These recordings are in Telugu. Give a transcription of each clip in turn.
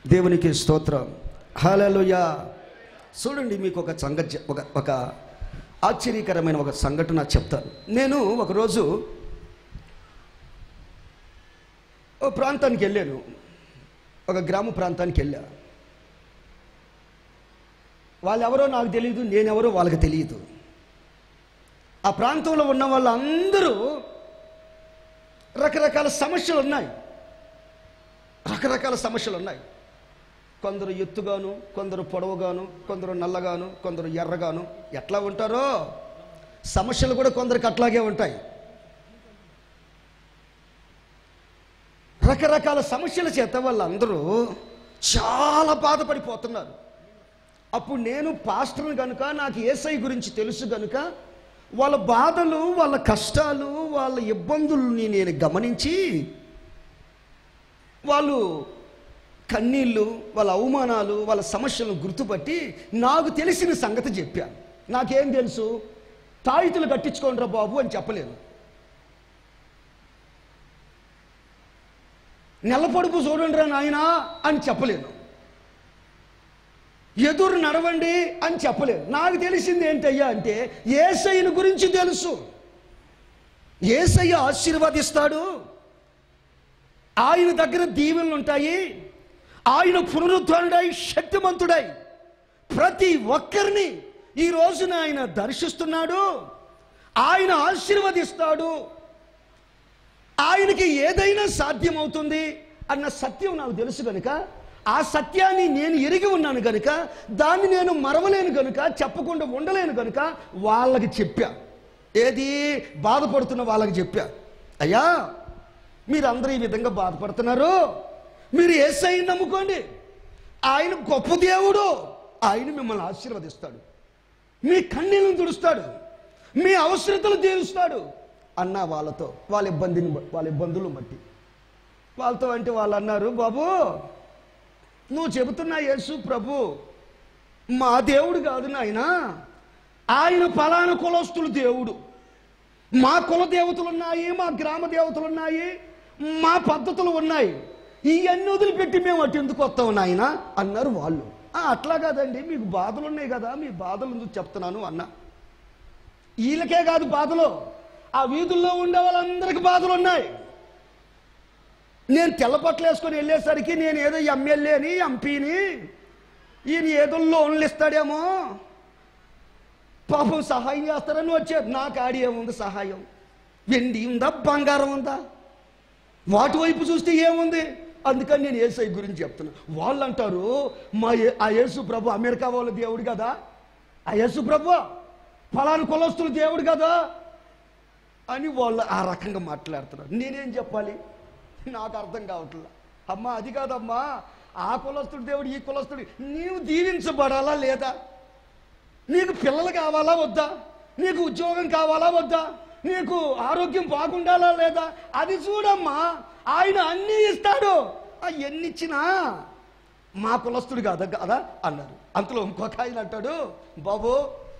దేవునికి స్తోత్రం హల్లెలూయా చూడండి మీకు ఒక సంగతి ఒక ఒక ఆశ్చర్యకరమైన ఒక సంఘటన చెప్తాను నేను ఒకరోజు ఓ ప్రాంతానికి వెళ్ళాను ఒక గ్రామ ప్రాంతానికి వెళ్ళా వాళ్ళెవరో నాకు తెలియదు నేనెవరో వాళ్ళకి తెలియదు ఆ ప్రాంతంలో ఉన్న వాళ్ళందరూ రకరకాల సమస్యలు ఉన్నాయి రకరకాల సమస్యలు ఉన్నాయి కొందరు ఎత్తుగాను కొందరు పొడవుగాను కొందరు నల్లగాను కొందరు ఎర్రగాను ఎట్లా ఉంటారో సమస్యలు కూడా కొందరికి అట్లాగే ఉంటాయి రకరకాల సమస్యల చేత వాళ్ళందరూ చాలా బాధపడిపోతున్నారు అప్పుడు నేను పాస్టర్ని కనుక నాకు ఏసై గురించి తెలుసు కనుక వాళ్ళ బాధలు వాళ్ళ కష్టాలు వాళ్ళ ఇబ్బందుల్ని నేను గమనించి వాళ్ళు కన్నీళ్ళు వాళ్ళ అవమానాలు వాళ్ళ సమస్యలను గుర్తుపట్టి నాకు తెలిసిన సంగతి చెప్పాను నాకేం తెలుసు తాయితులు కట్టించుకోండిరా బాబు అని చెప్పలేను నెలపడుపు చూడండిరా నాయనా అని చెప్పలేను ఎదురు నడవండి అని చెప్పలేను నాకు తెలిసింది ఏంటయ్యా అంటే ఏసయ్యను గురించి తెలుసు ఏసయ్య ఆశీర్వదిస్తాడు ఆయన దగ్గర దీవెనలు ఉంటాయి ఆయన పునరుద్ధరణుడై శక్తిమంతుడై ప్రతి ఒక్కరిని ఈ రోజున ఆయన దర్శిస్తున్నాడు ఆయన ఆశీర్వదిస్తాడు ఆయనకి ఏదైనా సాధ్యమవుతుంది అన్న సత్యం నాకు తెలుసు కనుక ఆ సత్యాన్ని నేను ఎరిగి ఉన్నాను కనుక దాన్ని నేను మరవలేను కనుక చెప్పకుండా ఉండలేను కనుక వాళ్ళకి చెప్పా ఏది బాధపడుతున్న వాళ్ళకి చెప్పా అయ్యా మీరందరూ ఈ విధంగా బాధపడుతున్నారు మీరు ఏసై నమ్ముకోండి ఆయన గొప్ప దేవుడు ఆయన మిమ్మల్ని ఆశీర్వదిస్తాడు మీ కన్నీళ్ళను తుడుస్తాడు మీ అవసరతలు తీరుస్తాడు అన్న వాళ్ళతో వాళ్ళ ఇబ్బందిని బ- వాళ్ళ ఇబ్బందులు బట్టి వాళ్ళతో అంటే వాళ్ళు అన్నారు బాబు నువ్వు చెబుతున్నా యేసు ప్రభు మా దేవుడు కాదు నాయన ఆయన ఫలానా కులస్తులు దేవుడు మా కుల దేవతలు ఉన్నాయి మా గ్రామ దేవతలు ఉన్నాయి మా పద్ధతులు ఉన్నాయి ఇవన్నీ వదిలిపెట్టి మేము అటు ఎందుకు వస్తాం నాయన అన్నారు వాళ్ళు "ఆ, అట్లా కాదండి మీకు బాధలు ఉన్నాయి కదా మీ బాధలు ఎందుకు చెప్తున్నాను అన్నా వీళ్ళకే కాదు బాధలు ఆ వీధుల్లో ఉండే వాళ్ళందరికీ బాధలు ఉన్నాయి నేను తెల్ల బట్టలు వేసుకొని వెళ్ళేసరికి నేను ఏదో ఎమ్మెల్యేని ఎంపీని ఈయన ఏదో లోన్లు ఇస్తాడేమో పాపం సహాయం చేస్తారని వచ్చారు నాకు ఆడి ఏముంది సహాయం వెండి ఉందా బంగారం ఉందా వాటి వైపు చూస్తే ఏముంది అందుకని నేను ఏసై గురించి చెప్తున్నా వాళ్ళు అంటారు మా ఏ- ఆ యేసు ప్రభు అమెరికా వాళ్ళ దేవుడు కదా ఆ యేసు ప్రభు ఫలానా కులస్తులు దేవుడు కదా అని వాళ్ళు ఆ రకంగా మాట్లాడుతున్నారు నేనేం చెప్పాలి నాకు అర్థం కావట్లే అమ్మా అది కాదమ్మా ఆ కులస్తుడు దేవుడు ఈ కులస్తుడు నీవు దీవించబడాలా లేదా నీకు పిల్లలు కావాలా వద్దా నీకు ఉద్యోగం కావాలా వద్దా నీకు ఆరోగ్యం బాగుండాలా లేదా అది చూడమ్మా ఆయన అన్నీ ఇస్తాడు ఆ ఎన్ని ఇచ్చినా మా కులస్తుడు కాదా కదా అన్నారు అంతలో ఇంకొక ఆయన అంటాడు బాబు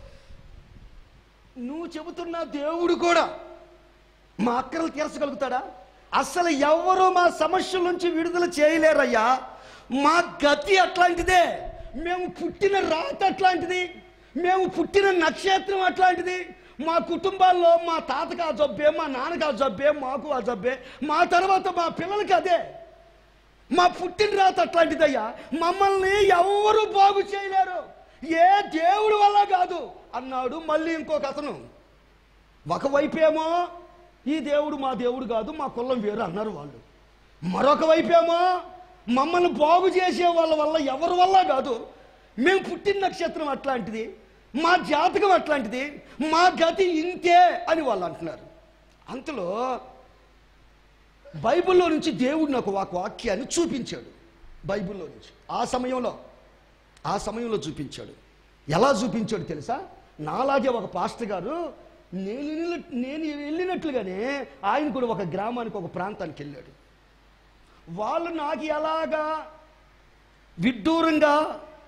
నువ్వు చెబుతున్న దేవుడు కూడా మా అక్కలు తీర్చగలుగుతాడా అసలు ఎవరు మా సమస్యల నుంచి విడుదల చేయలేరయ్యా మా గతి అట్లాంటిదే మేము పుట్టిన రాత అట్లాంటిది మేము పుట్టిన నక్షత్రం అట్లాంటిది మా కుటుంబాల్లో మా తాతకు ఆ జబ్బే మా నాన్నకు ఆ జబ్బే మాకు ఆ జబ్బే మా తర్వాత మా పిల్లలకి అదే మా పుట్టిన రాత అట్లాంటిదయ్యా మమ్మల్ని ఎవరు బాగు చేయలేరు ఏ దేవుడు వల్ల కాదు అన్నాడు మళ్ళీ ఇంకొక అతను ఒకవైపేమో ఈ దేవుడు మా దేవుడు కాదు మా కులం వేరు అన్నారు వాళ్ళు మరొక వైపేమో మమ్మల్ని బాగు చేసే వాళ్ళ వల్ల ఎవరి వల్ల కాదు మేము పుట్టిన నక్షత్రం అట్లాంటిది మా జాతకం అట్లాంటిది మా గతి ఇంతే అని వాళ్ళు అంటున్నారు అంతలో బైబిల్లో నుంచి దేవుడు నాకు ఒక వాక్యాన్ని చూపించాడు బైబిల్లో నుంచి ఆ సమయంలో ఆ సమయంలో చూపించాడు ఎలా చూపించాడు తెలుసా నాలాగే ఒక పాస్టర్ గారు నేను వెళ్ళిన- నేను వెళ్ళినట్లుగానే ఆయన కూడా ఒక గ్రామానికి ఒక ప్రాంతానికి వెళ్ళాడు వాళ్ళు నాకు ఎలాగా విడ్డూరంగా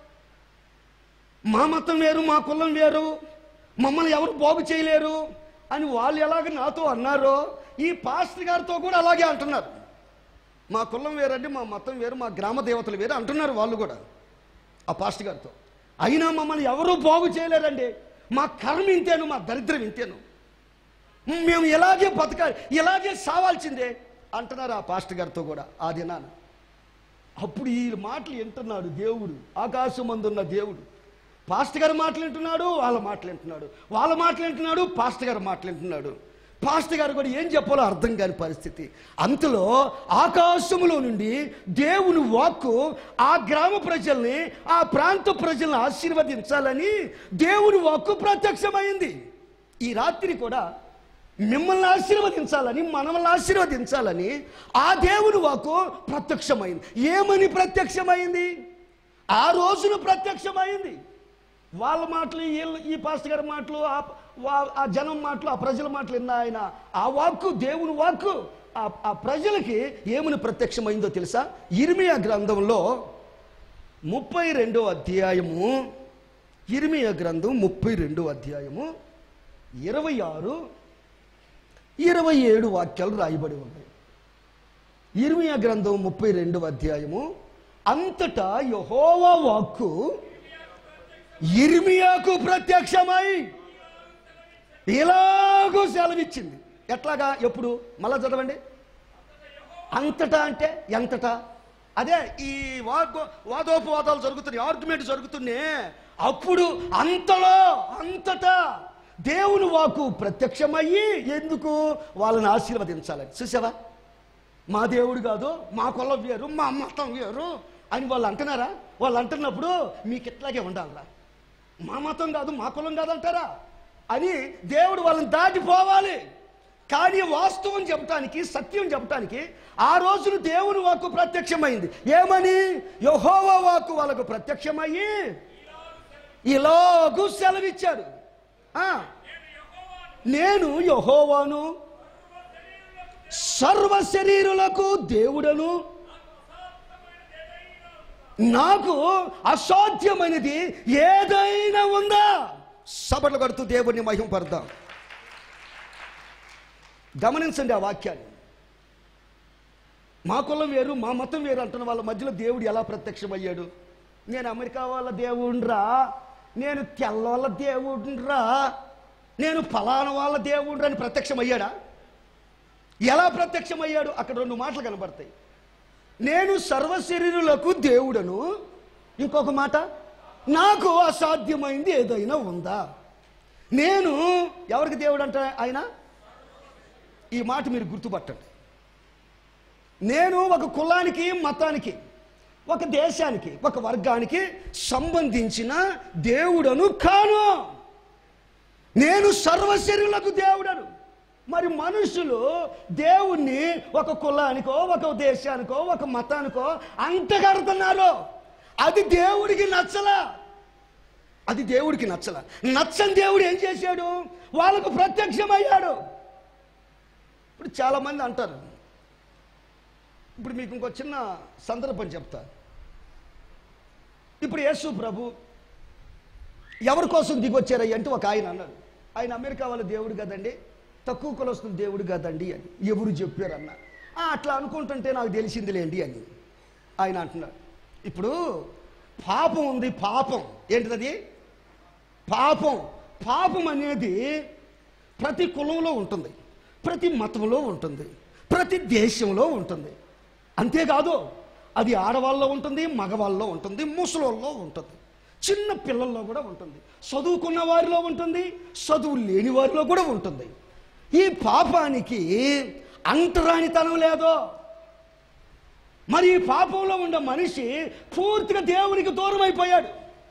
మా మతం వేరు మా కులం వేరు మమ్మల్ని ఎవరు బాగు చేయలేరు అని వాళ్ళు ఎలాగ నాతో అన్నారో ఈ పాస్టర్ గారితో కూడా అలాగే అంటున్నారు మా కులం వేరండి మా మతం వేరు మా గ్రామ దేవతలు వేరు అంటున్నారు వాళ్ళు కూడా ఆ పాస్టర్ గారితో అయినా మమ్మల్ని ఎవరూ బాగు చేయలేరండి మా కర్మ ఇంతేను మా దరిద్రం ఇంతేను మేము ఇలాగే బతకాలి ఇలాగే సావాల్సిందే అంటున్నారు ఆ పాస్టర్ గారితో కూడా ఆ దినాన అప్పుడు ఈ మాటలు వింటున్నాడు దేవుడు ఆకాశం అందున్న దేవుడు పాస్టర్ గారు మాటలు వింటున్నాడు వాళ్ళ మాటలు వింటున్నాడు వాళ్ళ మాటలు వింటున్నాడు పాస్టర్ గారు మాటలు వింటున్నాడు పాస్టర్ గారు కూడా ఏం చెప్పాలో అర్థం కాని పరిస్థితి అంతలో ఆకాశములో నుండి దేవుని వాక్కు ఆ గ్రామ ప్రజల్ని ఆ ప్రాంత ప్రజల్ని ఆశీర్వదించాలని దేవుని వాక్కు ప్రత్యక్షమైంది ఈ రాత్రి కూడా మిమ్మల్ని ఆశీర్వదించాలని మనల్ని ఆశీర్వదించాలని ఆ దేవుని వాకు ప్రత్యక్షమైంది ఏమని ప్రత్యక్షమైంది ఆ రోజున ప్రత్యక్షమైంది వాళ్ళ మాటలు వీళ్ళ ఈ పాస్టర్ గారి మాటలు ఆ వా- ఆ జనం మాటలు ఆ ప్రజల మాటలు విన్న ఆయన ఆ వాక్కు దేవుని వాక్కు ఆ ఆ ప్రజలకి ఏమని ప్రత్యక్షమైందో తెలుసా ఇర్మియా గ్రంథంలో ముప్పై రెండో అధ్యాయము ఇర్మియా గ్రంథం ముప్పై రెండో అధ్యాయము ఇరవై ఆరు ఇరవై ఏడు వాక్యాలు రాయబడి ఉన్నాయి ఇర్మియా గ్రంథం ముప్పై రెండవ అధ్యాయము అంతటా యహోవా వాక్కు ఇర్మియాకు ప్రత్యక్షమై ఇలాగూ సెలవిచ్చింది ఎట్లాగా ఎప్పుడు మళ్ళా చదవండి అంతటా అంటే ఎంతటా అదే ఈ వాద్ వాదోపవాదాలు జరుగుతున్నాయి ఆర్గ్యుమెంట్ జరుగుతున్నాయి అప్పుడు అంతలో అంతటా దేవుని వాకు ప్రత్యక్షమయ్యి ఎందుకు వాళ్ళని ఆశీర్వదించాలని చూసావా మా దేవుడు కాదు మా కులం వేరు మా మతం వేరు అని వాళ్ళు అంటున్నారా వాళ్ళు అంటున్నప్పుడు మీకు ఇట్లాగే ఉండాలరా మా మతం కాదు మా కులం కాదు అంటారా అని దేవుడు వాళ్ళని దాటిపోవాలి కానీ వాస్తవం చెప్పటానికి సత్యం చెప్పటానికి ఆ రోజున దేవుని వాక్కు ప్రత్యక్షమైంది ఏమని యహోవా వాక్కు వాళ్ళకు ప్రత్యక్షమయ్యి ఇలాగూ సెలవిచ్చాడు ఆ, నేను యహోవాను సర్వ శరీరులకు దేవుడను నాకు అసాధ్యమైనది ఏదైనా ఉందా సభలు కడుతూ దేవుడిని మహింపడదాం గమనించండి ఆ వాక్యాన్ని మా కులం వేరు మా మతం వేరు అంటున్న వాళ్ళ మధ్యలో దేవుడు ఎలా ప్రత్యక్షమయ్యాడు నేను అమెరికా వాళ్ళ దేవుడిరా నేను తెల్లవాళ్ళ దేవుడిరా నేను ఫలానా వాళ్ళ దేవుడిరా అని ప్రత్యక్షమయ్యాడా ఎలా ప్రత్యక్షమయ్యాడు అక్కడ రెండు మాటలు కనబడతాయి నేను సర్వశరీరులకు దేవుడను ఇంకొక మాట నాకు అసాధ్యమైంది ఏదైనా ఉందా నేను ఎవరికి దేవుడు అంట ఆయన ఈ మాట మీరు గుర్తుపట్టండి నేను ఒక కులానికి మతానికి ఒక దేశానికి ఒక వర్గానికి సంబంధించిన దేవుడను కాను నేను సర్వశరీరులకు దేవుడను మరి మనుషులు దేవుణ్ణి ఒక కులానికో ఒక దేశానికో ఒక మతానికో అంటగడుతున్నారు అది దేవుడికి నచ్చలా అది దేవుడికి నచ్చల నచ్చని దేవుడు ఏం చేశాడు వాళ్ళకు ప్రత్యక్షమయ్యాడు ఇప్పుడు చాలామంది అంటారు ఇప్పుడు మీకు ఇంకో చిన్న సందర్భం చెప్తా ఇప్పుడు యేసు ప్రభు ఎవరి కోసం దిగొచ్చారయ్య అంటే ఒక ఆయన అన్నాడు ఆయన అమెరికా వాళ్ళ దేవుడు కదండి తక్కువ కులస్తున్న దేవుడు కదండి అని ఎవరు చెప్పారన్న "ఆ, అట్లా అనుకుంటుంటే నాకు తెలిసిందిలేండి అని ఆయన అంటున్నాడు ఇప్పుడు పాపం ఉంది పాపం ఏంటిది పాపం పాపం అనేది ప్రతి కులంలో ఉంటుంది ప్రతి మతంలో ఉంటుంది ప్రతి దేశంలో ఉంటుంది అంతేకాదు అది ఆడవాళ్ళలో ఉంటుంది మగవాళ్ళలో ఉంటుంది ముసలోళ్ళలో ఉంటుంది చిన్న పిల్లల్లో కూడా ఉంటుంది చదువుకున్న వారిలో ఉంటుంది చదువు లేని వారిలో కూడా ఉంటుంది ఈ పాపానికి అంటరానితనం లేదో మరి ఈ పాపంలో ఉన్న మనిషి పూర్తిగా దేవునికి దూరం అయిపోయాడు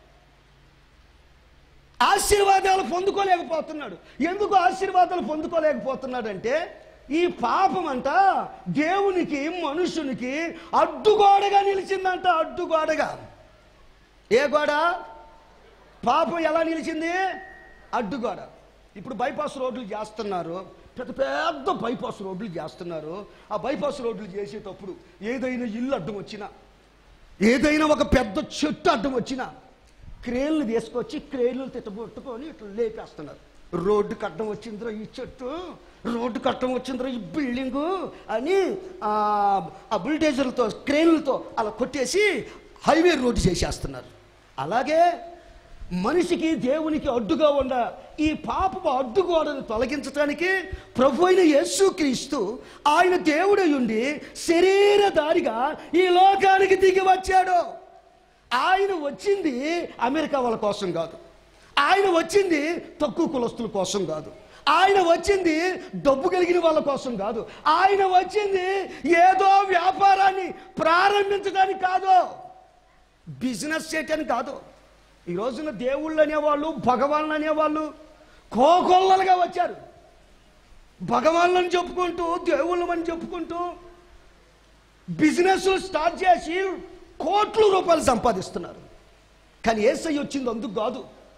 ఆశీర్వాదాలు పొందుకోలేకపోతున్నాడు ఎందుకు ఆశీర్వాదాలు పొందుకోలేకపోతున్నాడంటే ఈ పాపం అంట దేవునికి మనుషునికి అడ్డుగోడగా నిలిచిందంట అడ్డుగోడగా ఏ గోడ పాపం ఎలా నిలిచింది అడ్డుగోడ ఇప్పుడు బైపాస్ రోడ్లు చేస్తున్నారు పెద్ద పెద్ద బైపాస్ రోడ్లు చేస్తున్నారు ఆ బైపాస్ రోడ్లు చేసేటప్పుడు ఏదైనా ఇల్లు అడ్డం వచ్చినా ఏదైనా ఒక పెద్ద చెట్టు అడ్డం వచ్చినా క్రేన్లు తీసుకొచ్చి క్రేన్లు తిట్టబొట్టుకొని ఇట్లా లేపేస్తున్నారు రోడ్డు కట్టడం వచ్చిందిరా ఈ చెట్టు రోడ్డు కట్టడం వచ్చిందిరా ఈ బిల్డింగు అని ఆ, ఆ బుల్డేజర్లతో క్రేన్లతో అలా కొట్టేసి హైవే రోడ్డు చేసేస్తున్నారు అలాగే మనిషికి దేవునికి అడ్డుగా ఉన్న ఈ పాపపు అడ్డుగోడను తొలగించడానికి ప్రభు అయిన యేసుక్రీస్తు ఆయన దేవుడై ఉండి శరీరధారిగా ఈ లోకానికి దిగి వచ్చాడు ఆయన వచ్చింది అమెరికా వాళ్ళ కోసం కాదు ఆయన వచ్చింది తక్కువ కులస్తుల కోసం కాదు ఆయన వచ్చింది డబ్బు కలిగిన వాళ్ళ కోసం కాదు ఆయన వచ్చింది ఏదో వ్యాపారాన్ని ప్రారంభించడానికి కాదు బిజినెస్ చేయటానికి కాదు ఈ రోజున దేవుళ్ళు అనేవాళ్ళు భగవాన్లు అనేవాళ్ళు కోకొల్లలుగా వచ్చారు భగవాన్లని చెప్పుకుంటూ దేవుళ్ళమని చెప్పుకుంటూ బిజినెస్ స్టార్ట్ చేసి కోట్ల రూపాయలు సంపాదిస్తున్నారు కానీ ఏసై వచ్చింది అందుకు కాదు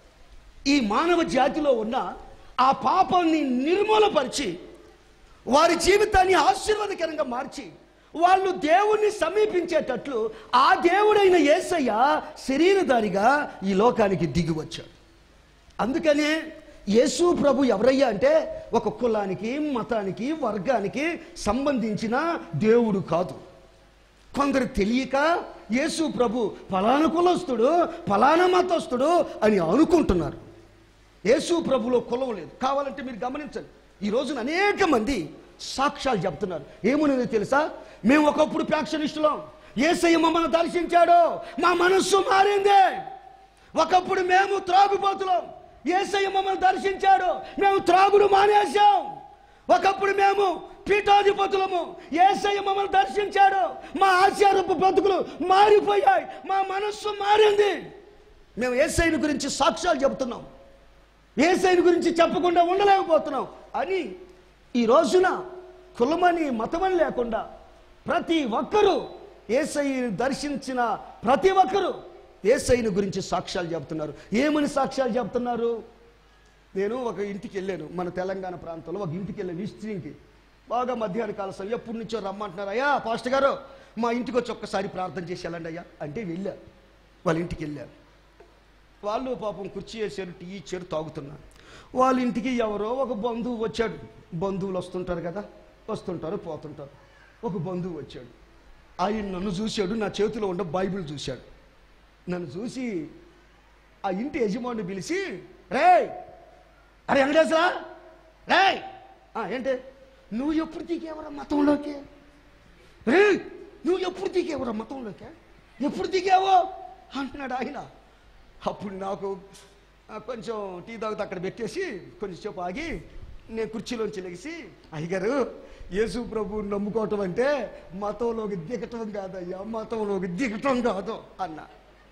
ఈ మానవ జాతిలో ఉన్న ఆ పాపాన్ని నిర్మూలపరిచి వారి జీవితాన్ని ఆశీర్వాదకరంగా మార్చి వాళ్ళు దేవుణ్ణి సమీపించేటట్లు ఆ దేవుడైన యేసయ్య శరీరధారిగా ఈ లోకానికి దిగి వచ్చాడు అందుకనే యేసు ప్రభు ఎవరయ్యా అంటే ఒక కులానికి మతానికి వర్గానికి సంబంధించిన దేవుడు కాదు కొందరు తెలియక యేసు ప్రభు ఫలానా కులస్తుడు ఫలానా మతస్థుడు అని అనుకుంటున్నారు యేసు ప్రభులో కులం లేదు కావాలంటే మీరు గమనించండి ఈ రోజున అనేక మంది సాక్ష్యాలు చెప్తున్నారు ఏమున్నది తెలుసా మేము ఒకప్పుడు ప్యాక్షనిస్టులం ఏసయ్య మమ్మల్ని దర్శించాడు మా మనస్సు మారింది ఒకప్పుడు మేము త్రాగుబోతులం ఏసయ్య మమ్మల్ని దర్శించాడు మేము త్రాగుడు మానేశాం ఒకప్పుడు మేము పీఠాధిపతులము ఏసయ్య మమ్మల్ని దర్శించాడు మా ఆచారపు బ్రతుకులు మారిపోయాయి మా మనస్సు మారింది మేము ఏసైని గురించి సాక్ష్యాలు చెబుతున్నాం ఏసైని గురించి చెప్పకుండా ఉండలేకపోతున్నాం అని ఈ రోజున కులమని మతమని లేకుండా ప్రతి ఒక్కరూ ఏసైని దర్శించిన ప్రతి ఒక్కరూ ఏసైని గురించి సాక్ష్యాలు చెబుతున్నారు ఏమని సాక్ష్యాలు చెబుతున్నారు నేను ఒక ఇంటికి వెళ్ళాను మన తెలంగాణ ప్రాంతంలో ఒక ఇంటికి వెళ్ళాను విస్త్రీకి బాగా మధ్యాహ్న కాల సమయం ఎప్పటి నుంచో రమ్మంటున్నారు అయ్యా పాస్టర్ గారు మా ఇంటికి వచ్చి ఒక్కసారి ప్రార్థన చేసి వెళ్ళండి అయ్యా అంటే వెళ్ళా వాళ్ళ ఇంటికి వెళ్ళాను వాళ్ళు పాపం కుర్చీ వేసారు టీ ఇచ్చారు తాగుతున్నారు వాళ్ళ ఇంటికి ఎవరో ఒక బంధువు వచ్చాడు బంధువులు వస్తుంటారు కదా వస్తుంటారు పోతుంటారు ఒక బంధువు వచ్చాడు ఆయన నన్ను చూశాడు నా చేతిలో ఉన్న బైబిల్ చూశాడు నన్ను చూసి ఆ ఇంటి యజమాని పిలిచి రే అరే వెంకటేశ్వరా రే ఏంటి నువ్వు ఎప్పుడు దిగేవరా మతంలోకి రే నువ్వు ఎప్పుడు దిగేవరా మతంలోకి ఎప్పుడు దిగావో అంటున్నాడు ఆయన అప్పుడు నాకు ఆ, కొంచెం టీ తాగుతూ అక్కడ పెట్టేసి కొంచెంసేపు ఆగి నేను కుర్చీలోంచి లెగిసి అయ్యగారు యేసు ప్రభు నమ్ముకోవటం అంటే మతంలోకి దిగటం కాదయ్యా మతంలోకి దిగటం కాదు అన్నా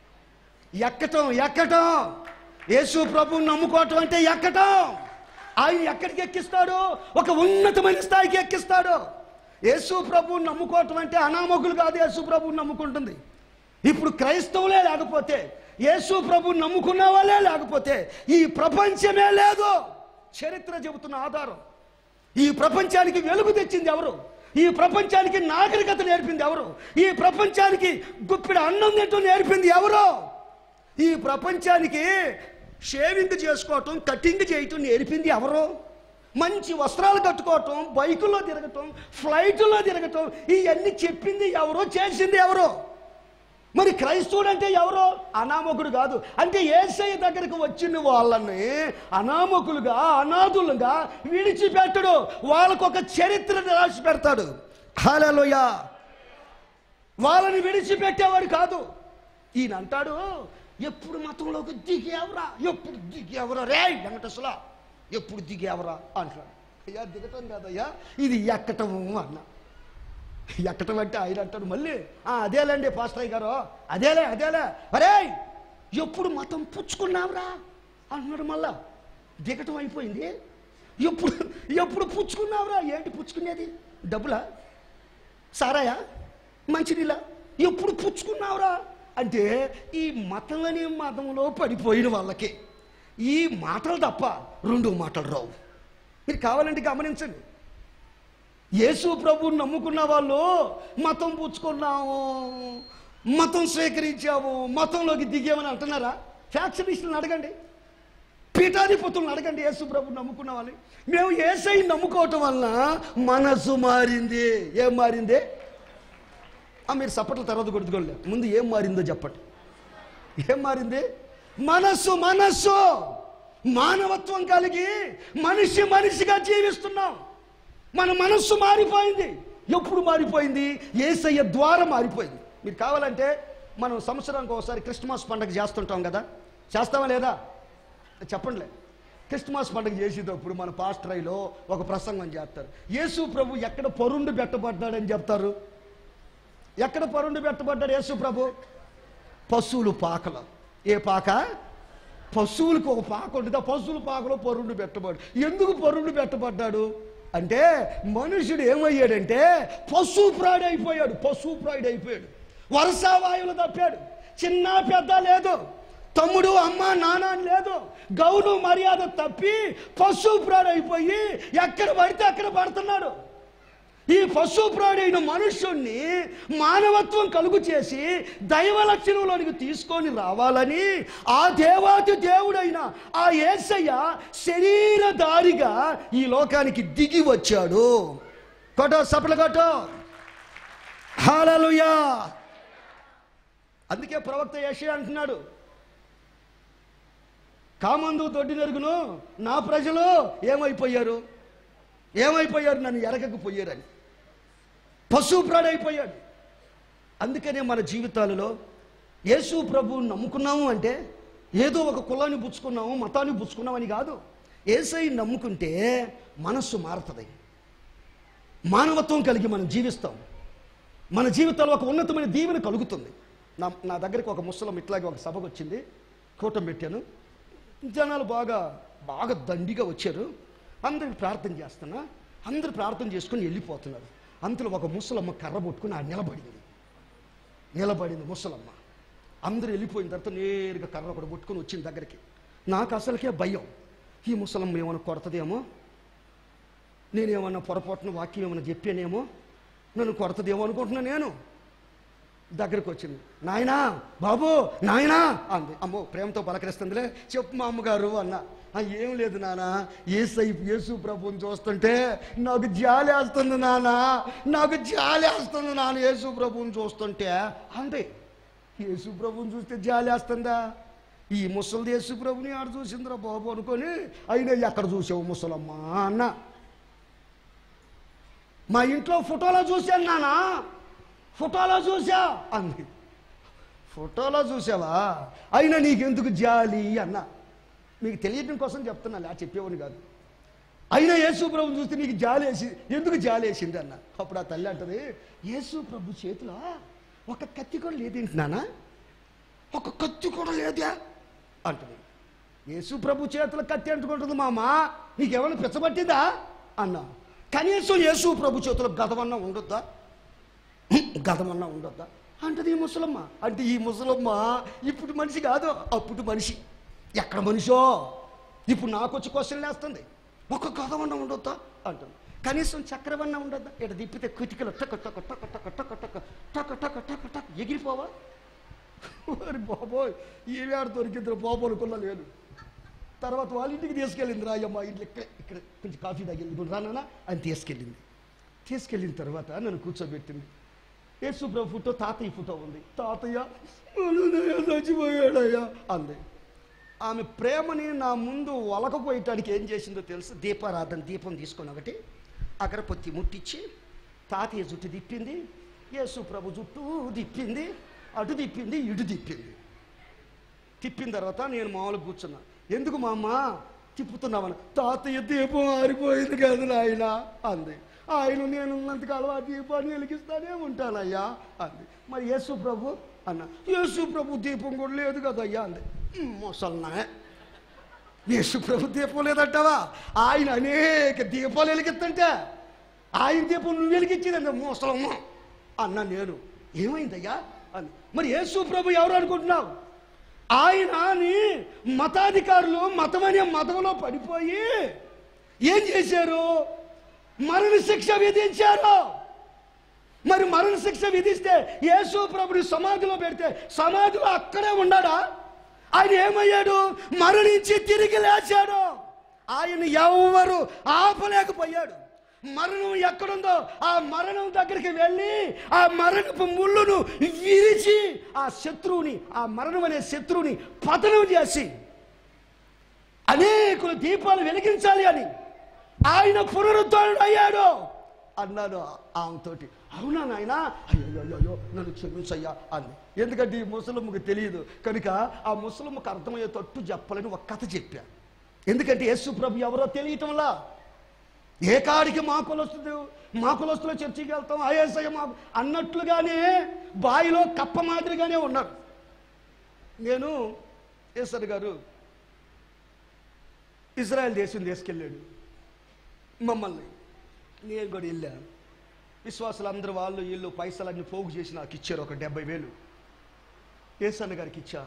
ఎక్కటం ఎక్కటం యేసు ప్రభువుని నమ్ముకోవటం అంటే ఎక్కటం ఆయన ఎక్కడికి ఎక్కిస్తాడు ఒక ఉన్నతమైన స్థాయికి ఎక్కిస్తాడు యేసు ప్రభువుని నమ్ముకోవటం అంటే అనామకులు కాదు యేసు ప్రభువుని నమ్ముకుంటుంది ఇప్పుడు క్రైస్తవులే లేకపోతే యేసు ప్రభువుని నమ్ముకున్న వాళ్ళే లేకపోతే ఈ ప్రపంచమే లేదు చరిత్ర చెబుతున్న ఆధారం ఈ ప్రపంచానికి వెలుగు తెచ్చింది ఎవరు ఈ ప్రపంచానికి నాగరికత నేర్పింది ఎవరు ఈ ప్రపంచానికి గుప్పిడి అన్నం తింటూ నేర్పింది ఎవరు ఈ ప్రపంచానికి షేవింగ్ చేసుకోవటం కటింగ్ చేయటం నేర్పింది ఎవరు మంచి వస్త్రాలు కట్టుకోవటం బైకుల్లో తిరగటం ఫ్లైట్లో తిరగటం ఇవన్నీ చెప్పింది ఎవరో చేసింది ఎవరో మరి క్రైస్తవుడు అంటే ఎవరో అనామకుడు కాదు అంటే ఏసయ్య దగ్గరికి వచ్చిన వాళ్ళని అనామకులుగా అనాథులుగా విడిచిపెట్టడు వాళ్ళకు ఒక చరిత్రను రాసి పెడతాడు హాలలోయ వాళ్ళని విడిచిపెట్టేవాడు కాదు ఈయన అంటాడు ఎప్పుడు మతంలోకి దిగేవరా ఎప్పుడు దిగేవరా రే వెంకటేశ్వర ఎప్పుడు దిగేవరా అంటాడు అయ్యా దిగటం కాదయ్యా ఇది ఎక్కటము అన్నా ఎక్కటం అంటే ఆయన అంటాడు మళ్ళీ "ఆ, అదేలేండి పాస్టర్ గారు అదేలే అదేలే అరే ఎప్పుడు మతం పుచ్చుకున్నావురా అంటున్నాడు మళ్ళా దిగటం అయిపోయింది ఎప్పుడు ఎప్పుడు పుచ్చుకున్నావురా ఏంటి పుచ్చుకునేది డబ్బులా సారాయా మంచినీళ్ళ ఎప్పుడు పుచ్చుకున్నావురా అంటే ఈ మతం అనే మతంలో పడిపోయిన వాళ్ళకి ఈ మాటలు తప్ప రెండు మాటలు రావు మీరు కావాలంటే గమనించండి యేసు ప్రభువుని నమ్ముకున్న వాళ్ళు మతం పుచ్చుకున్నాము మతం స్వీకరించాము మతంలోకి దిగామని అంటున్నారా ఫ్యాక్షనిస్టులను అడగండి పీఠాధిపతులను అడగండి యేసు ప్రభు నమ్ముకున్న వాళ్ళని మేము ఏసై నమ్ముకోవటం వలన మనసు మారింది ఏం మారింది ఆ, మీరు సప్పట్ల తర్వాత కొడుతుకోలే ముందు ఏం మారిందో చెప్పండి ఏం మారింది మనస్సు మనస్సు మానవత్వం కలిగి మనిషి మనిషిగా జీవిస్తున్నాం మన మనస్సు మారిపోయింది ఎప్పుడు మారిపోయింది ఏసయ్య ద్వారా మారిపోయింది మీరు కావాలంటే మనం సంవత్సరానికి ఒకసారి క్రిస్మస్ పండుగ చేస్తుంటాం కదా చేస్తామా లేదా చెప్పండిలే క్రిస్మస్ పండుగ చేసేటప్పుడు మన పాస్టరైలో ఒక ప్రసంగం చేస్తారు యేసు ప్రభు ఎక్కడ పరుండు పెట్టబడ్డాడని చెప్తారు ఎక్కడ పరుండు పెట్టబడ్డాడు యేసు ప్రభు పశువులు పాకలో ఏ పాక పశువులకు ఒక పాక ఉంటుంది ఆ పశువుల పాకలో పరుండు పెట్టబడ్డాడు ఎందుకు పరుండు పెట్టబడ్డాడు అంటే మనుషుడు ఏమయ్యాడంటే పశువు ప్రాణి అయిపోయాడు పశువు ప్రాణి అయిపోయాడు వరుసవాయువులు తప్పాడు చిన్న పెద్ద లేదు తమ్ముడు అమ్మ నాన్న అని లేదు గౌరవ మర్యాద తప్పి పశువు ప్రాణి అయిపోయి ఎక్కడ పడితే అక్కడ పడుతున్నాడు ఈ పశు ప్రాణైన మనుష్యుణ్ణి మానవత్వం కలుగు చేసి దైవ లక్షణంలోనికి తీసుకొని రావాలని ఆ దేవాది దేవుడైన ఆ యేసయ్య శరీరధారిగా ఈ లోకానికి దిగి వచ్చాడు కొట్టో సపల కొట్టో హాలలుయా అందుకే ప్రవక్త యెషయా అంటున్నాడు కామందు దొడ్డి నెరుగును నా ప్రజలు ఏమైపోయారు ఏమైపోయారు నన్ను ఎరగకపోయారని పశువు ప్రాణైపోయాడు అందుకనే మన జీవితాలలో యేసు ప్రభువుని నమ్ముకున్నాము అంటే ఏదో ఒక కులాన్ని పుచ్చుకున్నాము మతాన్ని పుచ్చుకున్నామని కాదు ఏసై నమ్ముకుంటే మనస్సు మారుతుంది మానవత్వం కలిగి మనం జీవిస్తాం మన జీవితంలో ఒక ఉన్నతమైన దీవెన కలుగుతుంది నా నా దగ్గరికి ఒక ముసలం ఇట్లాగే ఒక సభకు వచ్చింది కూటం పెట్టాను జనాలు బాగా బాగా దండిగా వచ్చారు అందరికి ప్రార్థన చేస్తున్నా అందరు ప్రార్థన చేసుకుని వెళ్ళిపోతున్నారు అంతలో ఒక ముసలమ్మ కర్ర పట్టుకుని ఆ నిలబడింది నిలబడింది ముసలమ్మ అందరూ వెళ్ళిపోయిన తర్వాత నేరుగా కర్ర ఒకటి పట్టుకుని వచ్చింది దగ్గరికి నాకు అసలుకే భయం ఈ ముసలమ్మ ఏమైనా కొడతదేమో నేనేమన్నా పొరపాటున వాక్యం ఏమైనా చెప్పానేమో నన్ను కొడతదేమో అనుకుంటున్నా నేను దగ్గరకు వచ్చింది నాయనా బాబు నాయనా అంది అమ్మో ప్రేమతో పలకరిస్తుందిలే చెప్పు మా అమ్మగారు అన్న "ఆ, ఏం లేదు నాన్న ఏసై యేసు ప్రభుని చూస్తుంటే నాకు జాలి వేస్తుంది నాన్న నాకు జాలి వేస్తుంది నాన్న యేసు ప్రభుని చూస్తుంటే అంది యేసు ప్రభుని చూస్తే జాలి వేస్తుందా ఈ ముసలిది యేసు ప్రభుని ఆడ చూసిందిరా బాబు అనుకొని అయినా ఎక్కడ చూసావు ముసలమ్మ అన్న మా ఇంట్లో ఫోటోలో చూశాను నానా ఫోటోలో చూసా అంది ఫోటోలో చూసావా అయినా నీకెందుకు జాలి అన్న మీకు తెలియటం కోసం చెప్తున్నా లే చెప్పేవాడిని కాదు అయినా యేసు ప్రభు చూస్తే నీకు జాలి వేసి ఎందుకు జాలి వేసింది అన్న అప్పుడు ఆ తల్లి అంటది యేసు ప్రభు చేతిలో ఒక కత్తి కూడా లేదేంటి నాన్న ఒక కత్తి కూడా లేదే అంటది యేసు ప్రభు చేతుల కత్తి అంటుకుంటుంది మామ నీకేమైనా పిచ్చబట్టిందా అన్నా కనీసం యేసు ప్రభు చేతిలో గదవన్నా ఉండొద్దా గదమన్నా ఉండొద్దా అంటది ఈ ముసలమ్మ అంటే ఈ ముసలమ్మ ఇప్పుడు మనిషి కాదు అప్పుడు మనిషి ఎక్కడ మనిషో ఇప్పుడు నాకు వచ్చి క్వశ్చన్ వేస్తుంది ఒక గదమన్నా ఉండొద్దా అంటుంది కనీసం చక్రవన్నా ఉండొద్దా ఇక్కడ దిప్పితే కుతికలు టక టక టక టక టక టక టక టక టక టక ఎగిరిపోవా మరి బాబోయ్ ఈ వేడ దొరికింది బాబు అనుకున్నా లేదు తర్వాత వాళ్ళ ఇంటికి తీసుకెళ్ళింది రాయమ్మ ఇంట్లో ఇక్కడ ఇక్కడ కొంచెం కాఫీ తాగింది రానా అని తీసుకెళ్ళింది తీసుకెళ్ళిన తర్వాత నన్ను కూర్చోబెట్టింది యేసు ప్రభు ఫోటో తాతయ్య ఫోటో ఉంది తాతయ్య అన్నయ్య చచ్చిపోయాడయ్యా అంది ఆమె ప్రేమని నా ముందు ఒలకపోయటానికి ఏం చేసిందో తెలుసు దీపారాధన దీపం తీసుకొని ఒకటి అగరపొత్తి ముట్టించి తాతయ్య జుట్టు తిప్పింది యేసు ప్రభు జుట్టు తిప్పింది అటు తిప్పింది ఇటు తిప్పింది తిప్పిన తర్వాత నేను మామూలుగా కూర్చున్నా ఎందుకు మా అమ్మ తిప్పుతున్నామని తాతయ్య దీపం ఆరిపోయింది కదా నాయన అంది ఆయన నేను ఉన్నంతకాలం ఆ దీపాన్ని వెలిగిస్తానే ఉంటానయ్యా అంది మరి యేసు ప్రభు అన్న యేసు ప్రభు దీపం కూడా లేదు కదయ్యా అంది ముసల్నా యేసు ప్రభు దీపం లేదంటావా ఆయన అనేక దీపాలు వెలిగిస్తుంటే ఆయన దీపం నువ్వు వెలిగించేదండి ముసలమ్మ అన్న నేను ఏమైందయ్యా అని మరి యేసు ప్రభు ఎవరు అనుకుంటున్నావు ఆయనని మతాధికారులు మతం అనే మతంలో పడిపోయి ఏం చేశారు మరణ శిక్ష విధించారు మరి మరణ శిక్ష విధిస్తే యేసు ప్రభుని సమాధిలో పెడితే సమాధిలో అక్కడే ఉన్నాడా ఆయన ఏమయ్యాడు మరణించి తిరిగి లేచాడు ఆయన ఎవ్వరు ఆపలేకపోయాడు మరణం ఎక్కడుందో ఆ మరణం దగ్గరికి వెళ్ళి ఆ మరణపు ముళ్ళును విరిచి ఆ శత్రువుని ఆ మరణం అనే శత్రువుని పతనం చేసి అనేకులు దీపాలు వెలిగించాలి అని ఆయన పునరుద్ధరణ అయ్యాడు అన్నాడు ఆమెతోటి అవునా నాయన అయ్యో నన్ను క్షమించయ్యా అంది ఎందుకంటే ఈ ముసలమ్మకి తెలియదు కనుక ఆ ముసలమ్మకు అర్థమయ్యేటట్టు చెప్పాలని ఒక కథ చెప్పా ఎందుకంటే యేసు ప్రభు ఎవరో తెలియటంలా ఏ కాడికి మా కులస్తుడు మా కులస్తులో చర్చికి వెళ్తాం ఆయాసయ్య మా అన్నట్లుగానే బాయిలో కప్ప మాదిరిగానే ఉన్నారు నేను ఏసర్ గారు ఇజ్రాయెల్ దేశం తీసుకెళ్ళాడు మమ్మల్ని నేను కూడా వెళ్ళాను విశ్వాసులు అందరూ వాళ్ళు వీళ్ళు పైసలన్నీ పోగు చేసి నాకు ఇచ్చారు ఒక డెబ్బై వేలు ఏసన్న గారికి ఇచ్చా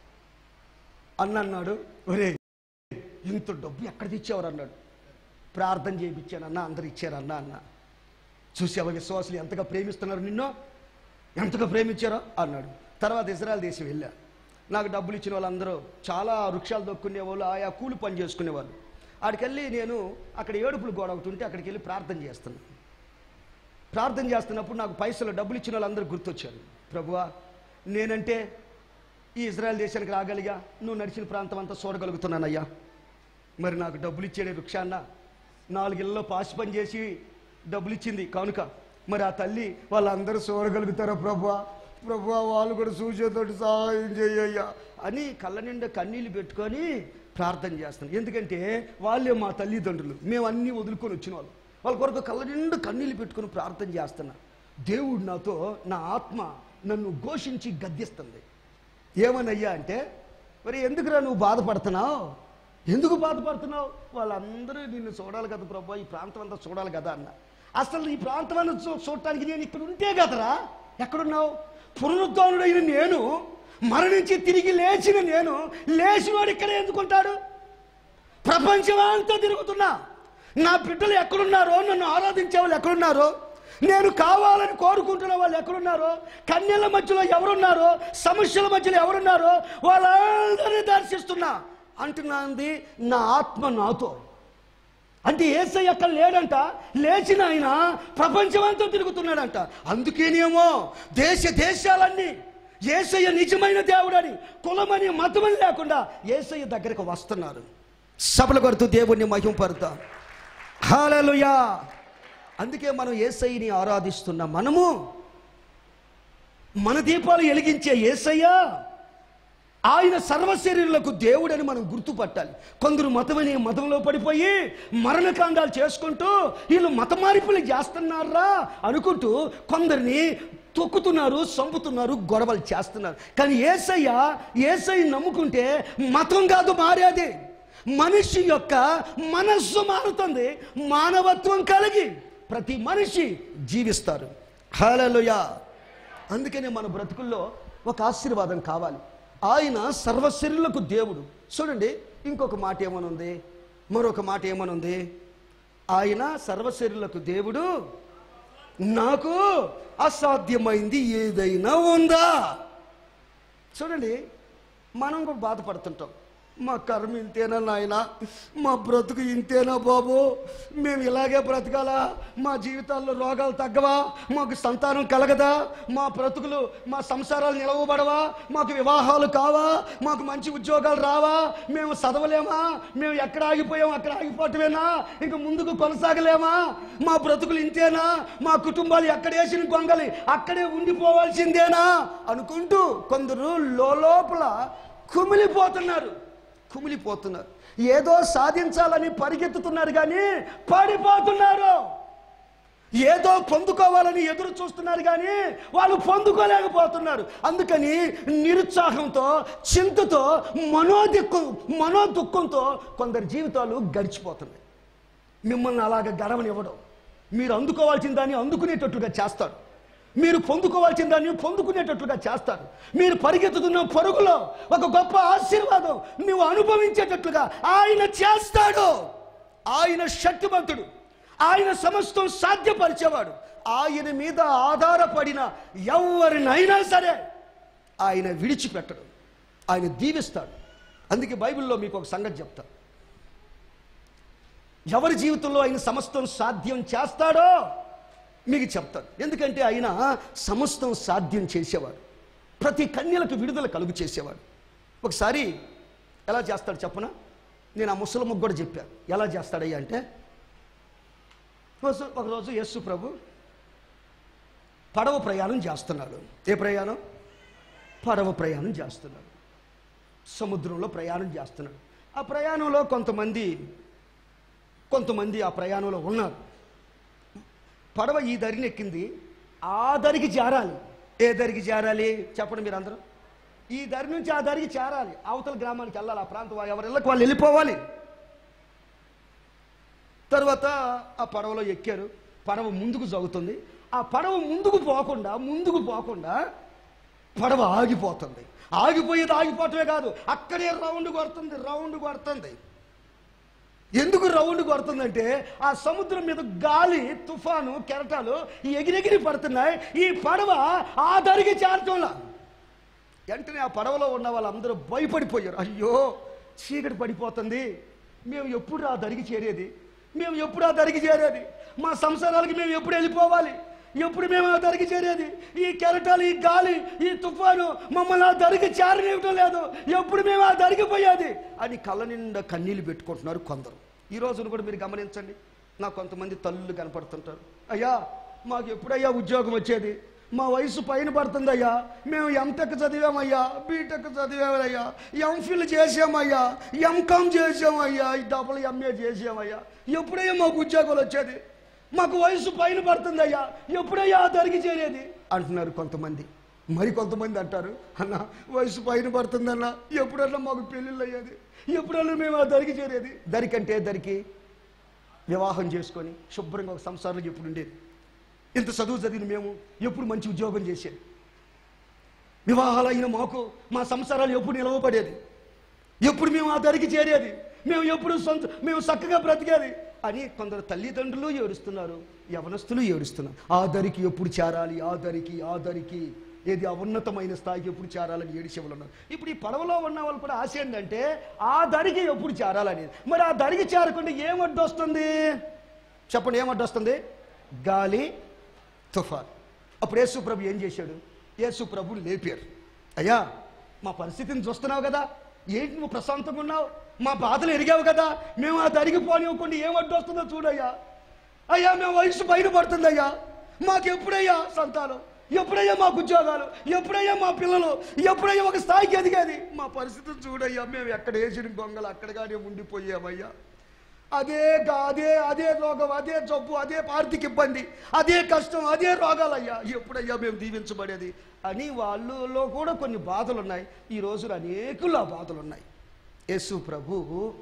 అన్న అన్నాడు ఒరే ఇంత డబ్బు ఎక్కడ తెచ్చావరు అన్నాడు ప్రార్థన చేయించాను అన్న అందరు ఇచ్చారు అన్న అన్న చూసావా విశ్వాసులు ఎంతగా ప్రేమిస్తున్నారు నిన్ను ఎంతగా ప్రేమించారో అన్నాడు తర్వాత ఇజ్రాయల్ దేశం వెళ్ళా నాకు డబ్బులు ఇచ్చిన వాళ్ళందరూ చాలా వృక్షాలు దొక్కునే వాళ్ళు ఆయా కూలి పని చేసుకునేవాళ్ళు ఆడికెళ్ళి నేను అక్కడ ఏడుపులు గోడ ఒకటి ఉంటే అక్కడికి వెళ్ళి ప్రార్థన చేస్తున్నాను ప్రార్థన చేస్తున్నప్పుడు నాకు పైసలు డబ్బులు ఇచ్చిన వాళ్ళందరూ గుర్తొచ్చారు ప్రభువా నేనంటే ఈ ఇజ్రాయెల్ దేశానికి రాగలిగా నువ్వు నడిచిన ప్రాంతం అంతా చూడగలుగుతున్నానయ్యా మరి నాకు డబ్బులు ఇచ్చేడే వృక్షాన్న నాలుగిళ్ళలో పాసి పని చేసి డబ్బులు ఇచ్చింది కానుక మరి ఆ తల్లి వాళ్ళందరూ చూడగలుగుతారా ప్రభా ప్రభా వాళ్ళు కూడా చూసేతోటి సహాయం చేయయ్యా అని కళ్ళ నిండా కన్నీళ్ళు పెట్టుకొని ప్రార్థన చేస్తాను ఎందుకంటే వాళ్ళే మా తల్లిదండ్రులు మేము అన్నీ వదులుకొని వచ్చిన వాళ్ళు వాళ్ళ కొరకు కళ్ళ నిండా కన్నీళ్ళు పెట్టుకొని ప్రార్థన చేస్తున్నా దేవుడు నాతో నా ఆత్మ నన్ను ఘోషించి గద్దిస్తుంది ఏమనయ్యా అంటే మరి ఎందుకురా నువ్వు బాధపడుతున్నావు ఎందుకు బాధపడుతున్నావు వాళ్ళందరూ నిన్ను చూడాలి కదా ప్రభా ఈ ప్రాంతం అంతా చూడాలి కదా అన్న అసలు ఈ ప్రాంతం అంతా చూ చూడటానికి నేను ఇక్కడ ఉంటే కదరా ఎక్కడున్నావు పునరుద్ధరణుడైన నేను మరణించి తిరిగి లేచిన నేను లేచివాడు ఇక్కడ ఎందుకుంటాడు ప్రపంచం అంతా తిరుగుతున్నా నా బిడ్డలు ఎక్కడున్నారో నన్ను ఆరాధించే వాళ్ళు ఎక్కడున్నారో నేను కావాలని కోరుకుంటున్న వాళ్ళు ఎక్కడున్నారో కన్యల మధ్యలో ఎవరున్నారో సమస్యల మధ్యలో ఎవరున్నారో వాళ్ళందరినీ దర్శిస్తున్నా అంటున్నది నా ఆత్మ నాతో అంటే ఏసై అక్కడ లేడంట లేచిన ఆయన ప్రపంచమంతా తిరుగుతున్నాడంట అందుకేనేమో దేశ దేశాలన్నీ ఏసయ్య నిజమైన దేవుడని కులమని మతమని లేకుండా ఏసయ్య దగ్గరకు వస్తున్నారు సభల కొడుతూ దేవుణ్ణి మహింపరుతా హాలలుయా అందుకే మనం ఏసయ్యని ఆరాధిస్తున్న మనము మన దీపాలు వెలిగించే ఏసయ్య ఆయన సర్వశరీరులకు దేవుడని మనం గుర్తుపట్టాలి కొందరు మతమని మతంలో పడిపోయి మరణకాండాలు చేసుకుంటూ వీళ్ళు మత మార్పులు చేస్తున్నారా అనుకుంటూ కొందరిని తొక్కుతున్నారు చంపుతున్నారు గొడవలు చేస్తున్నారు కానీ ఏసయ్య ఏసయ్య నమ్ముకుంటే మతం కాదు మారేది మనిషి యొక్క మనస్సు మారుతుంది మానవత్వం కలిగి ప్రతి మనిషి జీవిస్తారు హల్లెలూయా అందుకనే మన బ్రతుకుల్లో ఒక ఆశీర్వాదం కావాలి ఆయన సర్వశరీరులకు దేవుడు చూడండి ఇంకొక మాట ఏమనుంది మరొక మాట ఏమనుంది ఆయన సర్వశరీరులకు దేవుడు నాకు అసాధ్యమైంది ఏదైనా ఉందా చూడండి మనం కూడా బాధపడుతుంటాం మా కర్మ ఇంతేనా నాయన మా బ్రతుకు ఇంతేనా బాబు మేము ఇలాగే బ్రతకాలా మా జీవితాల్లో రోగాలు తగ్గవా మాకు సంతానం కలగదా మా బ్రతుకులు మా సంసారాలు నిలవబడవా మాకు వివాహాలు కావా మాకు మంచి ఉద్యోగాలు రావా మేము చదవలేమా మేము ఎక్కడ ఆగిపోయాం అక్కడ ఆగిపోవటమేనా ఇంక ముందుకు కొనసాగలేమా మా బ్రతుకులు ఇంతేనా మా కుటుంబాలు ఎక్కడ వేసిన గొంగలి అక్కడే ఉండిపోవాల్సిందేనా అనుకుంటూ కొందరు లోపల కుమిలిపోతున్నారు కుమిలిపోతున్నారు ఏదో సాధించాలని పరిగెత్తుతున్నారు కానీ పడిపోతున్నారు ఏదో పొందుకోవాలని ఎదురు చూస్తున్నారు కానీ వాళ్ళు పొందుకోలేకపోతున్నారు అందుకని నిరుత్సాహంతో చింతతో మనోదిక్కు మనోదుఃఖంతో కొందరి జీవితాలు గడిచిపోతున్నాయి మిమ్మల్ని అలాగ గడవనివ్వడం మీరు అందుకోవాల్సిన దాన్ని అందుకునేటట్టుగా చేస్తాడు మీరు పొందుకోవాల్సిన దాన్ని పొందుకునేటట్లుగా చేస్తారు మీరు పరిగెత్తుతున్న పరుగులో ఒక గొప్ప ఆశీర్వాదం నువ్వు అనుభవించేటట్లుగా ఆయన చేస్తాడు ఆయన శక్తివంతుడు ఆయన సమస్తం సాధ్యపరిచేవాడు ఆయన మీద ఆధారపడిన ఎవరినైనా సరే ఆయన విడిచిపెట్టడు ఆయన దీవిస్తాడు అందుకే బైబిల్లో మీకు ఒక సంగతి చెప్తా ఎవరి జీవితంలో ఆయన సమస్తం సాధ్యం చేస్తాడో మీకు చెప్తాను ఎందుకంటే ఆయన సమస్తం సాధ్యం చేసేవాడు ప్రతి కన్యలకు విడుదల కలుగు చేసేవాడు ఒకసారి ఎలా చేస్తాడు చెప్పనా నేను ఆ ముసలమ్మకు కూడా చెప్పాను ఎలా చేస్తాడయ్యా అంటే ఒకరోజు- ఒకరోజు యేసు ప్రభు పడవ ప్రయాణం చేస్తున్నాడు ఏ ప్రయాణం పడవ ప్రయాణం చేస్తున్నాడు సముద్రంలో ప్రయాణం చేస్తున్నాడు ఆ ప్రయాణంలో కొంతమంది కొంతమంది ఆ ప్రయాణంలో ఉన్నారు పడవ ఈ దరిని ఎక్కింది ఆ దరికి చేరాలి ఏ దరికి చేరాలి చెప్పండి మీరు అందరూ ఈ దరి నుంచి ఆ దరికి చేరాలి అవతల గ్రామానికి వెళ్ళాలి ఆ ప్రాంతం వా- ఎవరి ఇళ్ళకి వాళ్ళు వెళ్ళిపోవాలి తర్వాత ఆ పడవలో ఎక్కారు పడవ ముందుకు జరుగుతుంది ఆ పడవ ముందుకు పోకుండా ముందుకు పోకుండా పడవ ఆగిపోతుంది ఆగిపోయేది ఆగిపోవటమే కాదు అక్కడే రౌండ్ కొడుతుంది రౌండ్ కొడుతుంది ఎందుకు రౌండ్ కొడుతుందంటే ఆ సముద్రం మీద గాలి తుఫాను కెరటాలు ఎగిరెగిరి పడుతున్నాయి ఈ పడవ ఆ దరికి చేరటంలా వెంటనే ఆ పడవలో ఉన్న వాళ్ళందరూ భయపడిపోయారు అయ్యో చీకటి పడిపోతుంది మేము ఎప్పుడు ఆ దరికి చేరేది మేము ఎప్పుడు ఆ దరికి చేరేది మా సంసారాలకి మేము ఎప్పుడు వెళ్ళిపోవాలి ఎప్పుడు మేము ఆ దరికి చేరేది ఈ కెరటాలు ఈ గాలి ఈ తుఫాను మమ్మల్ని ఆ దరికి చేరనివ్వటం లేదు ఎప్పుడు మేము ఆ దరికి పోయేది అని కళ్ళ నిండా కన్నీళ్ళు పెట్టుకుంటున్నారు కొందరు ఈ రోజున కూడా మీరు గమనించండి నాకు కొంతమంది తల్లులు కనపడుతుంటారు అయ్యా మాకు ఎప్పుడయ్యా ఉద్యోగం వచ్చేది మా వయసు పైన పడుతుందయ్యా మేము ఎంటెక్ చదివామయ్యా బీటెక్ చదివామయ్యా ఎంఫిల్ చేసామయ్యా ఎంకామ్ చేసామయ్యా ఈ డబుల్ ఎంఏ చేసామయ్యా ఎప్పుడయ్యా మాకు ఉద్యోగాలు వచ్చేది మాకు వయసు పైన పడుతుందయ్యా ఎప్పుడయ్యా ఆ దరికి చేరేది అంటున్నారు కొంతమంది మరి కొంతమంది అంటారు అన్న వయసు పైన పడుతుందన్న ఎప్పుడన్నా మాకు పెళ్ళిళ్ళు అయ్యేది ఎప్పుడన్నా మేము ఆ దరికి చేరేది దరికంటే దరికి వివాహం చేసుకొని శుభ్రంగా ఒక సంసారంలో ఎప్పుడు ఉండేది ఇంత చదువు చదివిన మేము ఎప్పుడు మంచి ఉద్యోగం చేసేది వివాహాలు అయిన మాకు మా సంసారాలు ఎప్పుడు నిలవబడేది ఎప్పుడు మేము ఆ దరికి చేరేది మేము ఎప్పుడు సొంత మేము చక్కగా బ్రతికేది అని కొందరు తల్లిదండ్రులు ఏడుస్తున్నారు యవనస్తులు ఏడుస్తున్నారు ఆ దరికి ఎప్పుడు చేరాలి ఆ దరికి ఆ దరికి ఏది ఆ ఉన్నతమైన స్థాయికి ఎప్పుడు చేరాలని ఏడిచేవాళ్ళు ఉన్నారు ఇప్పుడు ఈ పడవలో ఉన్న వాళ్ళు కూడా ఆశ ఏంటంటే ఆ దరికి ఎప్పుడు చేరాలని మరి ఆ దరికి చేరకుండా ఏం అడ్డు వస్తుంది చెప్పండి ఏం అడ్డు వస్తుంది గాలి తుఫాన్ అప్పుడు యేసు ప్రభు ఏం చేశాడు యేసు ప్రభు లేపారు అయ్యా మా పరిస్థితిని చూస్తున్నావు కదా ఏంటి నువ్వు ప్రశాంతంగా ఉన్నావు మా బాధలు ఎరిగావు కదా మేము ఆ దరికి పోనివ్వకుండా ఏం అడ్డు వస్తుందో చూడయ్యా అయ్యా మేము వయసు బయట పడుతుందయ్యా మాకు ఎప్పుడయ్యా సంతానం ఎప్పుడయ్యా మాకు ఉద్యోగాలు ఎప్పుడయ్యా మా పిల్లలు ఎప్పుడయ్యా ఒక స్థాయికి ఎదిగేది మా పరిస్థితిని చూడయ్యా మేము ఎక్కడ వేసిన గొంగలు అక్కడగానే ఉండిపోయామయ్యా అదే గా- అదే అదే రోగం అదే జబ్బు అదే ఆర్థిక ఇబ్బంది అదే కష్టం అదే రోగాలయ్యా ఎప్పుడయ్యా మేము దీవించబడేది అని వాళ్ళలో కూడా కొన్ని బాధలు ఉన్నాయి ఈ రోజున అనేకులు ఆ బాధలు ఉన్నాయి యేసు ప్రభు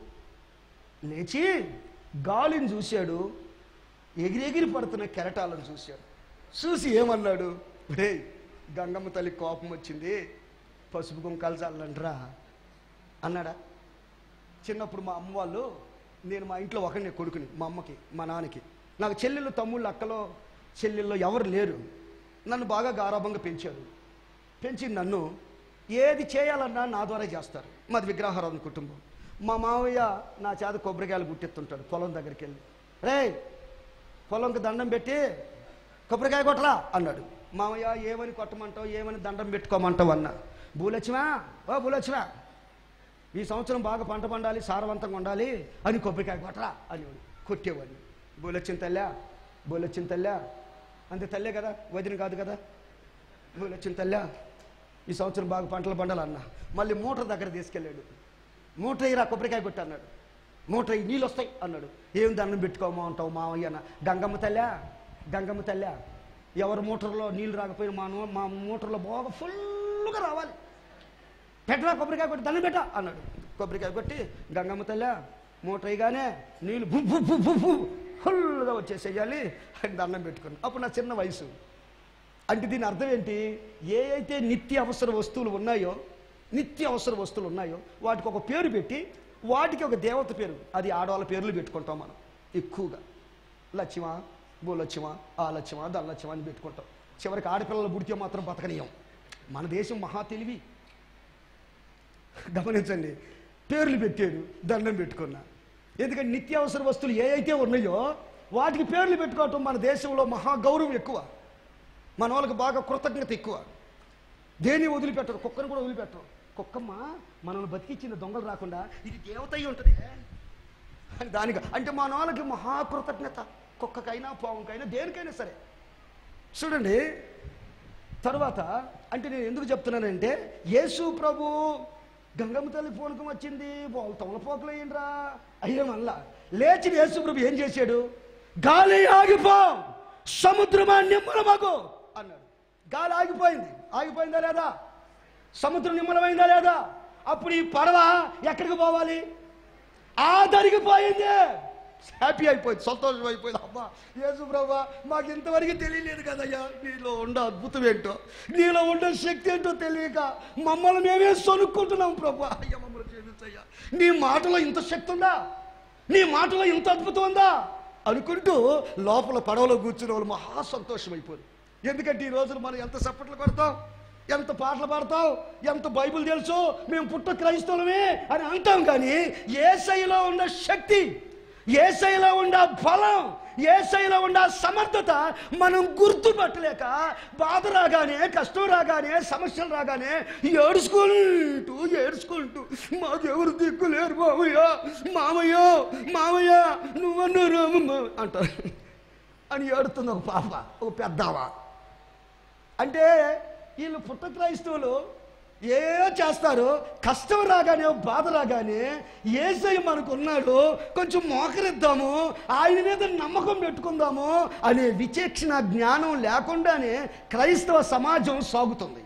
లేచి గాలిని చూశాడు ఎగిరెగిరి పడుతున్న కెరటాలను చూశాడు చూసి ఏమన్నాడు రే గంగమ్మ తల్లి కోపం వచ్చింది పసుపు కుంకాలు చల్లంట్రా అన్నాడా చిన్నప్పుడు మా అమ్మ వాళ్ళు నేను మా ఇంట్లో ఒకరిని కొడుకుని మా అమ్మకి మా నాన్నకి నాకు చెల్లెళ్ళు తమ్ముళ్ళు అక్కలో చెల్లెళ్ళు ఎవరు లేరు నన్ను బాగా గారాభంగా పెంచారు పెంచి నన్ను ఏది చేయాలన్నా నా ద్వారా చేస్తారు మాది విగ్రహారాధన కుటుంబం మా మావయ్య నా చేత కొబ్బరికాయలు గుట్టెత్తుంటాడు పొలం దగ్గరికి వెళ్ళి రే పొలంకి దండం పెట్టి కొబ్బరికాయ కొట్టరా అన్నాడు మామయ్య ఏమని కొట్టమంటావు ఏమని దండం పెట్టుకోమంటావు అన్నా భూలక్ష్మా ఓ భూలక్ష్మా ఈ సంవత్సరం బాగా పంట పండాలి సారవంతంగా ఉండాలి అని కొబ్బరికాయ కొట్టరా అని కొట్టేవాడిని బోలొచ్చిన తల్లా బోలొచ్చిన తల్లా అంతే తల్లే కదా వదిన కాదు కదా బోలొచ్చిన తల్లా ఈ సంవత్సరం బాగా పంటలు పండాలి అన్న మళ్ళీ మూటర్ దగ్గర తీసుకెళ్ళాడు మూటర్ ఇరా కొబ్బరికాయ కొట్టి అన్నాడు మూటర్ అయ్యి నీళ్ళు వస్తాయి అన్నాడు ఏం దండం పెట్టుకోమా అంటావు మావయ్య అన్న గంగమ్మ తల్లా గంగమ్మ తల్లా ఎవరి మూటర్లో నీళ్ళు రాకపోయినా మా నూ- మా మూటర్లో బాగా ఫుల్గా రావాలి పెట్టరా కొబ్బరికాయ కొట్టి దండం పెట్ట అన్నాడు కొబ్బరికాయ కొట్టి గంగమ్మ తల్లి మూటయ్యగానే నీళ్ళు భు భు భు భు భు ఫుల్గా వచ్చేసేయాలి అని దండం పెట్టుకుని అప్పుడు నా చిన్న వయసు అంటే దీని అర్థం ఏంటి ఏ అయితే నిత్య అవసర వస్తువులు ఉన్నాయో నిత్య అవసర వస్తువులు ఉన్నాయో వాటికి ఒక పేరు పెట్టి వాటికి ఒక దేవత పేరు అది ఆడవాళ్ళ పేర్లు పెట్టుకుంటాం మనం ఎక్కువగా లక్ష్మ భూలక్ష్మ ఆ లక్ష్మ ధనలక్ష్మ అని పెట్టుకుంటాం చివరికి ఆడపిల్లలు పుడితే మాత్రం బతకనీయం మన దేశం మహా తెలివి గమనించండి పేర్లు పెట్టాడు దండం పెట్టుకున్నా ఎందుకంటే నిత్యావసర వస్తువులు ఏ అయితే ఉన్నాయో వాటికి పేర్లు పెట్టుకోవటం మన దేశంలో మహా గౌరవం ఎక్కువ మన వాళ్ళకి బాగా కృతజ్ఞత ఎక్కువ దేని వదిలిపెట్టరు కుక్కను కూడా వదిలిపెట్టరు కుక్కమ్మ మనల్ని బతికిచ్చిన దొంగలు రాకుండా ఇది దేవత అయి ఉంటుంది అని దానికి అంటే మన వాళ్ళకి మహా కృతజ్ఞత కుక్కకైనా పావుకైనా దేనికైనా సరే చూడండి తర్వాత అంటే నేను ఎందుకు చెప్తున్నానంటే యేసు ప్రభు గంగమ్మ తల్లి పూనకం వచ్చింది వాళ్ళు తమలపోకలు అయ్యిండ్రా అయ్యే మళ్ళా లేచి యేసు ప్రభు ఏం చేశాడు గాలి ఆగిపో సముద్రమా నిమ్మలమగు అన్నాడు గాలి ఆగిపోయింది ఆగిపోయిందా లేదా సముద్రం నిమ్మలమైందా లేదా అప్పుడు ఈ పడవ ఎక్కడికి పోవాలి ఆ దరిగిపోయింది హ్యాపీ అయిపోయింది సంతోషం అయిపోయింది అమ్మా యేసు ప్రభా మాకు ఇంతవరకు తెలియలేదు కదయ్యా నీలో ఉండే అద్భుతం ఏంటో నీలో ఉండే శక్తి ఏంటో తెలియక మమ్మల్ని మేమే సొనుక్కుంటున్నాం ప్రభా అయ్యా మమ్మల్ని క్షమించయ్యా నీ మాటలో ఇంత శక్తి ఉందా నీ మాటలో ఇంత అద్భుతం ఉందా అనుకుంటూ లోపల పడవలో కూర్చున్న వాళ్ళు మహా సంతోషం అయిపోయింది ఎందుకంటే ఈ రోజున మనం ఎంత చప్పట్లు కొడతాం ఎంత పాటలు పాడతాం ఎంత బైబిల్ తెలుసు మేము పుట్ట క్రైస్తవులమే అని అంటాం కానీ ఏసైలో ఉన్న శక్తి ఏసైలో ఉన్న బలం ఏసైలో ఉన్న సమర్థత మనం గుర్తుపట్టలేక బాధ రాగానే కష్టం రాగానే సమస్యలు రాగానే ఏడుచుకుంటూ ఏడుచుకుంటూ మా దేవుడు దిక్కు లేరు మామయ్య మామయ్య మామయ్య నువ్వన్నా రామమ్మ అంటారు అని ఏడుతుంది ఒక పాప ఒక పెద్దావా అంటే వీళ్ళు పుట్ట క్రైస్తవులు ఏ చేస్తారు కష్టం రాగానే బాధ రాగానే ఏసై మనకు ఉన్నాడు కొంచెం మోకరిద్దాము ఆయన మీద నమ్మకం పెట్టుకుందాము అనే విచక్షణ జ్ఞానం లేకుండానే క్రైస్తవ సమాజం సాగుతుంది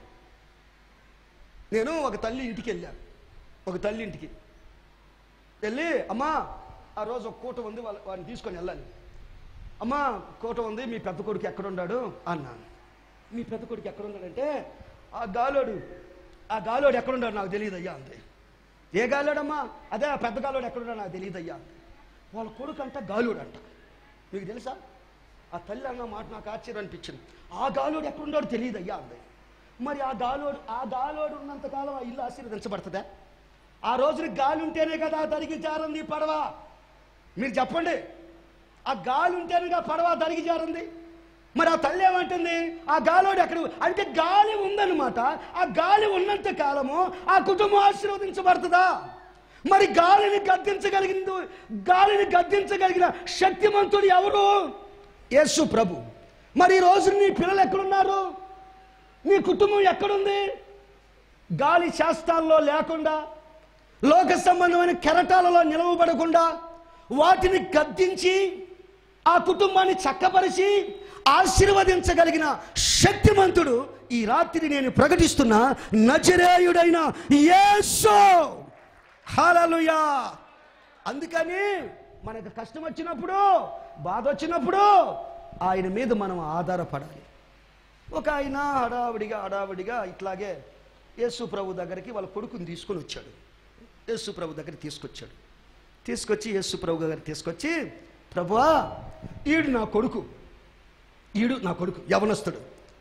నేను ఒక తల్లి ఇంటికి వెళ్ళాను ఒక తల్లి ఇంటికి వెళ్ళి అమ్మా ఆ రోజు ఒక కూట ఉంది వాళ్ళ వాడిని తీసుకొని వెళ్ళాలి అమ్మా కోట ఉంది మీ పెద్ద కొడుకు ఎక్కడ ఉన్నాడు అన్నాను మీ పెద్ద కొడుకు ఎక్కడ ఉన్నాడంటే ఆ గాలోడు ఆ గాలోడు ఎక్కడ ఉన్నాడు నాకు తెలియదు అయ్యా అంది ఏ గాలోడమ్మా అదే ఆ పెద్ద గాలోడు ఎక్కడ ఉన్నాడు నాకు తెలియదు అయ్యా అంది వాళ్ళ కొడుకు అంట గాలోడు అంట మీకు తెలుసా ఆ తల్లి అన్న మాట నాకు ఆశ్చర్యం అనిపించింది ఆ గాలోడు ఎక్కడ ఉన్నాడో తెలియదు అయ్యా అంది మరి ఆ గాలోడు ఆ గాలోడు ఉన్నంతకాలం ఆ ఇల్లు ఆశీర్వదించబడుతుందా ఆ రోజున గాలి ఉంటేనే కదా దరిగి జారంది ఈ పడవ మీరు చెప్పండి ఆ గాలి ఉంటేనే పడవ దరిగి జారింది మరి ఆ తల్లి ఏమంటుంది ఆ గాలోడు ఎక్కడ అంటే గాలి ఉందన్నమాట ఆ గాలి ఉన్నంత కాలము ఆ కుటుంబం ఆశీర్వదించబడుతుందా మరి గాలిని గద్దించగలిగింది గాలిని గద్దించగలిగిన శక్తిమంతుడు ఎవరు యేసు ప్రభు మరి ఈ రోజు నీ పిల్లలు ఎక్కడున్నారు నీ కుటుంబం ఎక్కడుంది గాలి శాస్త్రాల్లో లేకుండా లోక సంబంధమైన కెరటాలలో నిలవబడకుండా వాటిని గద్దించి ఆ కుటుంబాన్ని చక్కపరిచి ఆశీర్వదించగలిగిన శక్తిమంతుడు ఈ రాత్రి నేను ప్రకటిస్తున్న నజరేయుడైన యేసు హల్లెలూయా అందుకని మనకు కష్టం వచ్చినప్పుడు బాధ వచ్చినప్పుడు ఆయన మీద మనం ఆధారపడాలి ఒక ఆయన హడావిడిగా హడావిడిగా ఇట్లాగే యేసు ప్రభు దగ్గరికి వాళ్ళ కొడుకుని తీసుకొని వచ్చాడు యేసు ప్రభు దగ్గర తీసుకొచ్చాడు తీసుకొచ్చి యేసు ప్రభు దగ్గర తీసుకొచ్చి ప్రభువా ఈడు నా కొడుకు ఈడు నా కొడుకు యవనస్తుడు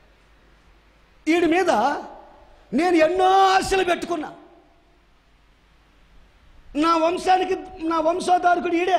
ఈడి మీద నేను ఎన్నో ఆశలు పెట్టుకున్నా నా వంశానికి నా వంశోధారకుడు ఈడే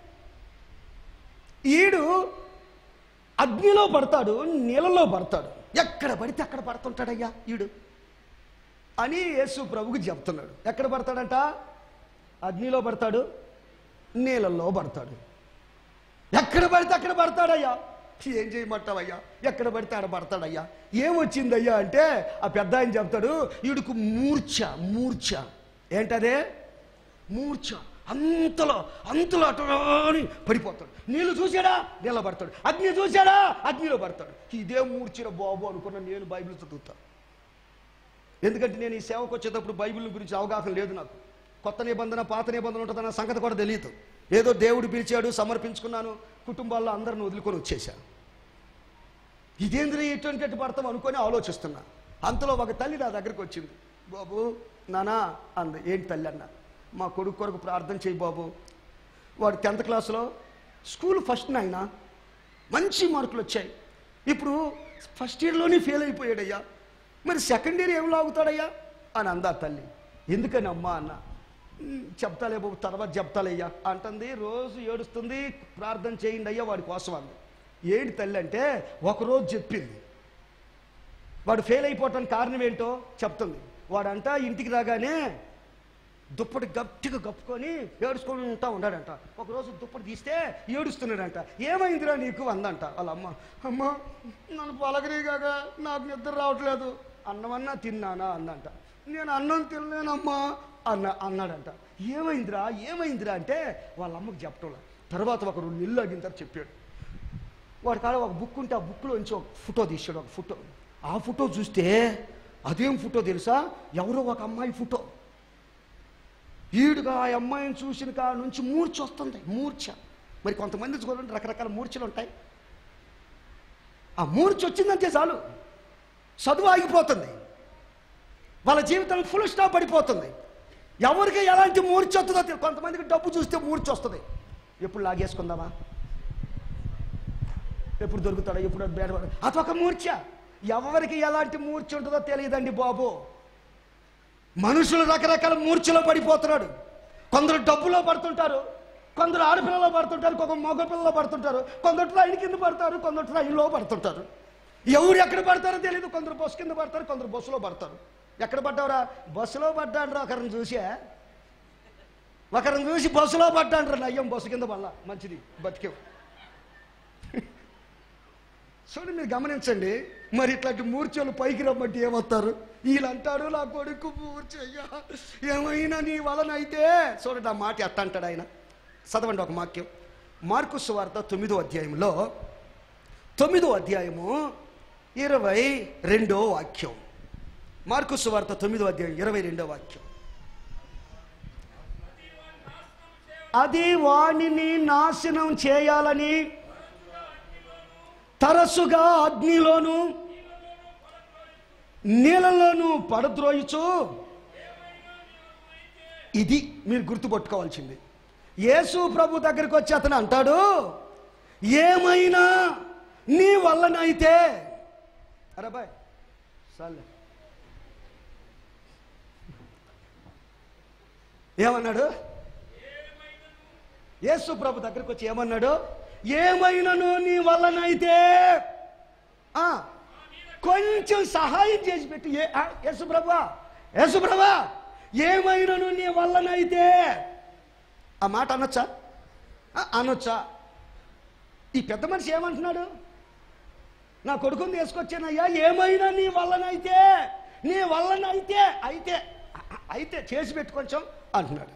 ఈడు అగ్నిలో పడతాడు నీళ్ళలో పడతాడు ఎక్కడ పడితే అక్కడ పడుతుంటాడయ్యా ఈడు అని యేసు ప్రభుకి చెప్తున్నాడు ఎక్కడ పడతాడంట అగ్నిలో పడతాడు నీళ్ళల్లో పడతాడు ఎక్కడ పడితే అక్కడ పడతాడయ్యా ఏం చేయమంటావయ్యా ఎక్కడ పడితే ఆడ పడతాడయ్యా ఏమొచ్చిందయ్యా అంటే ఆ పెద్ద ఆయన చెప్తాడు ఈడుకు మూర్ఛ మూర్ఛ ఏంటదే మూర్ఛ అంతలో అంతలో అటని పడిపోతాడు నీళ్ళు చూశాడా నీళ్ళ పడతాడు అగ్ని చూశాడా అగ్నిలో పడతాడు ఇదే మూర్చిన బాబు అనుకున్న నేను బైబిల్ చదువుతా ఎందుకంటే నేను ఈ సేవకు వచ్చేటప్పుడు బైబిల్ గురించి అవగాహన లేదు నాకు కొత్త నిబంధన పాత నిబంధన ఉంటుందన్న సంగతి కూడా తెలియదు ఏదో దేవుడు పిలిచాడు సమర్పించుకున్నాను కుటుంబాల్లో అందరిని వదులుకొని వచ్చేసాను ఇదేంద్రి ఎటువంటి ఎటు పడతాం అనుకొని ఆలోచిస్తున్నా అంతలో ఒక తల్లి నా దగ్గరికి వచ్చింది బాబు నానా అంది ఏంటి తల్లి అన్న మా కొడుకు కొరకు ప్రార్థన చేయి బాబు వాడు టెన్త్ క్లాస్లో స్కూల్ ఫస్ట్ నాయన మంచి మార్కులు వచ్చాయి ఇప్పుడు ఫస్ట్ ఇయర్లోనే ఫెయిల్ అయిపోయాడయ్యా మరి సెకండ్ ఇయర్ ఏం లాగుతాడయ్యా అని అందా తల్లి ఎందుకని అమ్మా అన్న "ఉమ్, చెప్తాలే బాబు తర్వాత చెప్తాలే అయ్యా అంటుంది రోజు ఏడుస్తుంది ప్రార్థన చేయండి అయ్యా వాడి కోసం అంది ఏంటి తల్లి అంటే ఒకరోజు చెప్పింది వాడు ఫెయిల్ అయిపోవటానికి కారణం ఏంటో చెప్తుంది వాడంట ఇంటికి రాగానే దుప్పటి గట్టిగా కప్పుకొని ఏడుచుకుంటా ఉన్నాడంట ఒకరోజు దుప్పటి తీస్తే ఏడుస్తున్నాడంట ఏమైందిరా నీకు అందంట వాళ్ళ అమ్మ అమ్మ నన్ను పలకరీగాక నాకు నిద్ర రావట్లేదు అన్నమన్నా తిన్నానా అందంట నేను అన్నం తినలేనమ్మా అన్న అన్నాడంట ఏమైందిరా ఏమైందిరా అంటే వాళ్ళ అమ్మకి చెప్పటం తర్వాత ఒక రెండు నెలలు అడిగిన తర్వాత చెప్పాడు వాడి కాడ ఒక బుక్ ఉంటే ఆ బుక్లోంచి ఒక ఫోటో తీసాడు ఒక ఫోటో ఆ ఫోటో చూస్తే అదేం ఫోటో తెలుసా ఎవరో ఒక అమ్మాయి ఫోటో ఈడుగా ఆ అమ్మాయిని చూసిన కాడ నుంచి మూర్ఛ వస్తుంది మూర్ఛ మరి కొంతమంది చూడండి రకరకాల మూర్ఛలు ఉంటాయి ఆ మూర్ఛ వచ్చిందంటే చాలు చదువు ఆగిపోతుంది వాళ్ళ జీవితం ఫుల్ స్టాప్ పడిపోతుంది ఎవరికి ఎలాంటి మూర్ఛ వస్తుందో తెలియదు కొంతమందికి డబ్బు చూస్తే మూర్ఛ వస్తుంది ఎప్పుడు లాగేసుకుందామా ఎప్పుడు దొరుకుతాడో ఎప్పుడు బేడపడ అదొక మూర్ఛ ఎవరికి ఎలాంటి మూర్ఛ ఉంటుందో తెలియదండి బాబు మనుషులు రకరకాల మూర్ఛలో పడిపోతున్నాడు కొందరు డబ్బులో పడుతుంటారు కొందరు ఆడపిల్లలో పడుతుంటారు కొందరు మగ పిల్లలో పడుతుంటారు కొందరు ట్రైన్ కింద పడతారు కొందరు ట్రైన్లో పడుతుంటారు ఎవరు ఎక్కడ పడతారో తెలియదు కొందరు బస్సు కింద పడతారు కొందరు బస్సులో పడతారు ఎక్కడ పడ్డావురా బస్సులో పడ్డాడు రా ఒకరిని చూసే ఒకరిని చూసి బస్సులో పడ్డాడు రా అయ్యం బస్సు కింద పడలా మంచిది బతికేవు చూడండి మీరు గమనించండి మరి ఇట్లాంటి మూర్ఛలు పైకి రమ్మంటే ఏమవుతారు వీళ్ళంటాడు నా కొడుకు మూర్ఛయ్యా ఏమైనా నీ వలనైతే చూడండి ఆ మాట ఎట్ట అంటాడు ఆయన చదవండి ఒక వాక్యం మార్కు సువార్త తొమ్మిదో అధ్యాయంలో తొమ్మిదో అధ్యాయము ఇరవై రెండో వాక్యం మార్కు సువార్త తొమ్మిదో అధ్యాయం ఇరవై రెండో వాక్యం అది వాణిని నాశనం చేయాలని తరచుగా అగ్నిలోను నీళ్ళలోను పడద్రోయుచు ఇది మీరు గుర్తుపట్టుకోవాల్సింది యేసు ప్రభు దగ్గరికి వచ్చి అతను అంటాడు ఏమైనా నీ వల్లనైతే అరే బాయ్ సార్లే ఏమన్నాడు యేసు ప్రభు దగ్గరికి వచ్చి ఏమన్నాడు ఏమైనాను నీ వల్లనైతే ఆ, కొంచెం సహాయం చేసి పెట్టి ఏ ఆ, యేసు ప్రభా యేసు ప్రభా ఏమైనాను నీ వల్లనైతే ఆ మాట అనొచ్చా ఆ, అనొచ్చా ఈ పెద్ద మనిషి ఏమంటున్నాడు నా కొడుకుని తీసుకొచ్చానయ్యా ఏమైనా నీ వల్లనైతే నీ వల్లనైతే అయితే అ- అయితే చేసి పెట్టు కొంచెం అంటున్నాడు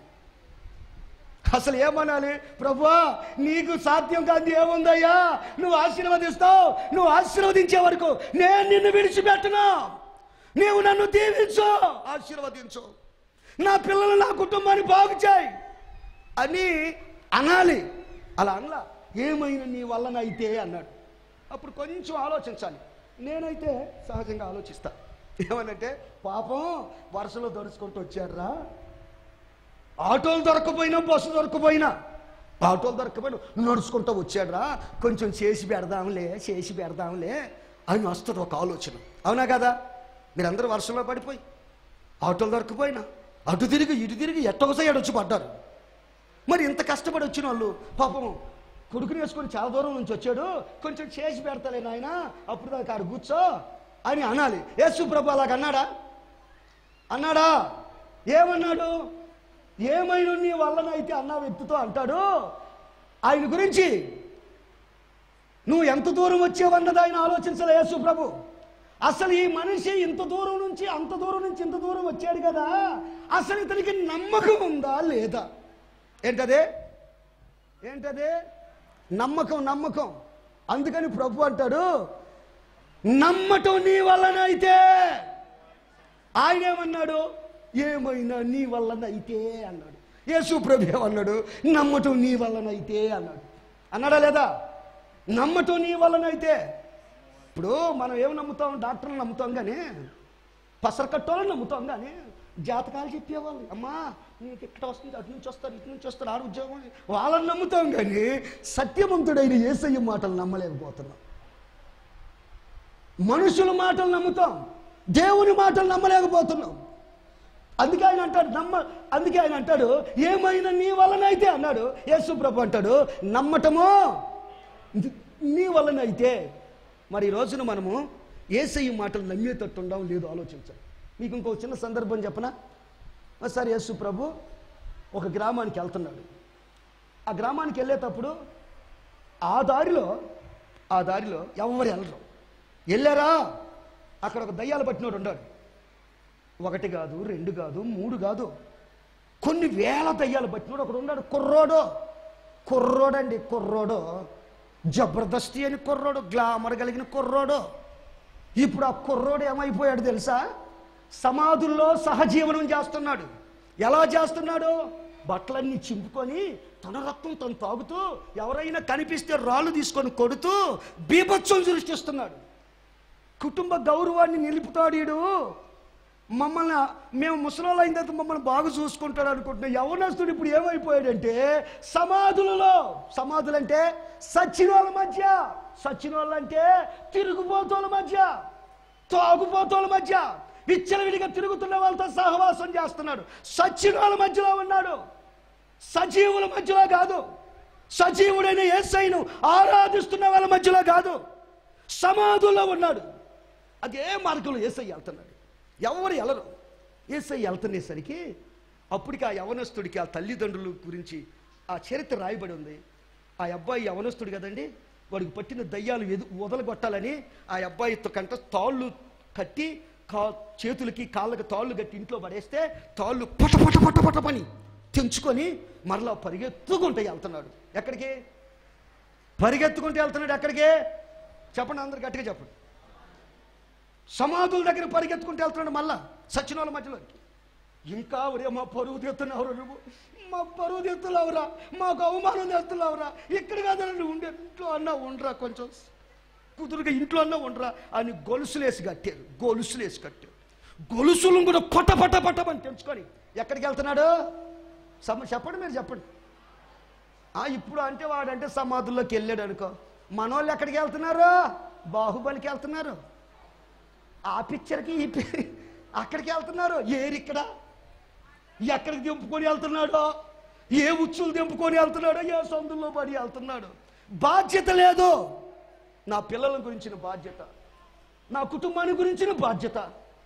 అసలు ఏమనాలి ప్రభువా నీకు సాధ్యం కాదు ఏముందయ్యా నువ్వు ఆశీర్వదిస్తావు నువ్వు ఆశీర్వదించే వరకు నేను నిన్ను విడిచిపెట్టను నీవు నన్ను దీవించు ఆశీర్వదించు నా పిల్లలు నా కుటుంబాన్ని బాగు చేయి అని అనాలి అలా అనలా ఏమైనా నీ వల్లనైతే అన్నాడు అప్పుడు కొంచెం ఆలోచించాలి నేనైతే సహజంగా ఆలోచిస్తా ఏమనంటే పాపం వరుసలో దొరుచుకుంటూ వచ్చారా ఆటోలు దొరకపోయినా బస్సు దొరకపోయినా ఆటోలు దొరకపోయినా నడుచుకుంటూ వచ్చాడురా కొంచెం చేసి పెడదాంలే చేసి పెడదాంలే అని వస్తుంది ఒక ఆలోచన అవునా కదా మీరందరూ వర్షంలో పడిపోయి ఆటోలు దొరకపోయినా అటు తిరిగి ఇటు తిరిగి ఎట్టొకసారి వచ్చి పడ్డారు మరి ఇంత కష్టపడి వచ్చిన వాళ్ళు పాపం కొడుకుని వేసుకొని చాలా దూరం నుంచి వచ్చాడు కొంచెం చేసి పెడతాలే నాయన అప్పుడు దాకా ఆడు కూర్చో అని అనాలి యేసు ప్రభు అలాగ అన్నాడా అన్నాడా ఏమన్నాడు ఏమైనా నీ వల్లనైతే అన్న వ్యక్తితో అంటాడు ఆయన గురించి నువ్వు ఎంత దూరం వచ్చావన్నది ఆయన ఆలోచించలే యేసు ప్రభు అసలు ఈ మనిషి ఇంత దూరం నుంచి అంత దూరం నుంచి ఇంత దూరం వచ్చాడు కదా అసలు ఇతనికి నమ్మకం ఉందా లేదా ఏంటదే ఏంటదే నమ్మకం నమ్మకం అందుకని ప్రభు అంటాడు నమ్మటం నీ వల్లనైతే ఆయన ఏమన్నాడు ఏమైనా నీ వల్లనైతే అన్నాడు యేసు ప్రభు ఏమన్నాడు నమ్మటం నీ వల్లనైతే అన్నాడు అన్నాడా లేదా నమ్మటం నీ వల్లనైతే ఇప్పుడు మనం ఏం నమ్ముతాం డాక్టర్లు నమ్ముతాం కానీ పసరకట్టోళ్ళని నమ్ముతాం కానీ జాతకాలు చెప్పేవాళ్ళు అమ్మా నీకు ఇక్కడ వస్తుంది అటు నుంచి వస్తారు ఇటు నుంచి వస్తారు ఆడ ఉద్యోగం వాళ్ళని నమ్ముతాం కానీ సత్యవంతుడైన ఏసయ్య మాటలు నమ్మలేకపోతున్నాం మనుషుల మాటలు నమ్ముతాం దేవుని మాటలు నమ్మలేకపోతున్నాం అందుకే ఆయన అంటాడు నమ్మ అందుకే ఆయన అంటాడు ఏమైనా నీ వలనైతే అన్నాడు యేసు ప్రభు అంటాడు నమ్మటమో నీ వలనైతే మరి ఈ రోజున మనము ఏసయ్య మాటలు నమ్మేటట్టు ఉండం లేదు ఆలోచించాలి మీకు ఇంకో చిన్న సందర్భం చెప్పనా ఒకసారి యేసు ప్రభు ఒక గ్రామానికి వెళ్తున్నాడు ఆ గ్రామానికి వెళ్ళేటప్పుడు ఆ దారిలో ఆ దారిలో ఎవరు వెళ్ళరు వెళ్ళారా అక్కడ ఒక దయ్యాలు పట్టినోడు ఉన్నాడు ఒకటి కాదు రెండు కాదు మూడు కాదు కొన్ని వేల దయ్యాలు పట్టినోడు ఒకడు ఉన్నాడు కుర్రోడు కుర్రోడండి కుర్రోడు జబర్దస్తి అని కుర్రోడు గ్లామర్ కలిగిన కుర్రోడు ఇప్పుడు ఆ కుర్రోడు ఏమైపోయాడు తెలుసా సమాధుల్లో సహజీవనం చేస్తున్నాడు ఎలా చేస్తున్నాడు బట్టలన్నీ చింపుకొని తన రక్తం తను తాగుతూ ఎవరైనా కనిపిస్తే రాళ్ళు తీసుకొని కొడుతూ బీభత్సం సృష్టిస్తున్నాడు కుటుంబ గౌరవాన్ని నిలుపుతాడు ఈడు మమ్మల్ని మేము ముసలోళ్ళు అయిన తర్వాత మమ్మల్ని బాగా చూసుకుంటాడు అనుకుంటున్నా యవనస్తుడు ఇప్పుడు ఏమైపోయాడంటే సమాధులలో సమాధులు అంటే సచ్చినోళ్ళ మధ్య సచ్చినోళ్ళ అంటే తిరుగుబోతోళ్ళ మధ్య తాగుబోతోళ్ళ మధ్య విచ్చలవిడిగా తిరుగుతున్న వాళ్ళతో సహవాసం చేస్తున్నాడు సచ్చినోళ్ళ మధ్యలో ఉన్నాడు సజీవుల మధ్యలో కాదు సజీవుడైన యేసైను ఆరాధిస్తున్న వాళ్ళ మధ్యలో కాదు సమాధుల్లో ఉన్నాడు అదే మార్గంలో ఏసై వెళ్తున్నాడు ఎవరు వెళ్ళరు ఏసై వెళ్తునేసరికి అప్పటికి ఆ యవనస్తుడికి ఆ తల్లిదండ్రుల గురించి ఆ చరిత్ర రాయబడి ఉంది ఆ అబ్బాయి యవనస్తుడు కదండి వాడికి పట్టిన దయ్యాలు ఎదు వదలగొట్టాలని ఆ అబ్బాయితో కంట తాళ్ళు కట్టి కా చేతులకి కాళ్ళకి తాళ్ళు కట్టి ఇంట్లో పడేస్తే తాళ్ళు పట పట పట పట పని తెంచుకొని మరలా పరిగెత్తుకుంటూ వెళ్తున్నాడు ఎక్కడికి పరిగెత్తుకుంటూ వెళ్తున్నాడు ఎక్కడికి చెప్పండి అందరు గట్టిగా చెప్పండి సమాధుల దగ్గర పరిగెత్తుకుంటూ వెళ్తున్నాడు మళ్ళా సచినోళ్ళ మధ్యలోకి ఇంకా ఒరే మా పరువు తెస్తున్నావురా నువ్వు మా పరువు తెస్తున్నావురా మాకు అవమానం తెస్తున్నావురా ఇక్కడ కాదా నువ్వు ఉండే ఇంట్లో అన్నా ఉండరా కొంచెం కుదురుగా ఇంట్లో అన్నా ఉండరా అని గొలుసులేసి కట్టారు గొలుసులేసి కట్టారు గొలుసులను కూడా పట పట పట్టమని తెంచుకొని ఎక్కడికి వెళ్తున్నాడు సమ చెప్పండి మీరు చెప్పండి ఆ, ఇప్పుడు అంటే వాడంటే సమాధుల్లోకి వెళ్ళాడు అనుకో మనోళ్ళు ఎక్కడికి వెళ్తున్నారు బాహుబలికి వెళ్తున్నారు ఆ పిక్చర్కి ఈ పి- అక్కడికి వెళ్తున్నారు ఏరిక్కడ ఎక్కడికి దింపుకొని వెళ్తున్నాడో ఏ ఉచ్చులు దింపుకొని వెళ్తున్నాడో ఏ సందుల్లో పడి వెళ్తున్నాడు బాధ్యత లేదు నా పిల్లల గురించిన బాధ్యత నా కుటుంబాన్ని గురించిన బాధ్యత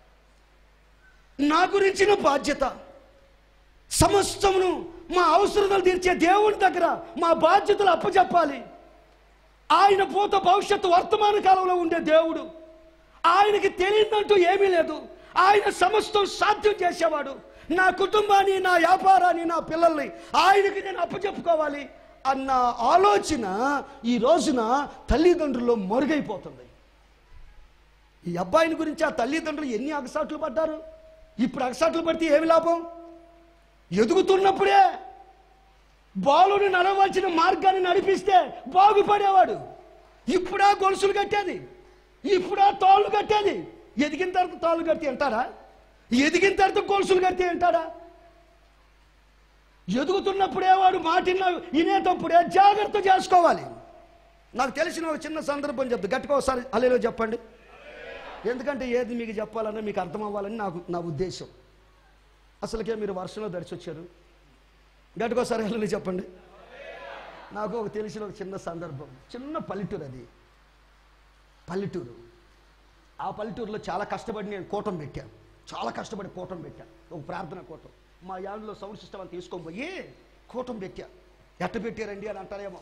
నా గురించిన బాధ్యత సమస్తమును మా అవసరతలు తీర్చే దేవుని దగ్గర మా బాధ్యతలు అప్పచెప్పాలి ఆయన పూత భవిష్యత్తు వర్తమాన కాలంలో ఉండే దేవుడు ఆయనకి తెలియదంటూ ఏమీ లేదు ఆయన సమస్తం సాధ్యం చేసేవాడు నా కుటుంబాన్ని నా వ్యాపారాన్ని నా పిల్లల్ని ఆయనకి నేను అప్పచెప్పుకోవాలి అన్న ఆలోచన ఈ రోజున తల్లిదండ్రుల్లో మరుగైపోతుంది ఈ అబ్బాయిని గురించి ఆ తల్లిదండ్రులు ఎన్ని అగసాట్లు పడ్డారు ఇప్పుడు అగసాట్లు పడితే ఏమి లాభం ఎదుగుతున్నప్పుడే బాలుని నడవలసిన మార్గాన్ని నడిపిస్తే బాగుపడేవాడు ఇప్పుడా గొలుసులు కట్టేది ఇప్పుడా తాళ్ళు కట్టేది ఎదిగిన తర్వాత తాళ్ళు కట్టి అంటారా ఎదిగిన తర్వాత గొలుసులు కట్టి అంటారా ఎదుగుతున్నప్పుడే వాడు మాటిన్న వినేటప్పుడే జాగ్రత్త చేసుకోవాలి నాకు తెలిసిన ఒక చిన్న సందర్భం చెప్తా గట్టిగా ఒకసారి అల్లేలో చెప్పండి ఎందుకంటే ఏది మీకు చెప్పాలన్నా మీకు అర్థం అవ్వాలని నాకు నా ఉద్దేశం అసలుకే మీరు వర్షంలో దడిచి వచ్చారు గట్టుకోసారి వెళ్ళని చెప్పండి నాకు ఒక తెలిసిన ఒక చిన్న సందర్భం చిన్న పల్లెటూరు అది పల్లెటూరు ఆ పల్లెటూరులో చాలా కష్టపడి నేను కూటం పెట్టాను చాలా కష్టపడి కూటం పెట్టాను ఒక ప్రార్థన కూటం మా యాడ్లో సౌండ్ సిస్టమ్ అని తీసుకొని పోయి కూటం పెట్టా ఎట్ట పెట్టారండి అని అంటారేమో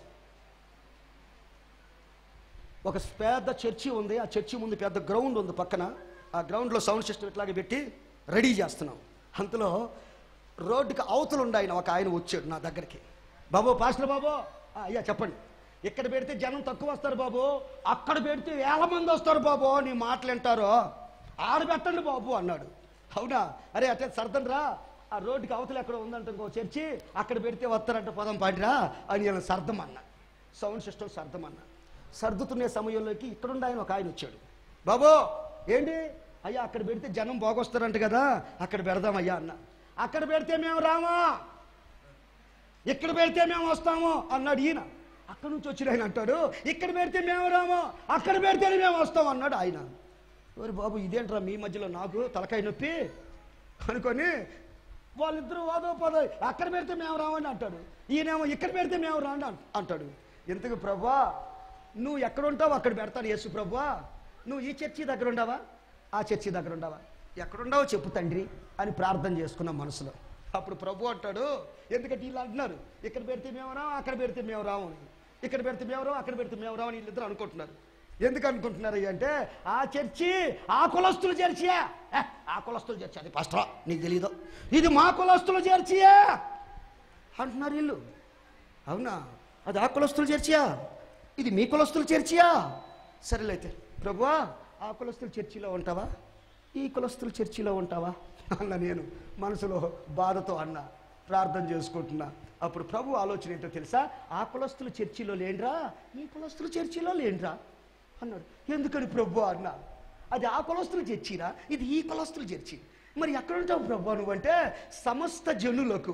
ఒక పెద్ద చర్చి ఉంది ఆ చర్చి ముందు పెద్ద గ్రౌండ్ ఉంది పక్కన ఆ గ్రౌండ్లో సౌండ్ సిస్టమ్ ఇట్లాగే పెట్టి రెడీ చేస్తున్నాం అంతలో రోడ్డుకి అవతలు ఉండి ఆయన ఒక ఆయన వచ్చాడు నా దగ్గరికి బాబు పాస్టర్ బాబు "ఆ, అయ్యా చెప్పండి ఇక్కడ పెడితే జనం తక్కువ వస్తారు బాబు అక్కడ పెడితే వేల మంది వస్తారు బాబు నీ మాటలు వింటారు ఆడ పెట్టండి బాబు అన్నాడు అవునా అరే అట్లా సర్దన్ రా ఆ రోడ్డుకి అవతల ఎక్కడ ఉందంట ఇంకో చర్చి అక్కడ పెడితే వస్తారంట పదం పాడిరా అని నేను సర్దం అన్నా సౌండ్ సిస్టమ్ సర్దం అన్నా సర్దుతున్న సమయంలోకి ఇక్కడుండి ఆయన ఒక ఆయన వచ్చాడు బాబు ఏంటి అయ్యా అక్కడ పెడితే జనం బాగొస్తారంట కదా అక్కడ పెడదాం అయ్యా అన్న అక్కడ పెడితే మేము రామా ఇక్కడ పెడితే మేము వస్తాము అన్నాడు ఈయన అక్కడ నుంచి వచ్చిన ఆయన అంటాడు ఇక్కడ పెడితే మేము రాము అక్కడ పెడితేనే మేము వస్తాం అన్నాడు ఆయన ఓరి బాబు ఇదేంట్రా మీ మధ్యలో నాకు తలకాయ నొప్పి అనుకొని వాళ్ళిద్దరూ వాదో పదో అక్కడ పెడితే మేము రామని అంటాడు ఈయనేమో ఇక్కడ పెడితే మేము రాండి అంట- అంటాడు ఎందుకు ప్రభా నువ్వు ఎక్కడ ఉంటావు అక్కడ పెడతాడు యేసు ప్రభా నువ్వు ఈ చర్చి దగ్గర ఉండవా ఆ చర్చి దగ్గర ఉండవా ఎక్కడుండవో చెప్పు తండ్రి అని ప్రార్థన చేసుకున్నాం మనసులో అప్పుడు ప్రభు అంటాడు ఎందుకంటే వీళ్ళు అంటున్నారు ఇక్కడ పెడితే మేము రాము అక్కడ పెడితే మేము రాము అని. ఇక్కడ పెడితే మేము రాము అక్కడ పెడితే మేము రాము అని వీళ్ళిద్దరు అనుకుంటున్నారు ఎందుకు అనుకుంటున్నారు అంటే ఆ చర్చి ఆ కులస్తుల చర్చియా ఏ, ఆ కులస్తుల చర్చి అది పాస్టరా నీకు తెలీదు ఇది మా కులస్తుల చర్చియా అంటున్నారు వీళ్ళు అవునా అది ఆ కులస్తుల చర్చియా ఇది మీ కులస్తుల చర్చియా సరేలైతే ప్రభువా ఆ కులస్తుల చర్చిలో ఉంటావా ఈ కులస్తుల చర్చిలో ఉంటావా అన్న నేను మనసులో బాధతో అన్న ప్రార్థన చేసుకుంటున్నా అప్పుడు ప్రభు ఆలోచన ఏంటో తెలుసా ఆ కులస్తుల చర్చిలో లేండ్రా ఈ కులస్తుల చర్చిలో లేండ్రా అన్నాడు ఎందుకని ప్రభు అన్నా అది ఆ కులస్తుల చర్చిరా ఇది ఈ కులస్తుల చర్చి మరి ఎక్కడ ఉంటావు ప్రభు నువ్వంటే సమస్త జనులకు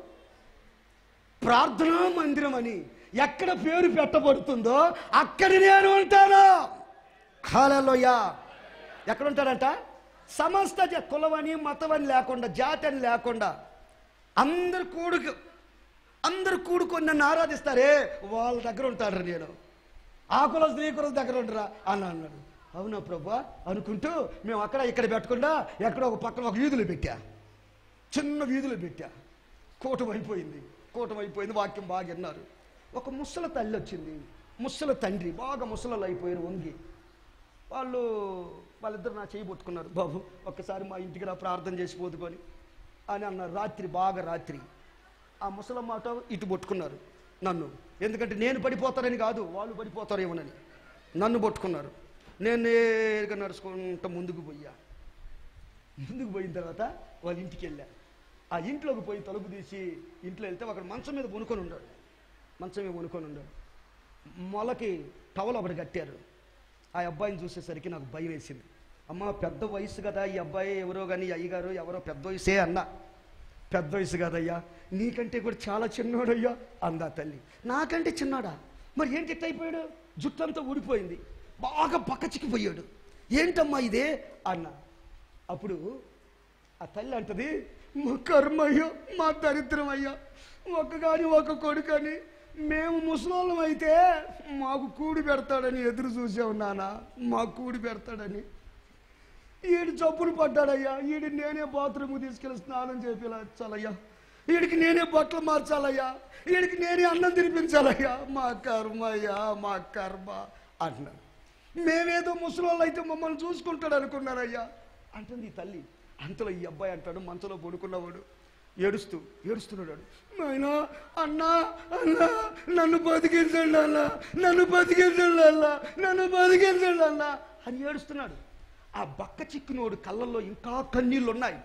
ప్రార్థనా మందిరం అని ఎక్కడ పేరు పెట్టబడుతుందో అక్కడ నేను ఉంటాను హాలలోయ ఎక్కడ ఉంటాడంట సమస్త జ- కులమని మతమని లేకుండా జాతి అని లేకుండా అందరు కూడుకు అందరు కూడుకొని నన్ను ఆరాధిస్తారే వాళ్ళ దగ్గర ఉంటాడు నేను ఆ కుల స్త్రీ కుల దగ్గర ఉండరా అని అన్నాడు అవునా ప్రభా అనుకుంటూ మేము అక్కడ ఇక్కడ పెట్టకుండా ఎక్కడో ఒక పక్కన ఒక వీధులు పెట్టా చిన్న వీధులు పెట్టా కూటం అయిపోయింది కూటం అయిపోయింది వాక్యం బాగా విన్నారు ఒక ముసల తల్లి వచ్చింది ముసల తండ్రి బాగా ముసలలు అయిపోయారు వంగి వాళ్ళు వాళ్ళిద్దరు నా చేయి పట్టుకున్నారు బాబు ఒక్కసారి మా ఇంటికి రా ప్రార్థన చేసి పోదుకొని అని అన్నారు రాత్రి బాగా రాత్రి ఆ ముసలమ్మ మాట ఇటు పట్టుకున్నారు నన్ను ఎందుకంటే నేను పడిపోతానని కాదు వాళ్ళు పడిపోతారేమోనని నన్ను పట్టుకున్నారు నేను నేరుగా నడుచుకుంటూ ముందుకు పోయా ముందుకు పోయిన తర్వాత వాళ్ళ ఇంటికి వెళ్ళా ఆ ఇంట్లోకి పోయి తలుపు తీసి ఇంట్లో వెళ్తే అక్కడ మంచం మీద కొనుక్కొని ఉన్నాడు మంచం మీద కొనుక్కొని ఉన్నాడు మొలకి టవల్ ఒకటి కట్టారు ఆ అబ్బాయిని చూసేసరికి నాకు భయం వేసింది అమ్మ పెద్ద వయసు కదా ఈ అబ్బాయి ఎవరో కానీ అయ్యగారు ఎవరో పెద్ద వయసే అన్నా పెద్ద వయసు కాదయ్యా నీకంటే కూడా చాలా చిన్నోడయ్యా అందా తల్లి నాకంటే చిన్నాడా మరి ఏంటి ఇట్ట అయిపోయాడు జుట్టంతా ఊడిపోయింది బాగా పక్కచిక్కిపోయాడు ఏంటమ్మా ఇదే అన్న అప్పుడు ఆ తల్లి అంటది మా కర్మయ్యా మా దరిద్రం అయ్యా ఒక కాని ఒక కొడుకని మేము ముసలోళ్ళం అయితే మాకు కూడి పెడతాడని ఎదురు చూసే ఉన్నానా మాకు కూడి పెడతాడని ఈడు జబ్బులు పడ్డాడయ్యా ఈడు నేనే బాత్రూమ్కి తీసుకెళ్ళి స్నానం చేపించాలయ్యా వీడికి నేనే బట్టలు మార్చాలయ్యా వీడికి నేనే అన్నం తినిపించాలయ్యా మా కర్మ అయ్యా మా కర్మ అంటున్నాడు మేమేదో ముసలోళ్ళు అయితే మమ్మల్ని చూసుకుంటాడు అనుకున్నారయ్యా అంటుంది ఈ తల్లి అంతలో ఈ అబ్బాయి అంటాడు మంచంలో పడుకున్నవాడు ఏడుస్తూ ఏడుస్తున్నాడు నాయనా అన్నా అన్నా నన్ను బతికించండి అన్నా నన్ను బతికించండి అన్నా నన్ను బతికించండి అన్నా అని ఏడుస్తున్నాడు ఆ బక్క చిక్కునోడు కళ్ళల్లో ఇంకా కన్నీళ్ళు ఉన్నాయి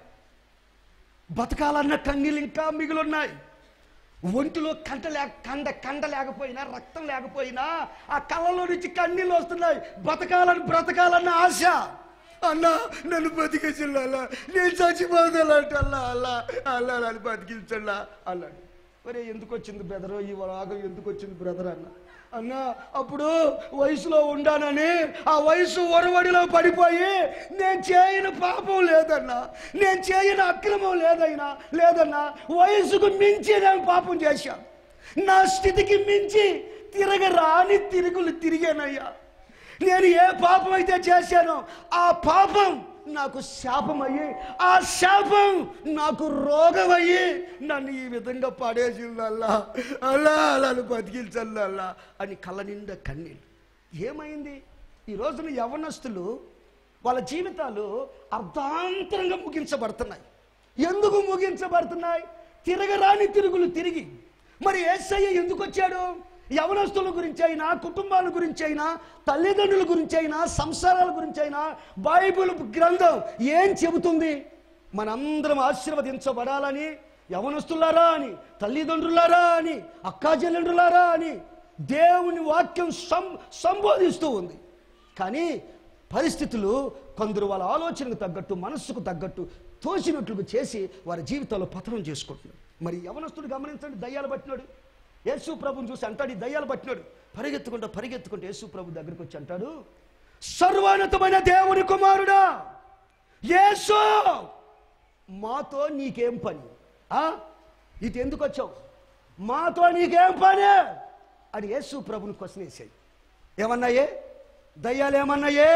బతకాలన్న కన్నీళ్ళు ఇంకా మిగులున్నాయి ఒంటిలో కంట లేక కండ కండ లేకపోయినా రక్తం లేకపోయినా ఆ కళ్ళలో నుంచి కన్నీళ్ళు వస్తున్నాయి బతకాలని బ్రతకాలన్న ఆశ అన్నా నన్ను బతికించండి అలా నేను చచ్చిపోతానంట అల్లా అల్లా అల్లా నన్ను బతికించండి అన్నాడు ఒరే ఎందుకు వచ్చింది బ్రదర్ ఈ రాగం ఎందుకు వచ్చింది బ్రదర్ అన్న అన్న అప్పుడు వయసులో ఉండానని ఆ వయసు ఒరవడిలో పడిపోయి నేను చేయని పాపం లేదన్నా నేను చేయని అక్రమం లేదైనా లేదన్నా వయసుకు మించి నేను పాపం చేశాను నా స్థితికి మించి తిరగరాని తిరుగులు తిరిగానయ్యా నేను ఏ పాపం అయితే చేశానో ఆ పాపం నాకు శాపమయ్యి ఆ శాపం నాకు రోగమయ్యి నన్ను ఈ విధంగా పడేసిందల్లా అలా అలాను బతికించల్లా అని కళ్ళ నిండా కన్నీళ్ళు ఏమైంది ఈ రోజున యవనస్తులు వాళ్ళ జీవితాలు అర్ధాంతరంగా ముగించబడుతున్నాయి ఎందుకు ముగించబడుతున్నాయి తిరగరాని తిరుగులు తిరిగి మరి ఏసయ్య ఎందుకు వచ్చాడు యవనస్తుల గురించి అయినా కుటుంబాల గురించి అయినా తల్లిదండ్రుల గురించి అయినా సంసారాల గురించి అయినా బైబిల్ గ్రంథం ఏం చెబుతుంది మనందరం ఆశీర్వదించబడాలని యవనస్తులారా అని తల్లిదండ్రులారా అని అక్కాచెల్లెండ్రులారా అని దేవుని వాక్యం సం సంబోధిస్తూ ఉంది కానీ పరిస్థితులు కొందరు వాళ్ళ ఆలోచనకు తగ్గట్టు మనస్సుకు తగ్గట్టు తోచినట్లుగా చేసి వారి జీవితాల్లో పతనం చేసుకుంటున్నారు మరి యవనస్తుడు గమనించండి దయ్యాలు పట్టినాడు యేసు ప్రభుని చూసి అంటాడు ఈ దయ్యాలు పట్టినాడు పరిగెత్తుకుంటూ పరిగెత్తుకుంటూ యేసు ప్రభు దగ్గరికి వచ్చి అంటాడు సర్వోన్నతమైన దేవుని కుమారుడా యేసు మాతో నీకేం పని ఆ ఇటు ఎందుకు వచ్చావు మాతో నీకేం పని అని యేసు ప్రభుని క్వశ్చన్ వేసాయి ఏమన్నాయే దయ్యాలు ఏమన్నాయే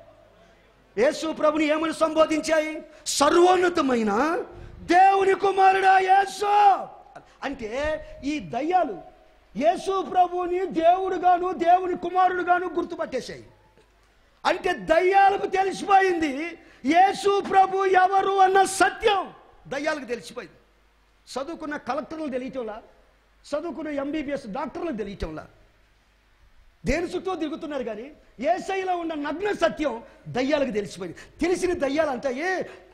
యేసు ప్రభుని ఏమని సంబోధించాయి సర్వోన్నతమైన దేవుని కుమారుడా యేసు అంటే ఈ దయ్యాలు యేసు ప్రభుని దేవుడుగాను దేవుని కుమారుడుగాను గుర్తుపట్టేశాయి అంటే దయ్యాలకు తెలిసిపోయింది యేసు ప్రభు ఎవరు అన్న సత్యం దయ్యాలకు తెలిసిపోయింది చదువుకున్న కలెక్టర్లు తెలియటంలా చదువుకున్న ఎంబీబీఎస్ డాక్టర్లకు తెలియటంలా దేని చుట్టూ తిరుగుతున్నారు కానీ ఏసైలో ఉన్న నగ్న సత్యం దయ్యాలకు తెలిసిపోయింది తెలిసిన దయ్యాలు అంటాయి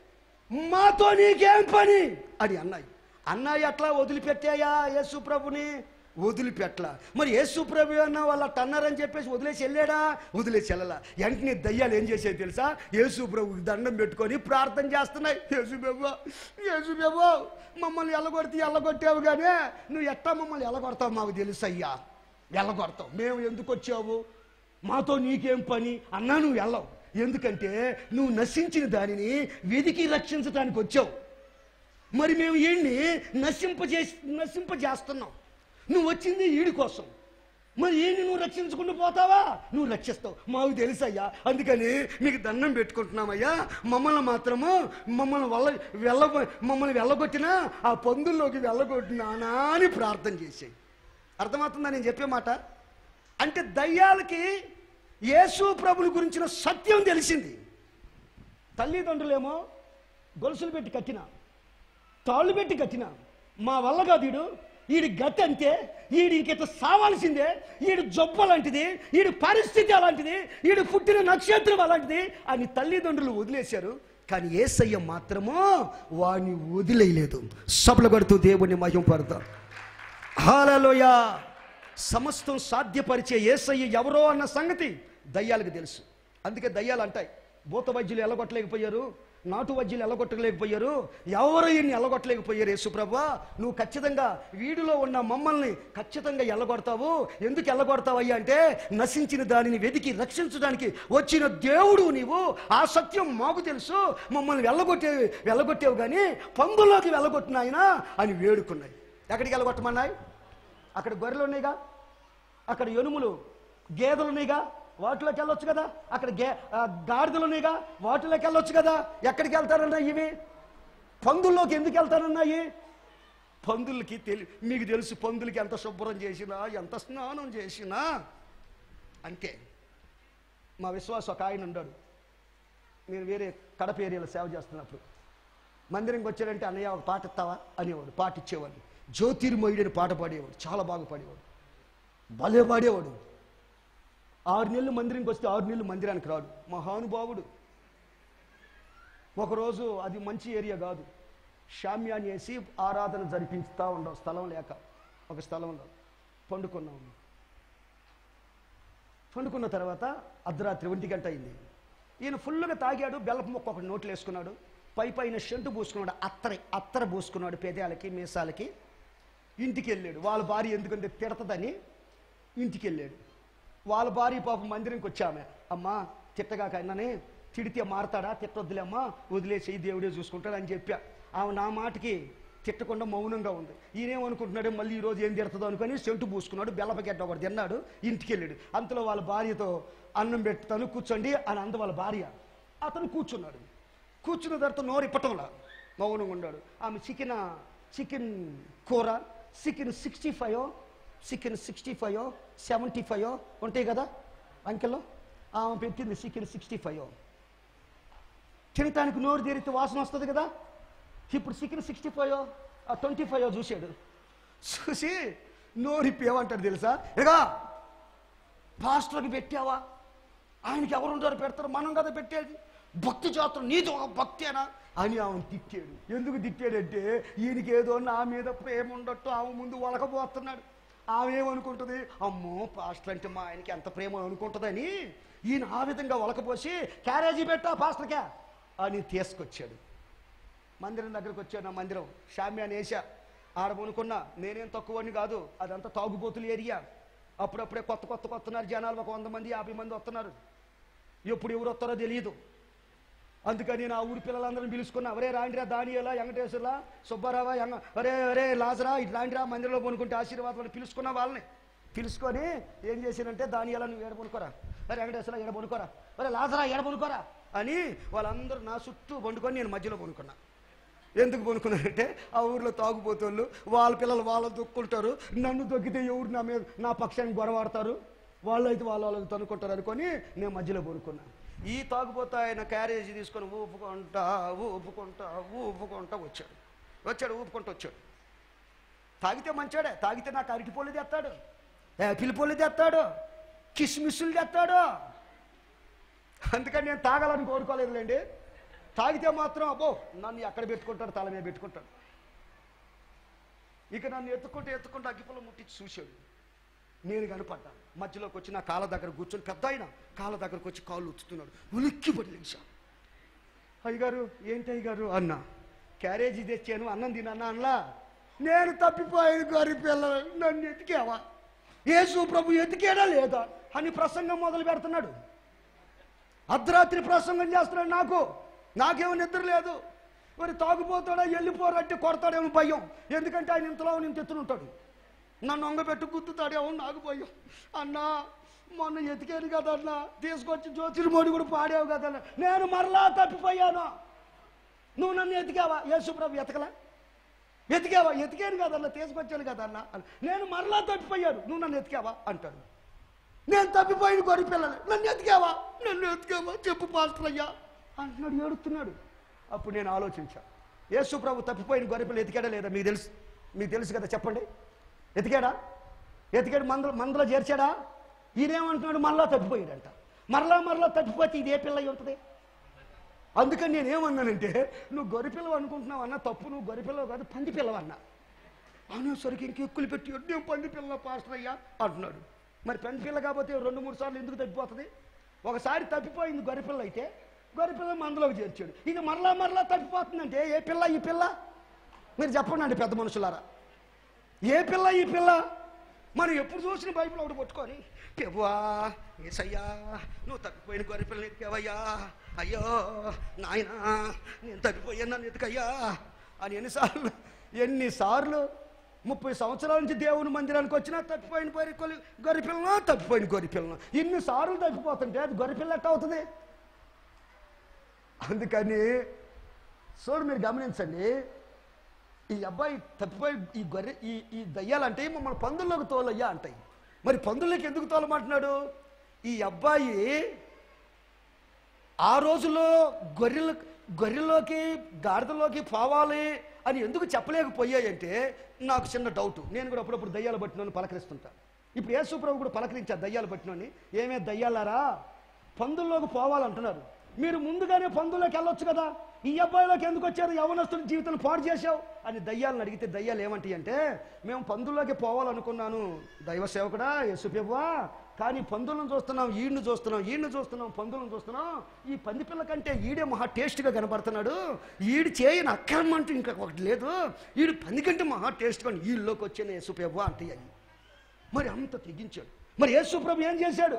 మాతో నీకేం పని అని అన్నాయి అన్నాయి అట్లా వదిలిపెట్టాయా యేసు ప్రభుని వదిలిపెట్ల మరి యేసు ప్రభు అన్న వాళ్ళు అట్ట అన్నారని చెప్పేసి వదిలేసి వెళ్ళాడా వదిలేసి వెళ్ళాల వెంటనే దయ్యాలు ఏం చేసేది తెలుసా యేసు ప్రభుకి దండం పెట్టుకొని ప్రార్థన చేస్తున్నాయి యేసు ప్రభు యేసు ప్రభు మమ్మల్ని ఎల్లగొడితే ఎల్లగొట్టావు కానీ నువ్వు ఎట్టా మమ్మల్ని ఎల్లగొడతావు మాకు తెలుసు అయ్యా వెళ్ళగొడతాం మేము ఎందుకు వచ్చావు మాతో నీకేం పని అన్నా నువ్వు వెళ్ళవు ఎందుకంటే నువ్వు నశించిన దానిని వెదికి రక్షించడానికి వచ్చావు మరి మేము ఈయన్ని నశింపజే నశింపజేస్తున్నాం నువ్వు వచ్చింది ఈడి కోసం మరి ఈయన్ని నువ్వు రక్షించుకుంటూ పోతావా నువ్వు రక్షిస్తావు మాకు తెలుసయ్యా అందుకని మీకు దండం పెట్టుకుంటున్నామయ్యా మమ్మల్ని మాత్రము మమ్మల్ని వల్ల వెళ్ళ మమ్మల్ని వెళ్ళగొట్టినా ఆ పందుల్లోకి వెళ్ళగొట్టినానా అని ప్రార్థన చేసాయి అర్థమవుతుందా నేను చెప్పే మాట అంటే దయ్యాలకి యేసు ప్రభుని గురించిన సత్యం తెలిసింది తల్లిదండ్రులేమో గొలుసులు పెట్టి కట్టిన తాళ్ళు పెట్టి కట్టిన మా వల్ల కాదు ఈడు ఈడి గతి అంతే ఈడు ఇంకెంత సావాల్సిందే ఈడు జబ్బు అలాంటిది ఈడు పరిస్థితి అలాంటిది ఈడు పుట్టిన నక్షత్రం అలాంటిది అని తల్లిదండ్రులు వదిలేశారు కానీ ఏసయ్య మాత్రమో వాడిని వదిలేయలేదు సభలు కొడుతూ దేవుణ్ణి మహిం పడతాం హాలలోయ సమస్తం సాధ్యపరిచే ఏసయ్య ఎవరో అన్న సంగతి దయ్యాలకు తెలుసు అందుకే దయ్యాలు అంటాయి భూత వైద్యులు ఎల్లగొట్టలేకపోయారు నాటు వైద్యులు ఎల్లగొట్టలేకపోయారు ఎవరు ఈయన్ని ఎల్లగొట్టలేకపోయారు యేసుప్రభా నువ్వు ఖచ్చితంగా వీడిలో ఉన్న మమ్మల్ని ఖచ్చితంగా ఎల్లగొడతావు ఎందుకు ఎల్లగొడతావయ్యా అంటే నశించిన దానిని వెతికి రక్షించడానికి వచ్చిన దేవుడు నీవు ఆ సత్యం మాకు తెలుసు మమ్మల్ని వెళ్ళగొట్టే వెళ్ళగొట్టేవు కానీ పందులోకి వెళ్ళగొట్టినాయనా అని వేడుకున్నాయి ఎక్కడికి వెళ్ళగొట్టమన్నాయి అక్కడ గొర్రెలు ఉన్నాయిగా అక్కడ ఎనుములు గేదెలు ఉన్నాయిగా వాటిలోకి వెళ్ళొచ్చు కదా అక్కడ గే ఆ, గాడిదలు ఉన్నాయిగా వాటిలోకి వెళ్ళొచ్చు కదా ఎక్కడికి వెళ్తారన్నా ఇవి పందుల్లోకి ఎందుకు వెళ్తారన్నాయి పందులకి తెలి మీకు తెలుసు పందులకి ఎంత శుభ్రం చేసినా ఎంత స్నానం చేసినా అంతే మా విశ్వాసం ఒక ఆయన ఉన్నాడు నేను వేరే కడప ఏరియాలో సేవ చేస్తున్నప్పుడు మందిరంకి వచ్చాడంటే అన్నయ్య ఒక పాట ఇస్తావా అనేవాడు పాట ఇచ్చేవాడు జ్యోతిర్మయుడు అని పాట పాడేవాడు చాలా బాగా పాడేవాడు భలే పాడేవాడు ఆరు నెలలు మందిరంకి వస్తే ఆరు నెలలు మందిరానికి రాడు మహానుభావుడు ఒకరోజు అది మంచి ఏరియా కాదు షామ్యాన్ని వేసి ఆరాధన జరిపించుతా ఉండవు స్థలం లేక ఒక స్థలంలో పండుకున్నాం పండుకున్న తర్వాత అర్ధరాత్రి ఒంటి గంట అయింది ఈయన ఫుల్గా తాగాడు బెల్లపు మొక్క ఒకటి నోట్లు వేసుకున్నాడు పై పైన షెంటు పూసుకున్నాడు అత్తర అత్తర పూసుకున్నాడు పెదాలకి మీసాలకి ఇంటికి వెళ్ళాడు వాళ్ళ భార్య ఎందుకంటే తిడతదని ఇంటికి వెళ్ళాడు వాళ్ళ భార్య పాపం మందిరంకి వచ్చామె అమ్మా తిట్టగా కన్నానే తిడితే మారతాడా తిట్టొద్దులే అమ్మా వదిలేసి దేవుడే చూసుకుంటాడు అని చెప్పా ఆమె నా మాటకి తిట్టకుండా మౌనంగా ఉంది ఈయనేమనుకుంటున్నాడు మళ్ళీ ఈ రోజు ఏం తిడుతుందో అనుకొని సెంటు పూసుకున్నాడు బెల్లపగడ్డ ఒకటి తిన్నాడు ఇంటికి వెళ్ళాడు అంతలో వాళ్ళ భార్యతో అన్నం పెడతాను కూర్చోండి అని అంత వాళ్ళ భార్య అతను కూర్చున్నాడు కూర్చున్న తర్వాత నోరు ఇప్పటంలా మౌనంగా ఉన్నాడు ఆమె చికెన్ చికెన్ కూర chicken sixty five chicken sixty five seventy five ఉంటాయి కదా అంకెల్లో ఆమె పెట్టింది చికెన్ సిక్స్టీ ఫైవ్ తినటానికి నోరు తెరిస్తే వాసన వస్తుంది కదా ఇప్పుడు chicken sixty five twenty five చూశాడు చూసి నోరిప్పి ఏమంటాడు తెలుసా ఇక పాస్టర్కి పెట్టావా ఆయనకి ఎవరు ఉంటారు పెడతారు మనం కదా పెట్టేది భక్తి జాతర నీది ఒక భక్తేనా అని ఆమెను తిట్టాడు ఎందుకు తిట్టాడంటే ఈయనకి ఏదో నా మీద ప్రేమ ఉండట్టు ఆమె ముందు వలకపోతున్నాడు ఆమె ఏమనుకుంటుంది అమ్మో పాస్టర్ అంటే మా ఆయనకి ఎంత ప్రేమ అనుకుంటుందని ఈయన ఆ విధంగా వలకపోసి క్యారేజీ పెట్టా పాస్టర్కే అని తీసుకొచ్చాడు మందిరం దగ్గరకు వచ్చాను నా మందిరం షామ్యాన్ని వేసా ఆడ కొనుక్కున్నా నేనేం తక్కువని కాదు అదంతా తాగుబోతుల ఏరియా అప్పుడప్పుడే కొత్త కొత్త వస్తున్నారు జనాలు ఒక వంద మంది యాభై మంది వస్తున్నారు ఎప్పుడు ఎవరు వస్తారో తెలియదు అందుకని నా ఊరి పిల్లలందరిని పిలుచుకున్నా ఒరే రాండిరా దానియలా వెంకటేశ్వర్లా సుబ్బారావా ఎంగ ఒరే ఒరే లాజరా ఇటు రాండిరా మందిరంలో కొనుక్కుంటే ఆశీర్వాదాలు పిలుచుకున్న వాళ్ళని పిలుచుకొని ఏం చేశానంటే దానియలా నువ్వు ఏడ పనుకోరా ఒరే వెంకటేశ్వర ఏడ పనుకోరా ఒరే లాజరా ఏడ పనుకోరా అని వాళ్ళందరూ నా చుట్టూ వండుకొని నేను మధ్యలో పనుకున్నా ఎందుకు పనుకున్నారంటే ఆ ఊర్లో తాగుబోతోళ్ళు వాళ్ళ పిల్లలు వాళ్ళు దొక్కుంటారు నన్ను దొక్కితే ఎవరు నా మీద నా పక్షానికి గొడవాడతారు వాళ్ళైతే వాళ్ళు వాళ్ళకి తనుకుంటారు అనుకొని నేను మధ్యలో పనుకున్నా ఈ తాగుబోత ఆయన క్యారేజీ తీసుకొని ఊపుకుంటా ఊపుకుంటా ఊపుకుంటా వచ్చాడు వచ్చాడు ఊపుకుంటూ వచ్చాడు తాగితే మంచాడే తాగితే నాకు అరటిపళ్ళు తెస్తాడు యాపిల్ పళ్ళు తెస్తాడు కిస్మిస్సులు తెస్తాడు అందుకని నేను తాగాలని కోరుకోలేదులేండి తాగితే మాత్రం అబ్బో నన్ను ఎక్కడ పెట్టుకుంటాడు తల మీద పెట్టుకుంటాడు ఇక నన్ను ఎత్తుకుంటూ ఎత్తుకుంటూ అగ్గిపుల్ల ముట్టించి చూశాడు నేను కనపడ్డా మధ్యలోకి వచ్చి నా కాళ్ళ దగ్గర కూర్చొని పెద్ద ఆయన కాళ్ళ దగ్గరకు వచ్చి కాళ్ళు ఉచ్చుతున్నాడు ఉలిక్కి పడి లేచా అయ్యగారు ఏంటి అయ్యగారు అన్నా క్యారేజీ తెచ్చాను అన్నం తినన్నా అన్లా నేను తప్పిపోయాను గారి పిల్ల నన్ను ఎతికావా యేసు ప్రభు ఎతికేడా లేదా అని ప్రసంగం మొదలు పెడుతున్నాడు అర్ధరాత్రి ప్రసంగం చేస్తున్నాడు నాకు నాకేమో నిద్ర లేదు మరి తాగుపోతాడా వెళ్ళిపోరంటే కొడతాడేమో భయం ఎందుకంటే ఆయన ఇంతలో నేను తెత్తునుంటాడు నన్ను ఒంగబెట్టు గుద్దుతాడేమో నాకు భయం అన్నా మొన్న ఎతికాను కదా అన్న తీసుకొచ్చి జ్యోతిర్మోడి కూడా పాడావు కదా అన్న. నేను మరలా తప్పిపోయాను నువ్వు నన్ను ఎతికావా యేసుప్రభు ఎతకలా ఎతికావా ఎతికాను కదన్నా తీసుకొచ్చాను కదన్నా అని. నేను మరలా తప్పిపోయాను నువ్వు నన్ను ఎతికావా అంటాడు నేను తప్పిపోయిన గొర్రె పిల్లలు నన్ను ఎతికావా నన్ను ఎతికావా చెప్పు పాస్టర్ అయ్యా అంటున్నాడు ఏడుస్తున్నాడు అప్పుడు నేను ఆలోచించా యేసు ప్రభు తప్పిపోయిన గొర్రె పిల్ల ఎతికాడా లేదా మీకు తెలుసు మీకు తెలుసు కదా చెప్పండి ఎతికాడా ఎతికాడు మందల మందలో చేర్చాడా ఈయనేమంటున్నాడు మరలా తప్పిపోయాడంట మరలా మరలా తప్పిపోతే ఇది ఏ పిల్ల అయి ఉంటుంది అందుకని నేనేమన్నానంటే నువ్వు గొర్రెపిల్లవు అనుకుంటున్నావు అన్న తప్పు నువ్వు గొర్రెపిల్లవు కాదు పంది పిల్లవు అన్నా అనేసరికి ఇంకెక్కులు పెట్టి నేను పంది పిల్ల పాస్టర్ అయ్యా అంటున్నాడు మరి పంది పిల్ల కాకపోతే రెండు మూడు సార్లు ఎందుకు తప్పిపోతుంది ఒకసారి తప్పిపోయింది గొర్రెపిల్ల అయితే గొర్రెపిల్ల మందులోకి చేర్చాడు ఇది మరలా మరలా తప్పిపోతుందంటే ఏ పిల్ల ఈ పిల్ల మీరు చెప్పండి అండి పెద్ద మనుషులారా ఏ పిల్ల ఈ పిల్ల మనం ఎప్పుడు చూసిన బైబిల్ ఒకటి పట్టుకొని పెవ్వా ఏసయ్యా నువ్వు తప్పిపోయిన గొర్రె పిల్లని ఎత్తుకావయ్యా అయ్యో నాయనా నేను తప్పిపోయాను నన్ను ఎత్తుకయ్యా అని ఎన్నిసార్లు ఎన్నిసార్లు ముప్పై సంవత్సరాల నుంచి దేవుని మందిరానికి వచ్చినా తప్పిపోయిన పరి కొలి గొర్రె పిల్లను తప్పిపోయిన గొర్రె పిల్లను ఇన్నిసార్లు తప్పిపోతుంటే అది గొర్రె పిల్ల ఎట్ట అవుతుంది అందుకని చూడు మీరు గమనించండి ఈ అబ్బాయి తప్పిపోయి ఈ గొర్రె ఈ ఈ దయ్యాలంటే మమ్మల్ని పందుల్లోకి తోలయ్యా అంటాయి మరి పందుల్లోకి ఎందుకు తోలమంటున్నాడు ఈ అబ్బాయి ఆ రోజుల్లో గొర్రెల గొర్రెల్లోకి గాడిదలోకి పోవాలి అని ఎందుకు చెప్పలేకపోయాయంటే నాకు చిన్న డౌట్ నేను కూడా అప్పుడప్పుడు దయ్యాలు పట్టినోని పలకరిస్తుంటా ఇప్పుడు యేసు ప్రభు కూడా పలకరించా దయ్యాలు పట్టినోని ఏమే దయ్యాలారా పందుల్లోకి పోవాలంటున్నారు మీరు ముందుగానే పందుల్లోకి వెళ్ళొచ్చు కదా ఈ అబ్బాయిలోకి ఎందుకు వచ్చారు యవనస్తుల జీవితం పాడు చేశావు అని దయ్యాలను అడిగితే దయ్యాలు ఏమంటాయి అంటే మేము పందుల్లోకి పోవాలనుకున్నాను దైవ సేవకుడా యేసుప్రభువా కానీ పందులను చూస్తున్నాం ఈడ్ను చూస్తున్నాం ఈడ్ను చూస్తున్నాం పందులను చూస్తున్నాం ఈ పంది పిల్ల కంటే ఈడే మహా టేస్ట్గా కనబడుతున్నాడు ఈడు చేయని అక్రమం అంటూ ఇంకా ఒకటి లేదు ఈడు పంది కంటే మహా టేస్ట్గా ఈళ్ళలోకి వచ్చిన యేసుప్రభు అంటే అయ్యి మరి అంత తెగించాడు మరి యేసుప్రభు ఏం చేశాడు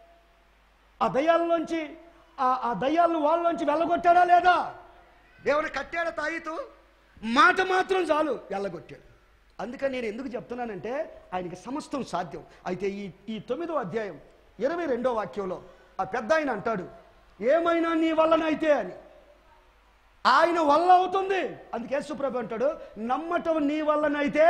ఆ దయ్యాలలోంచి ఆ ఆ దయ్యాలను వాళ్ళలోంచి వెళ్ళగొట్టాడా లేదా ఏమైనా కట్టాడా తాయితూ మాట మాత్రం చాలు వెళ్ళగొట్టాడు అందుకని నేను ఎందుకు చెప్తున్నానంటే ఆయనకి సమస్తం సాధ్యం అయితే ఈ ఈ తొమ్మిదో అధ్యాయం ఇరవై రెండో వాక్యంలో ఆ పెద్ద ఆయన అంటాడు ఏమైనా నీ వల్లనైతే అని ఆయన వల్ల అవుతుంది అందుకే సుప్రభు అంటాడు నమ్మటం నీ వల్లనైతే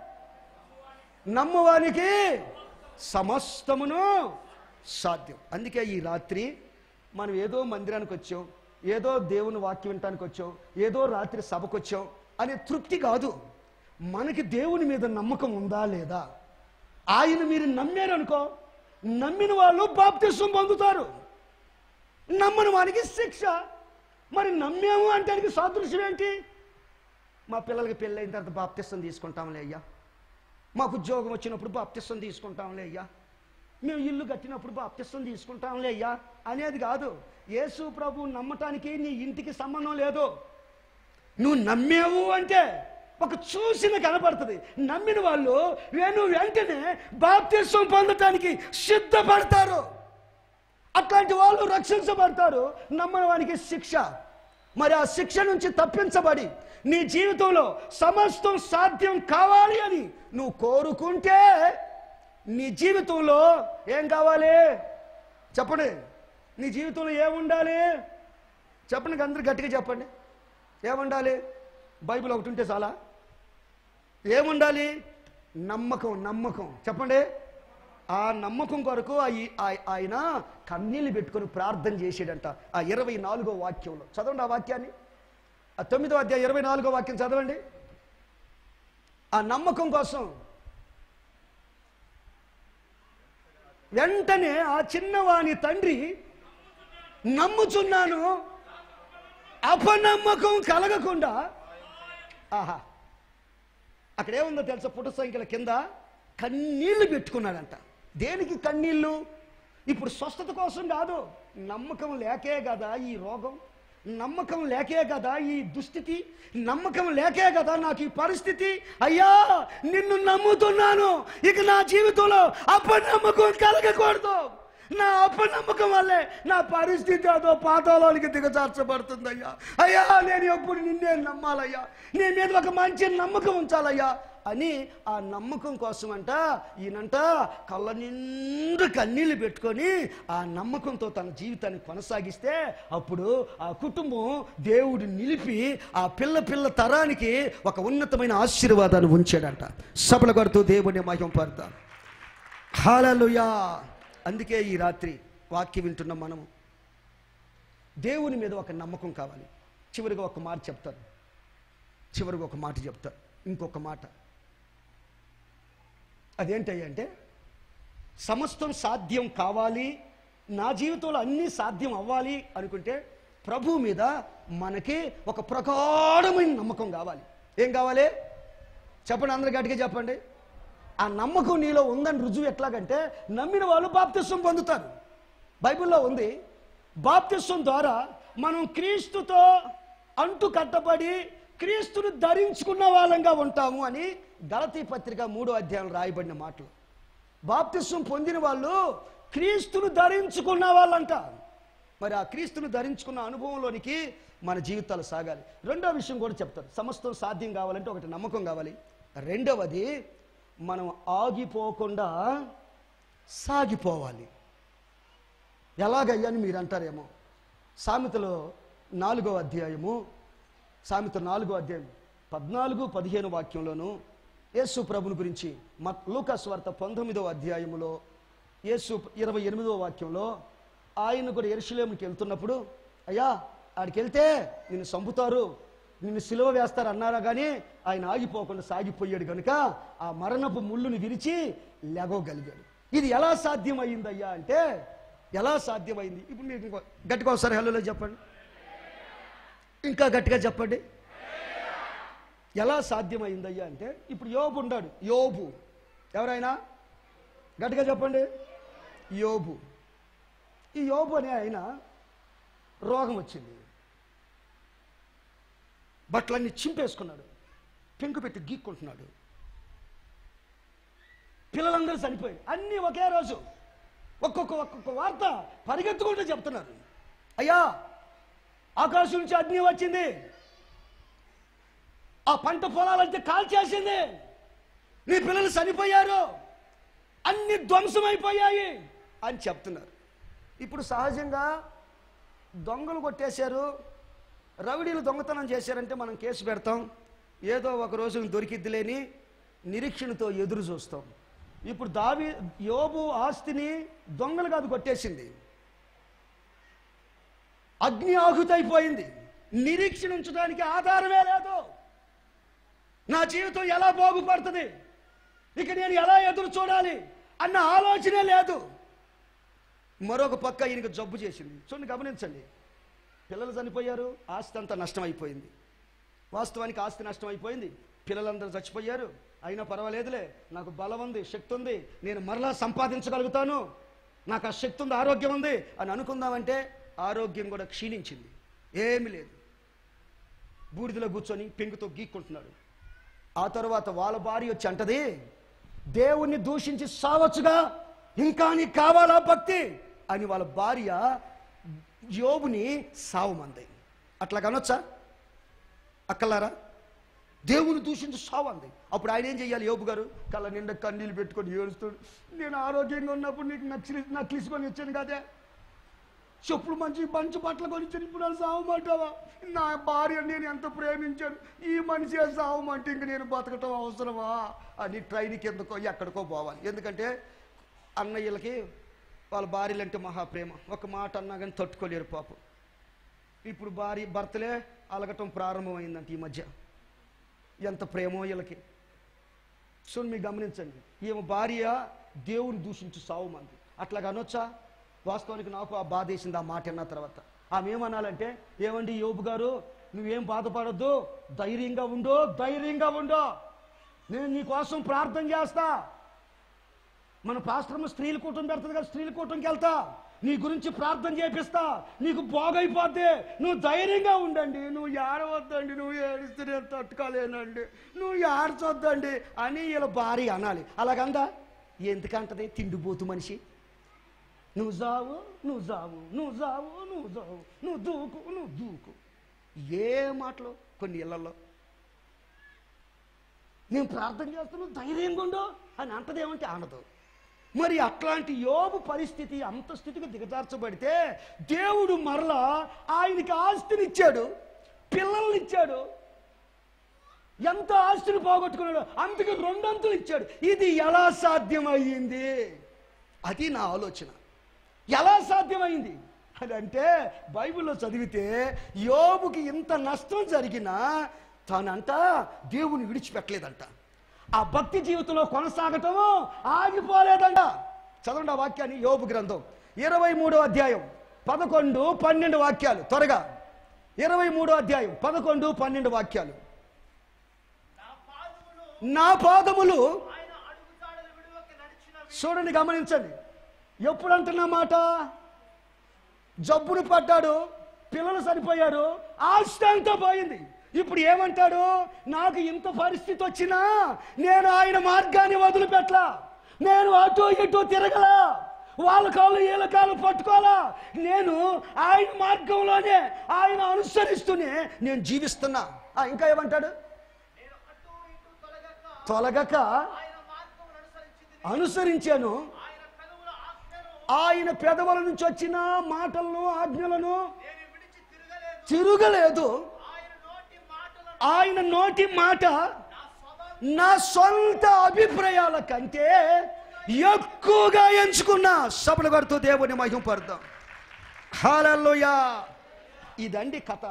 నమ్మువానికి సమస్తమును సాధ్యం అందుకే ఈ రాత్రి మనం ఏదో మందిరానికి వచ్చాం ఏదో దేవుని వాక్యం వినటానికి వచ్చాం ఏదో రాత్రి సభకు వచ్చాం అనే తృప్తి కాదు మనకి దేవుని మీద నమ్మకం ఉందా లేదా ఆయన మీరు నమ్మారనుకో నమ్మిన వాళ్ళు బాప్తిస్వం పొందుతారు నమ్మని వానికి శిక్ష మరి నమ్మాము అంటే దానికి సాదృశ్యం ఏంటి మా పిల్లలకి పెళ్ళైన తర్వాత బాప్తిస్తం తీసుకుంటాంలే అయ్యా మాకు ఉద్యోగం వచ్చినప్పుడు బాప్తిస్తం తీసుకుంటాంలే అయ్యా మేము ఇల్లు కట్టినప్పుడు బాప్తిస్తం తీసుకుంటాంలే అయ్యా అనేది కాదు యేసు ప్రభు నమ్మటానికి నీ ఇంటికి సంబంధం లేదు నువ్వు నమ్మావు అంటే ఒక చూసిన కనపడుతుంది నమ్మిన వాళ్ళు వేణు వెంటనే బాప్తిస్వం పొందటానికి సిద్ధపడతారు అట్లాంటి వాళ్ళు రక్షించబడతారు నమ్మని వానికి శిక్ష మరి ఆ శిక్ష నుంచి తప్పించబడి నీ జీవితంలో సమస్తం సాధ్యం కావాలి అని నువ్వు కోరుకుంటే నీ జీవితంలో ఏం కావాలి చెప్పండి నీ జీవితంలో ఏముండాలి చెప్పండి అందరు గట్టిగా చెప్పండి ఏముండాలి బైబిల్ ఒకటి ఉంటే చాలా ఏముండాలి నమ్మకం నమ్మకం చెప్పండి ఆ నమ్మకం కొరకు ఆయి- ఆయ- ఆయన కన్నీళ్ళు పెట్టుకొని ప్రార్థన చేసాడంట ఆ ఇరవై నాలుగో వాక్యంలో చదవండి ఆ వాక్యాన్ని ఆ తొమ్మిదో అధ్యాయం ఇరవై నాలుగో వాక్యం చదవండి ఆ నమ్మకం కోసం వెంటనే ఆ చిన్నవాని తండ్రి నమ్ముచున్నాను అపనమ్మకం కలగకుండా ఆహా అక్కడ ఏముందో తెలుసా పుట సంఖ్యల కింద కన్నీళ్లు పెట్టుకున్నాడంట దేనికి కన్నీళ్ళు ఇప్పుడు స్వస్థత కోసం కాదు నమ్మకం లేకే కదా ఈ రోగం నమ్మకం లేకే కదా ఈ దుస్థితి నమ్మకం లేకే కదా నాకు ఈ పరిస్థితి అయ్యా నిన్ను నమ్ముతున్నాను ఇక నా జీవితంలో అపనమ్మకం కలగకూడదు నా అపనమ్మకం వల్లే నా పరిస్థితి అదో పాతాళానికి దిగజార్చబడుతుందయ్యా అయ్యా నేను ఎప్పుడు నిన్నే నమ్మాలయ్యా నీ మీద ఒక మంచి నమ్మకం ఉంచాలయ్యా అని ఆ నమ్మకం కోసం అంట ఈయనంట కళ్ళ నిండు కన్నీళ్లు పెట్టుకొని ఆ నమ్మకంతో తన జీవితాన్ని కొనసాగిస్తే అప్పుడు ఆ కుటుంబం దేవుడు నిలిపి ఆ పిల్ల పిల్ల తరానికి ఒక ఉన్నతమైన ఆశీర్వాదాన్ని ఉంచాడంట సభల కొడుతూ దేవుడిని మహిమ పడతాం హాలలుయా అందుకే ఈ రాత్రి వాక్యం వింటున్న మనము దేవుని మీద ఒక నమ్మకం కావాలి చివరిగా ఒక మాట చెప్తాను చివరిగా ఒక మాట చెప్తాను ఇంకొక మాట అదేంటయ్యా అంటే సమస్తం సాధ్యం కావాలి నా జీవితంలో అన్నీ సాధ్యం అవ్వాలి అనుకుంటే ప్రభు మీద మనకి ఒక ప్రగాఢమైన నమ్మకం కావాలి ఏం కావాలి చెప్పండి అందరు గట్టిగా చెప్పండి ఆ నమ్మకం నీలో ఉందని రుజువు ఎట్లాగంటే నమ్మిన వాళ్ళు బాప్తిస్వం పొందుతారు బైబిల్లో ఉంది బాప్తిస్వం ద్వారా మనం క్రీస్తుతో అంటు కట్టబడి క్రీస్తును ధరించుకున్న వాళ్ళంగా ఉంటాము అని గలతీ పత్రిక మూడో అధ్యాయం రాయబడిన మాటలు బాప్తిస్వం పొందిన వాళ్ళు క్రీస్తును ధరించుకున్న వాళ్ళంట మరి ఆ క్రీస్తును ధరించుకున్న అనుభవంలోనికి మన జీవితాలు సాగాలి రెండో విషయం కూడా చెప్తారు సమస్తం సాధ్యం కావాలంటే ఒకటి నమ్మకం కావాలి రెండవది మనం ఆగిపోకుండా సాగిపోవాలి ఎలాగయ్యని మీరు అంటారేమో సామెతలో నాలుగో అధ్యాయము సామెత నాలుగో అధ్యాయం పద్నాలుగు పదిహేను వాక్యంలోను యేసు ప్రభుని గురించి మత్ లూకాస్ వార్త పంతొమ్మిదో అధ్యాయములో యేసు ఇరవై ఎనిమిదో వాక్యంలో ఆయన కూడా ఎరుషులేముకి వెళ్తున్నప్పుడు అయ్యా ఆడికి వెళ్తే నిన్ను చంపుతారు నిన్ను సిలువ వేస్తారు అన్నారా కానీ ఆయన ఆగిపోకుండా సాగిపోయాడు కనుక ఆ మరణపు ముళ్ళుని విరిచి లెగవగలిగాడు ఇది ఎలా సాధ్యమైందయ్యా అంటే ఎలా సాధ్యమైంది ఇప్పుడు మీరు ఇంకో గట్టిగా ఒకసారి హలోలో చెప్పండి ఇంకా గట్టిగా చెప్పండి ఎలా సాధ్యమైందయ్యా అంటే ఇప్పుడు యోబు ఉన్నాడు యోబు ఎవరైనా గట్టిగా చెప్పండి యోబు ఈ యోబు అనే ఆయన రోగం వచ్చింది బట్టలన్నీ చింపేసుకున్నాడు పెంకు పెట్టి గీక్కుంటున్నాడు పిల్లలందరూ చనిపోయారు అన్నీ ఒకే రోజు ఒక్కొక్క ఒక్కొక్క వార్త పరిగెత్తుకుంటూ చెప్తున్నారు అయ్యా ఆకాశం నుంచి అగ్ని వచ్చింది ఆ పంట పొలాలంటే కాల్చేసింది నీ పిల్లలు చనిపోయారు అన్ని ధ్వంసమైపోయాయి అని చెప్తున్నారు ఇప్పుడు సహజంగా దొంగలు కొట్టేశారు రౌడీలు దొంగతనం చేశారంటే మనం కేసు పెడతాం ఏదో ఒక రోజు దొరికిద్దిలేని నిరీక్షణతో ఎదురు చూస్తాం ఇప్పుడు దావి యోబు ఆస్తిని దొంగలు కాదు కొట్టేసింది అగ్ని ఆహుతైపోయింది నిరీక్షణ ఉంచడానికి ఆధారమే లేదు నా జీవితం ఎలా బాగుపడుతుంది ఇక నేను ఎలా ఎదురు చూడాలి అన్న ఆలోచనే లేదు మరొక పక్క ఈయనకు జబ్బు చేసింది చూడండి గమనించండి పిల్లలు చనిపోయారు ఆస్తి అంతా నష్టమైపోయింది వాస్తవానికి ఆస్తి నష్టమైపోయింది పిల్లలందరూ చచ్చిపోయారు అయినా పర్వాలేదులే నాకు బలం ఉంది శక్తి ఉంది నేను మరలా సంపాదించగలుగుతాను నాకు ఆ శక్తి ఉంది ఆరోగ్యం ఉంది అని అనుకుందామంటే ఆరోగ్యం కూడా క్షీణించింది ఏమీ లేదు బూడిదలో కూర్చొని పెంకుతో గీక్కుంటున్నాడు ఆ తర్వాత వాళ్ళ భార్య వచ్చి అంటది దేవుణ్ణి దూషించి సావచ్చుగా ఇంకా నీకు కావాలా భక్తి అని వాళ్ళ భార్య యోబుని సావమంది అట్లా కనొచ్చా అక్కలారా దేవుని దూషించి సావంది అప్పుడు ఆయన ఏం చెయ్యాలి యోబు గారు కళ్ళ నిండా కన్నీళ్ళు పెట్టుకొని ఏడుస్తాడు నేను ఆరోగ్యంగా ఉన్నప్పుడు నీకు నచ్చి నక్కిలిసుకొని వచ్చాను కదే చెప్పులు మంచి మంచి బట్టలు కొనిచ్చాను ఇప్పుడు నన్ను సావమంటావా నా భార్య నేను ఎంత ప్రేమించాను ఈ మనిషి సావమంటే ఇంక నేను బతకటం అవసరమా అని ట్రైన్ కిందకో ఎక్కడికో పోవాలి ఎందుకంటే అన్నయ్యలకి వాళ్ళ భార్యలు అంటే మహాప్రేమ ఒక మాట అన్నా కానీ తట్టుకోలేరు పాపం ఇప్పుడు భార్య భర్తలే అలగటం ప్రారంభమైందంట ఈ మధ్య ఎంత ప్రేమో వీళ్ళకి సో మీరు గమనించండి ఈమె భార్య దేవుని దూషించి సావు మంది అట్లా అనొచ్చా వాస్తవానికి నాకు ఆ బాధ వేసింది ఆ మాట అన్న తర్వాత ఆమె ఏమనాలంటే ఏమండి యోబు గారు నువ్వేం బాధపడద్దు ధైర్యంగా ఉండు ధైర్యంగా ఉండు నేను నీ కోసం ప్రార్థన చేస్తా మన పాస్టర్మ స్త్రీల కూటం పెడుతుంది కదా స్త్రీల కూటంకి వెళ్తా నీ గురించి ప్రార్థన చేపిస్తా నీకు బాగైపోద్ది నువ్వు ధైర్యంగా ఉండండి నువ్వు ఏడవద్దండి నువ్వు ఏడిస్తే నేను తట్టుకోలేనండి నువ్వు ఏడ్చొద్దండి అని వీళ్ళ భార్య అనాలి అలాగందా ఎందుకంటది తిండిపోతు మనిషి నువ్వు జావు నువ్వు జావు నువ్వు జావు నువ్వు జావు నువ్వు దూకు నువ్వు దూకు ఏ మాటలు కొన్ని ఇళ్లలో నేను ప్రార్థన చేస్తున్నాను ధైర్యంగా ఉండు అని అంటదేమంటే అనదు మరి అట్లాంటి యోబు పరిస్థితి అంత స్థితికి దిగజార్చబడితే దేవుడు మరలా ఆయనకి ఆస్తినిచ్చాడు పిల్లల్ని ఇచ్చాడు ఎంత ఆస్తిని పోగొట్టుకున్నాడు అందుకు రెండంతులు ఇచ్చాడు ఇది ఎలా సాధ్యమయ్యింది అది నా ఆలోచన ఎలా సాధ్యమైంది అని అంటే బైబిల్లో చదివితే యోబుకి ఇంత నష్టం జరిగినా తానంట దేవుని విడిచిపెట్టలేదంట ఆ భక్తి జీవితంలో కొనసాగటము ఆగిపోలేదంట చదవండి ఆ వాక్యాన్ని యోబు గ్రంథం ఇరవై మూడో అధ్యాయం పదకొండు పన్నెండు వాక్యాలు త్వరగా ఇరవై మూడో అధ్యాయం పదకొండు పన్నెండు వాక్యాలు నా పాదములు నా పాదములు ఆయన అడుగుజాడలు విడువక నడిచినవి చూడండి గమనించండి ఎప్పుడు అంటున్న మాట జబ్బును పడ్డాడు పిల్లలు సరిపోయారు ఆస్తి అంతా పోయింది ఇప్పుడు ఏమంటాడు నాకు ఇంత పరిస్థితి వచ్చినా నేను ఆయన మార్గాన్ని వదిలిపెట్టలా నేను అటు ఇటు తిరగలా వాళ్ళ కాళ్ళు వీళ్ళ కాళ్ళు పట్టుకోవాలా నేను ఆయన మార్గంలోనే ఆయన అనుసరిస్తూనే నేను జీవిస్తున్నా ఆ, ఇంకా ఏమంటాడు నేను అటు ఇటు తొలగక తొలగక ఆయన మార్గమును అనుసరించింది అనుసరించాను ఆయన పెదవుల ఆజ్ఞను ఆయన పెదవుల నుంచి వచ్చిన మాటలను ఆజ్ఞలను నేను విడిచి తిరగలేదు తిరుగలేదు ఆయన నోటి మాటలను ఆయన నోటి మాట నా స్వభావం నా సొంత అభిప్రాయాల కంటే ఎక్కువగా ఎంచుకున్నా సభలు కొడుతూ దేవుని మహింపడదాం హాలల్లోయా ఇదండి కథ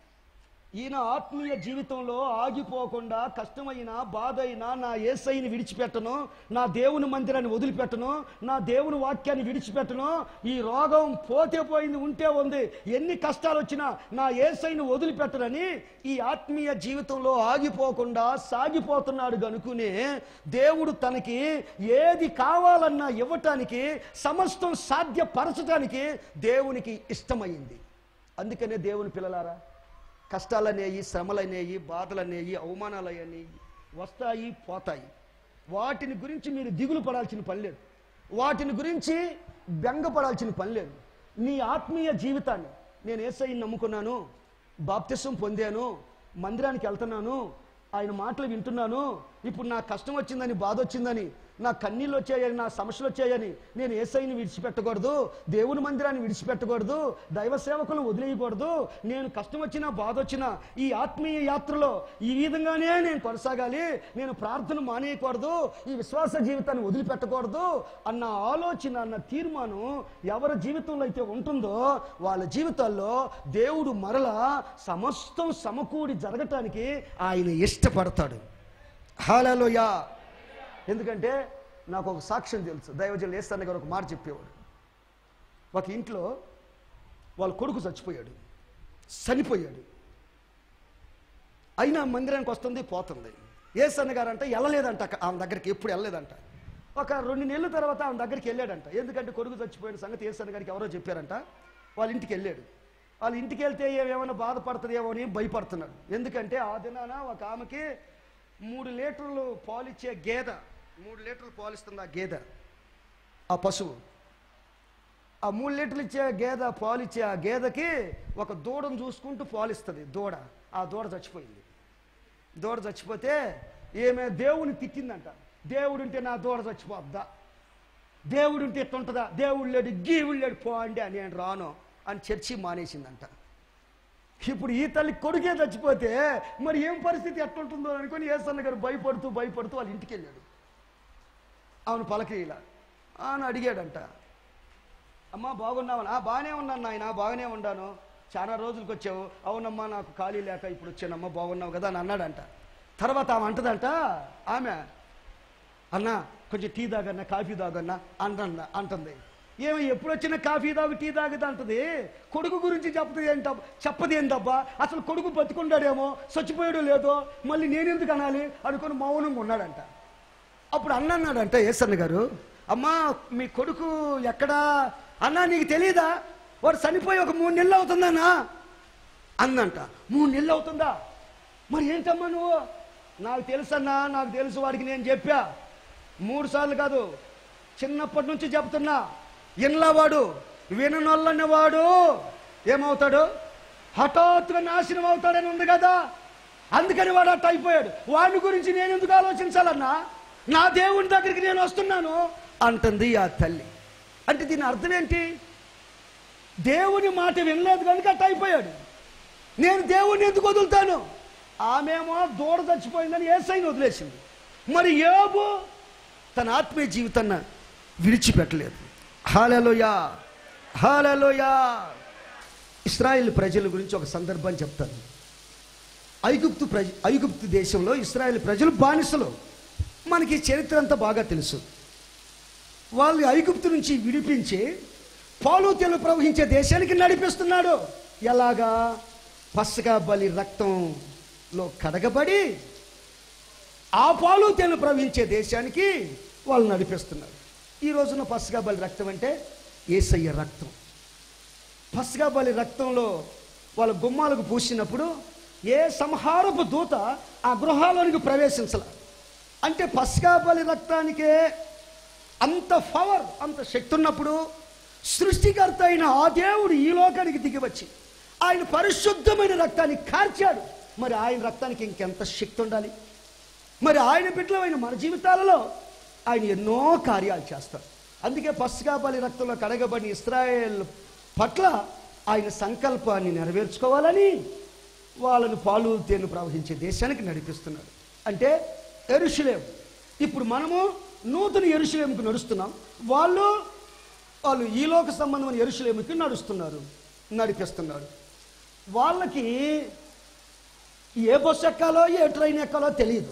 ఈయన ఆత్మీయ జీవితంలో ఆగిపోకుండా కష్టమైన బాధ అయినా నా ఏసైని విడిచిపెట్టను నా దేవుని మందిరాన్ని వదిలిపెట్టను నా దేవుని వాక్యాన్ని విడిచిపెట్టను ఈ రోగం పోతే పోయింది ఉంటే ఉంది ఎన్ని కష్టాలు వచ్చినా నా ఏసైని వదిలిపెట్టనని ఈ ఆత్మీయ జీవితంలో ఆగిపోకుండా సాగిపోతున్నాడు గనుకునే దేవుడు తనకి ఏది కావాలన్నా ఇవ్వటానికి సమస్తం సాధ్యపరచటానికి దేవునికి ఇష్టమైంది అందుకనే దేవుని పిల్లలారా కష్టాలనేవి శ్రమలనేవి బాధలనేవి అవమానాలనేవి వస్తాయి పోతాయి వాటిని గురించి మీరు దిగులు పడాల్సిన పని లేదు వాటిని గురించి బెంగపడాల్సిన పని లేదు నీ ఆత్మీయ జీవితాన్ని నేను ఏసైని నమ్ముకున్నాను బాప్తిసం పొందాను మందిరానికి వెళ్తున్నాను ఆయన మాటలు వింటున్నాను ఇప్పుడు నా కష్టం వచ్చిందని బాధ వచ్చిందని నా కన్నీళ్ళు వచ్చాయని నా సమస్యలు వచ్చాయని నేను ఏసైని విడిచిపెట్టకూడదు దేవుని మందిరాన్ని విడిచిపెట్టకూడదు దైవ సేవకులను వదిలేయకూడదు నేను కష్టం వచ్చినా బాధ వచ్చినా ఈ ఆత్మీయ యాత్రలో ఈ విధంగానే నేను కొనసాగాలి నేను ప్రార్థన మానేయకూడదు ఈ విశ్వాస జీవితాన్ని వదిలిపెట్టకూడదు అన్న ఆలోచన అన్న తీర్మానం ఎవరి జీవితంలో అయితే ఉంటుందో వాళ్ళ జీవితాల్లో దేవుడు మరలా సమస్తం సమకూడి జరగటానికి ఆయన ఇష్టపడతాడు హాలలోయా ఎందుకంటే నాకు ఒక సాక్ష్యం తెలుసు దైవజనులు వేస్తాను గారు ఒక మాట చెప్పేవాడు ఒక ఇంట్లో వాళ్ళ కొడుకు చచ్చిపోయాడు చనిపోయాడు అయినా మందిరానికి వస్తుంది పోతుంది ఏసన్న గారు అంటే వెళ్ళలేదంట అక్క- ఆమె దగ్గరికి ఎప్పుడు వెళ్ళలేదంట ఒక రెండు నెలల తర్వాత ఆమె దగ్గరికి వెళ్ళాడంట ఎందుకంటే కొడుకు చచ్చిపోయిన సంగతి ఏసన్న గారికి ఎవరో చెప్పారంట వాళ్ళ ఇంటికి వెళ్ళాడు వాళ్ళ ఇంటికి వెళ్తే ఏమైనా బాధపడుతుందేమో అని భయపడుతున్నాడు ఎందుకంటే ఆ దినాన ఒక ఆమెకి మూడు లీటర్లు పాలిచ్చే గేదె మూడు లీటర్లు పాలిస్తుంది ఆ గేదె ఆ పశువు ఆ మూడు లీటర్లు ఇచ్చే గేదె పాలు ఇచ్చే ఆ గేదెకి ఒక దూడను చూసుకుంటూ పాలిస్తుంది దూడ ఆ దూడ చచ్చిపోయింది దూడ చచ్చిపోతే ఏమే దేవుని తిట్టిందంట దేవుడుంటే నా దూడ చచ్చిపోద్దా దేవుడుంటే ఎట్టుంటుందా దేవుడు లేడు గీవుడు లేడు పో అండి అని నేను రాను అని చర్చి మానేసిందంట ఇప్పుడు ఈ తల్లి కొడుకే చచ్చిపోతే మరి ఏం పరిస్థితి ఎట్లుంటుందో అనుకుని ఏసన్న గారు భయపడుతూ భయపడుతూ వాళ్ళ ఇంటికి వెళ్ళాడు అవును పలకీల అని అడిగాడంట అమ్మా బాగున్నావా బాగానే ఉన్నాను నాయన బాగానే ఉన్నాను చాలా రోజులకు వచ్చావు అవునమ్మా నాకు ఖాళీ లేక ఇప్పుడు వచ్చానమ్మా బాగున్నావు కదా అని అన్నాడంట తర్వాత ఆమె అంటదంట ఆమె అన్నా కొంచెం టీ తాగన్నా కాఫీ తాగన్నా అంట అంటుంది ఏమో ఎప్పుడు వచ్చినా కాఫీ తాగు టీ తాగదు అంటది కొడుకు గురించి చెప్తుంది ఏంట చెప్పది ఏంటబ్బా అసలు కొడుకు బతుకుండాడేమో చచ్చిపోయాడో లేదో మళ్ళీ నేనెందుకు అనాలి అనుకుని మౌనంగా ఉన్నాడంట అప్పుడు అన్న అన్నాడంట ఏసన్న గారు అమ్మా మీ కొడుకు ఎక్కడా అన్నా నీకు తెలియదా వాడు చనిపోయి ఒక మూడు నెలలు అవుతుందన్నా అందంట మూడు నెలలు అవుతుందా మరి ఏంటమ్మా నువ్వు నాకు తెలుసన్నా నాకు తెలుసు వాడికి నేను చెప్పా మూడు సార్లు కాదు చిన్నప్పటి నుంచి చెప్తున్నా ఇన్లవాడు విననొల్లనివాడు ఏమవుతాడు హఠాత్తుగా నాశనం అవుతాడని ఉంది కదా అందుకని వాడు అట్ట అయిపోయాడు వాడి గురించి నేను ఎందుకు ఆలోచించాలన్నా నా దేవుని దగ్గరికి నేను వస్తున్నాను అంటుంది ఆ తల్లి అంటే దీని అర్థం ఏంటి దేవుని మాట వినలేదు కనుక అట్ట అయిపోయాడు నేను దేవుణ్ణి ఎందుకు వదులుతాను ఆమెమో దూడ చచ్చిపోయిందని ఏసైని వదిలేసింది మరి యోబు తన ఆత్మీయ జీవితాన్ని విడిచిపెట్టలేదు హాలలోయా హాలలోయా ఇస్రాయేల్ ప్రజల గురించి ఒక సందర్భాన్ని చెప్తాను ఐగుప్తు ప్రజ ఐగుప్తు దేశంలో ఇస్రాయేల్ ప్రజలు బానిసలు మనకి చరిత్ర అంతా బాగా తెలుసు వాళ్ళు ఐగుప్తు నుంచి విడిపించి పాలు తెలు ప్రవహించే దేశానికి నడిపిస్తున్నాడు ఎలాగా పసగా బలి రక్తంలో కడగబడి ఆ పాలు తేను ప్రవహించే దేశానికి వాళ్ళు నడిపిస్తున్నారు ఈ రోజున పసగా బలి రక్తం అంటే ఏసయ్య రక్తం పసగా బలి రక్తంలో వాళ్ళ గుమ్మాలకు పూసినప్పుడు ఏ సంహారపు దూత ఆ గృహాలోనికి ప్రవేశించాల అంటే పసగా బలి రక్తానికే అంత పవర్ అంత శక్తి ఉన్నప్పుడు సృష్టికర్త అయిన ఆ దేవుడు ఈ లోకానికి దిగి వచ్చి ఆయన పరిశుద్ధమైన రక్తాన్ని కార్చాడు మరి ఆయన రక్తానికి ఇంకెంత శక్తి ఉండాలి మరి ఆయన బిడ్డలమైన మన జీవితాలలో ఆయన ఎన్నో కార్యాలు చేస్తారు అందుకే పస్కా బలి రక్తంలో కడగబడిన ఇస్రాయేల్ పట్ల ఆయన సంకల్పాన్ని నెరవేర్చుకోవాలని వాళ్ళని పాలు తేను ప్రవహించే దేశానికి నడిపిస్తున్నాడు అంటే ఎరుషులేం ఇప్పుడు మనము నూతన ఎరుషులేముకు నడుస్తున్నాం వాళ్ళు వాళ్ళు ఈ లోక సంబంధమైన ఎరుషులేముకి నడుస్తున్నారు నడిపిస్తున్నారు వాళ్ళకి ఏ బస్సు ఎక్కాలో ఏ ట్రైన్ ఎక్కాలో తెలియదు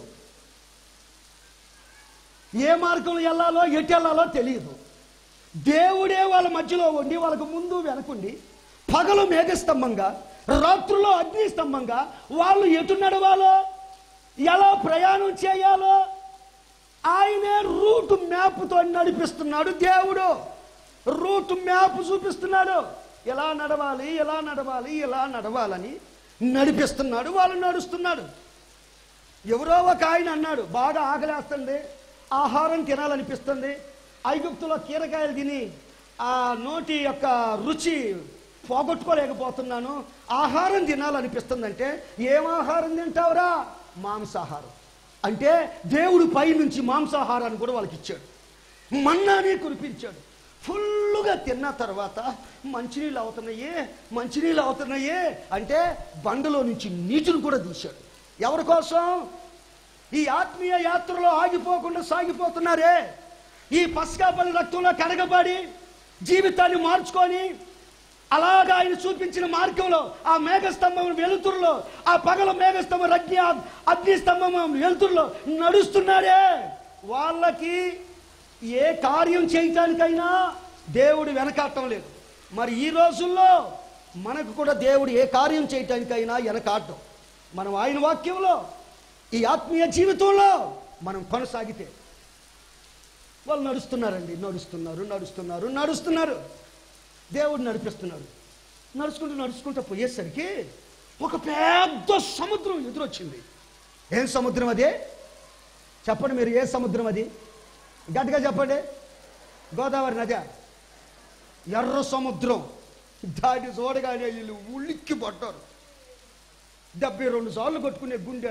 ఏ మార్గంలో వెళ్ళాలో ఎటు వెళ్ళాలో తెలియదు దేవుడే వాళ్ళ మధ్యలో ఉండి వాళ్ళకు ముందు వెనకుండి పగలు మేఘస్తంభంగా రాత్రుల్లో అగ్ని స్తంభంగా వాళ్ళు ఎటు నడవాలో ఎలా ప్రయాణం చేయాలో ఆయనే రూట్ మ్యాప్తో నడిపిస్తున్నాడు దేవుడు రూట్ మ్యాప్ చూపిస్తున్నాడు ఎలా నడవాలి ఎలా నడవాలి ఎలా నడవాలని నడిపిస్తున్నాడు వాళ్ళు నడుస్తున్నాడు ఎవరో ఒక ఆయన అన్నాడు బాగా ఆకలేస్తుంది ఆహారం తినాలనిపిస్తుంది ఐగుప్తులో కీరకాయలు తిని ఆ నోటి యొక్క రుచి పోగొట్టుకోలేకపోతున్నాను ఆహారం తినాలనిపిస్తుందంటే ఏం ఆహారం తింటావురా మాంసాహారం అంటే దేవుడు పై నుంచి మాంసాహారాన్ని కూడా వాళ్ళకి ఇచ్చాడు మన్నాని కురిపించాడు ఫుల్లుగా తిన్న తర్వాత మంచినీళ్ళు అవుతున్నాయే మంచినీళ్ళు అవుతున్నాయే అంటే బండలో నుంచి నీటిని కూడా తీశాడు ఎవరి కోసం ఈ ఆత్మీయ యాత్రలో ఆగిపోకుండా సాగిపోతున్నారే ఈ పస్కాపల్లి రక్తంలో కడగబడి జీవితాన్ని మార్చుకొని అలాగా ఆయన చూపించిన మార్గంలో ఆ మేఘస్తంభం వెలుతురులో ఆ పగల మేఘస్తంభం అగ్ని అగ్ని స్తంభం వెలుతురులో నడుస్తున్నాడే వాళ్ళకి ఏ కార్యం చేయటానికైనా దేవుడు వెనకాడటం లేదు మరి ఈ రోజుల్లో మనకు కూడా దేవుడు ఏ కార్యం చేయటానికైనా వెనకాడటం మనం ఆయన వాక్యంలో ఈ ఆత్మీయ జీవితంలో మనం కొనసాగితే వాళ్ళు నడుస్తున్నారండి నడుస్తున్నారు నడుస్తున్నారు నడుస్తున్నారు దేవుడు నడిపిస్తున్నాడు నడుచుకుంటూ నడుచుకుంటూ పోయేసరికి ఒక పెద్ద సముద్రం ఎదురొచ్చింది ఏం సముద్రం అదే చెప్పండి మీరు ఏ సముద్రం అది గట్టిగా చెప్పండి గోదావరి నది ఎర్ర సముద్రం దాన్ని చూడగానే వీళ్ళు ఉలిక్కి పడ్డారు డెబ్బై రెండు సార్లు కొట్టుకునే గుండె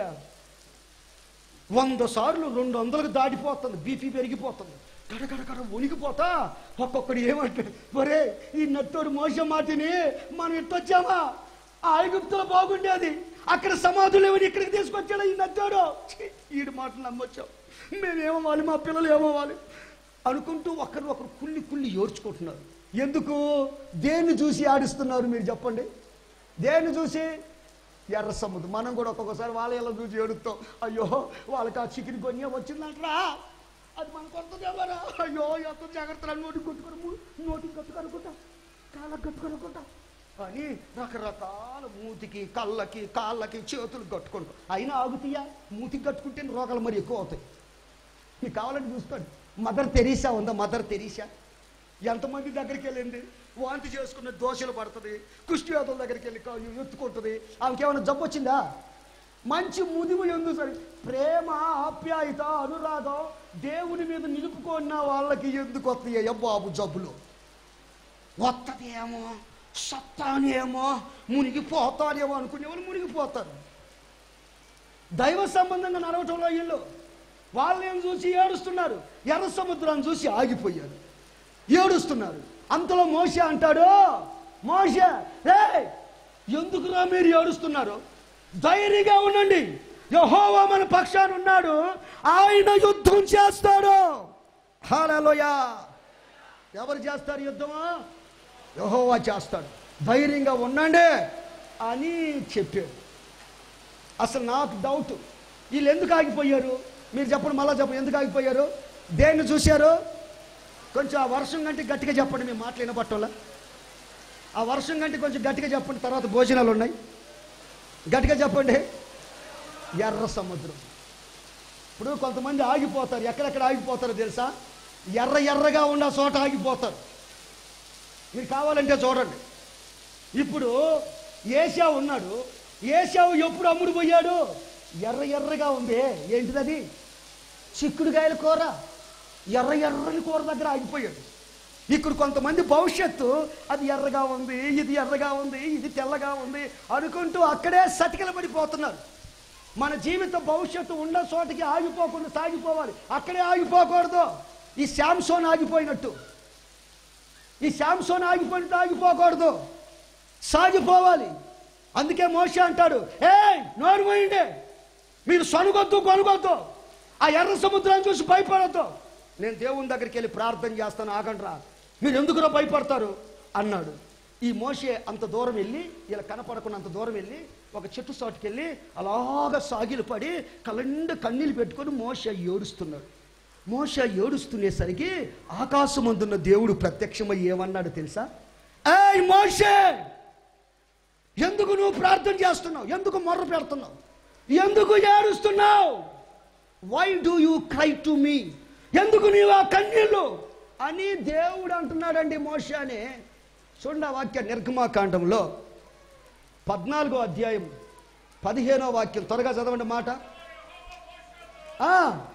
వంద సార్లు రెండు వందలకు దాటిపోతుంది బీపీ పెరిగిపోతుంది గడగడగడ వణికిపోతా ఒక్కొక్కడు ఏమంటాడు ఒరే ఈ నట్టోడు మోసం మాటిని మనం ఇట్టొచ్చామా ఆ ఐగుప్తులో బాగుండేది అక్కడ సమాధులు ఏమని ఇక్కడికి తీసుకొచ్చాడు ఈ నట్టోడు ఛీ, ఈడు మాటలు నమ్మొచ్చాం మేమేమవ్వాలి మా పిల్లలు ఏమవ్వాలి అనుకుంటూ ఒకరు ఒకరు కుళ్ళి కుళ్ళి ఏడ్చుకుంటున్నారు ఎందుకు దేన్ని చూసి ఆడిస్తున్నారు మీరు చెప్పండి దేన్ని చూసి ఎర్ర సముద్రం మనం కూడా ఒక్కొక్కసారి వాళ్ళ ఇలా చూసి ఏడుస్తాం అయ్యో వాళ్ళకి ఆ చికెన్ కొనియా వచ్చిందంటరా అది మనకు వస్తుందేమరా అయ్యో ఎంత జాగ్రత్తలు నోటికి కొట్టుకుని నోటికి కట్టుకనుకుంటా కాళ్ళకి కట్టుకనుకుంటా అని రకరకాల మూతికి కళ్ళకి కాళ్ళకి చేతులు కట్టుకుంటాం అయినా ఆగుతీయా మూతికి కట్టుకుంటే రోగాలు మరి ఎక్కువ అవుతాయి మీకు కావాలంటే చూసుకోండి మదర్ తెరీసా ఉందా మదర్ తెరీసా ఎంతమంది దగ్గరికి వెళ్ళింది వాంతి చేసుకున్న దోశలు పడుతుంది కుష్టివేతల దగ్గరికి వెళ్ళి కా- ఎత్తుకుంటుంది ఆమెకి ఏమైనా జబ్బు వచ్చిందా మంచి ముదిము ఎందు సరే ప్రేమ ఆప్యాయత అనురాగం దేవుని మీద నిలుపుకున్న వాళ్ళకి ఎందుకు వస్తాయి బాబు జబ్బులు వస్తుంది ఏమో సత్తానేమో మునిగిపోతానేమో అనుకునే వాళ్ళు మునిగిపోతారు దైవ సంబంధంగా నడవటంలో వీళ్ళు వాళ్ళని చూసి ఏడుస్తున్నారు ఎర్ర సముద్రాన్ని చూసి ఆగిపోయారు ఏడుస్తున్నారు అంతలో మోసే అంటాడు మోసే రే ఎందుకురా మీరు ఏడుస్తున్నారు ధైర్యంగా ఉండండి యెహోవా మన పక్షాన ఉన్నాడు ఆయన యుద్ధం చేస్తాడు హాలలోయ ఎవరు చేస్తారు యుద్ధమా యెహోవా చేస్తాడు ధైర్యంగా ఉండండి అని చెప్పాడు అసలు నాకు డౌట్ వీళ్ళు ఎందుకు ఆగిపోయారు మీరు చెప్పండి మళ్ళా చెప్పండి ఎందుకు ఆగిపోయారు దేన్ని చూశారు కొంచెం ఆ వర్షం కంటే గట్టిగా చెప్పండి మేము మాటలు వినపట్టంలా ఆ వర్షం కంటే కొంచెం గట్టిగా చెప్పండి తర్వాత భోజనాలు ఉన్నాయి గట్టిగా చెప్పండి ఎర్ర సముద్రం ఇప్పుడు కొంతమంది ఆగిపోతారు ఎక్కడెక్కడ ఆగిపోతారో తెలుసా ఎర్ర ఎర్రగా ఉన్న చోట ఆగిపోతారు మీరు కావాలంటే చూడండి ఇప్పుడు ఏషా ఉన్నాడు ఏషావు ఎప్పుడు అమ్ముడు పోయాడు ఎర్ర ఎర్రగా ఉంది ఏంటిదది చిక్కుడుకాయల కూర ఎర్ర ఎర్రని కూర దగ్గర ఆగిపోయాడు ఇక్కడ కొంతమంది భవిష్యత్తు అది ఎర్రగా ఉంది ఇది ఎర్రగా ఉంది ఇది తెల్లగా ఉంది అనుకుంటూ అక్కడే సతికిల పడిపోతున్నారు మన జీవిత భవిష్యత్తు ఉన్న చోటికి ఆగిపోకుండా సాగిపోవాలి అక్కడే ఆగిపోకూడదు ఈ శాంసోన్ ఆగిపోయినట్టు ఈ శాంసోన్ ఆగిపోయినట్టు ఆగిపోకూడదు సాగిపోవాలి అందుకే మోష అంటాడు ఏ నోరు పోయిండే మీరు సనుగొద్దు కొనుగొద్దు ఆ ఎర్ర సముద్రాన్ని చూసి భయపడద్దు నేను దేవుని దగ్గరికి వెళ్ళి ప్రార్థన చేస్తాను ఆగండ్రా మీరు ఎందుకురా భయపడతారు అన్నాడు ఈ మోషే అంత దూరం వెళ్ళి ఇలా కనపడకుండా అంత దూరం వెళ్ళి ఒక చెట్టు చోటుకి వెళ్ళి అలాగ సాగిలు పడి కలండ కన్నీళ్ళు పెట్టుకొని మోష ఏడుస్తున్నాడు మోష ఏడుస్తునేసరికి ఆకాశమందున్న దేవుడు ప్రత్యక్షమై ఏమన్నాడు తెలుసా ఏయ్ మోషే ఎందుకు నువ్వు ప్రార్థన చేస్తున్నావు ఎందుకు మొర్ర పెడుతున్నావు ఎందుకు ఏడుస్తున్నావు why do you cry to me ఎందుకు నీవు ఆ కన్నీళ్ళు అని దేవుడు అంటున్నాడండి మోషానే చూడండి ఆ వాక్య నిర్గమాకాండంలో పద్నాలుగో అధ్యాయం పదిహేనో వాక్యం త్వరగా చదవండి మాట ఆ,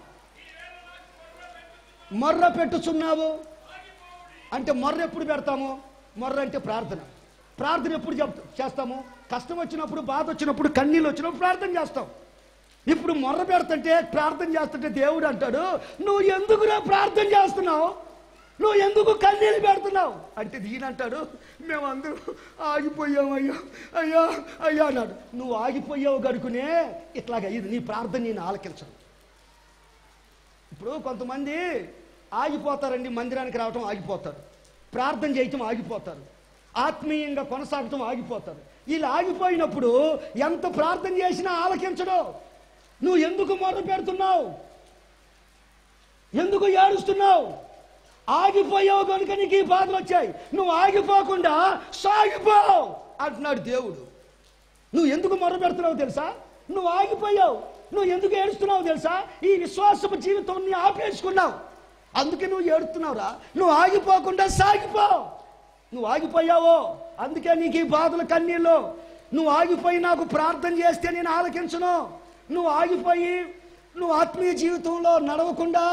మొర్ర పెట్టుచున్నావు అంటే మొర్ర ఎప్పుడు పెడతాము మొర్ర అంటే ప్రార్థన ప్రార్థన ఎప్పుడు చెప్తా చేస్తాము కష్టం వచ్చినప్పుడు బాధ వచ్చినప్పుడు కన్నీళ్ళు వచ్చినప్పుడు ప్రార్థన చేస్తాం ఇప్పుడు మొర్ర పెడుతుంటే ప్రార్థన చేస్తుంటే దేవుడు అంటాడు నువ్వు ఎందుకురా ప్రార్థన చేస్తున్నావు నువ్వు ఎందుకు కన్నీళ్ళు పెడుతున్నావు అంటే దీని అంటాడు మేమందరూ ఆగిపోయాము అయ్యా అయ్యా అయ్యా అన్నాడు నువ్వు ఆగిపోయావు గడుకునే ఇట్లాగా ఇది నీ ప్రార్థన నేను ఆలకించను ఇప్పుడు కొంతమంది ఆగిపోతారండి మందిరానికి రావటం ఆగిపోతారు ప్రార్థన చేయటం ఆగిపోతారు ఆత్మీయంగా కొనసాగటం ఆగిపోతారు వీళ్ళు ఆగిపోయినప్పుడు ఎంత ప్రార్థన చేసినా ఆలకించడు నువ్వు ఎందుకు మొర్ర పెడుతున్నావు ఎందుకు ఏడుస్తున్నావు ఆగిపోయావు కనుక నీకు ఈ బాధలు వచ్చాయి నువ్వు ఆగిపోకుండా సాగిపో అంటున్నాడు దేవుడు నువ్వు ఎందుకు మొర్ర పెడుతున్నావు తెలుసా నువ్వు ఆగిపోయావు నువ్వు ఎందుకు ఏడుస్తున్నావు తెలుసా ఈ విశ్వాసపు జీవితాన్ని ఆపేసుకున్నావు అందుకే నువ్వు ఏడుతున్నావురా నువ్వు ఆగిపోకుండా సాగిపో నువ్వు ఆగిపోయావో అందుకే నీకు ఈ బాధలు కన్నీళ్ళు నువ్వు ఆగిపోయి నాకు ప్రార్థన చేస్తే నేను ఆలకించను నువ్వు ఆగిపోయి నువ్వు ఆత్మీయ జీవితంలో నడవకుండా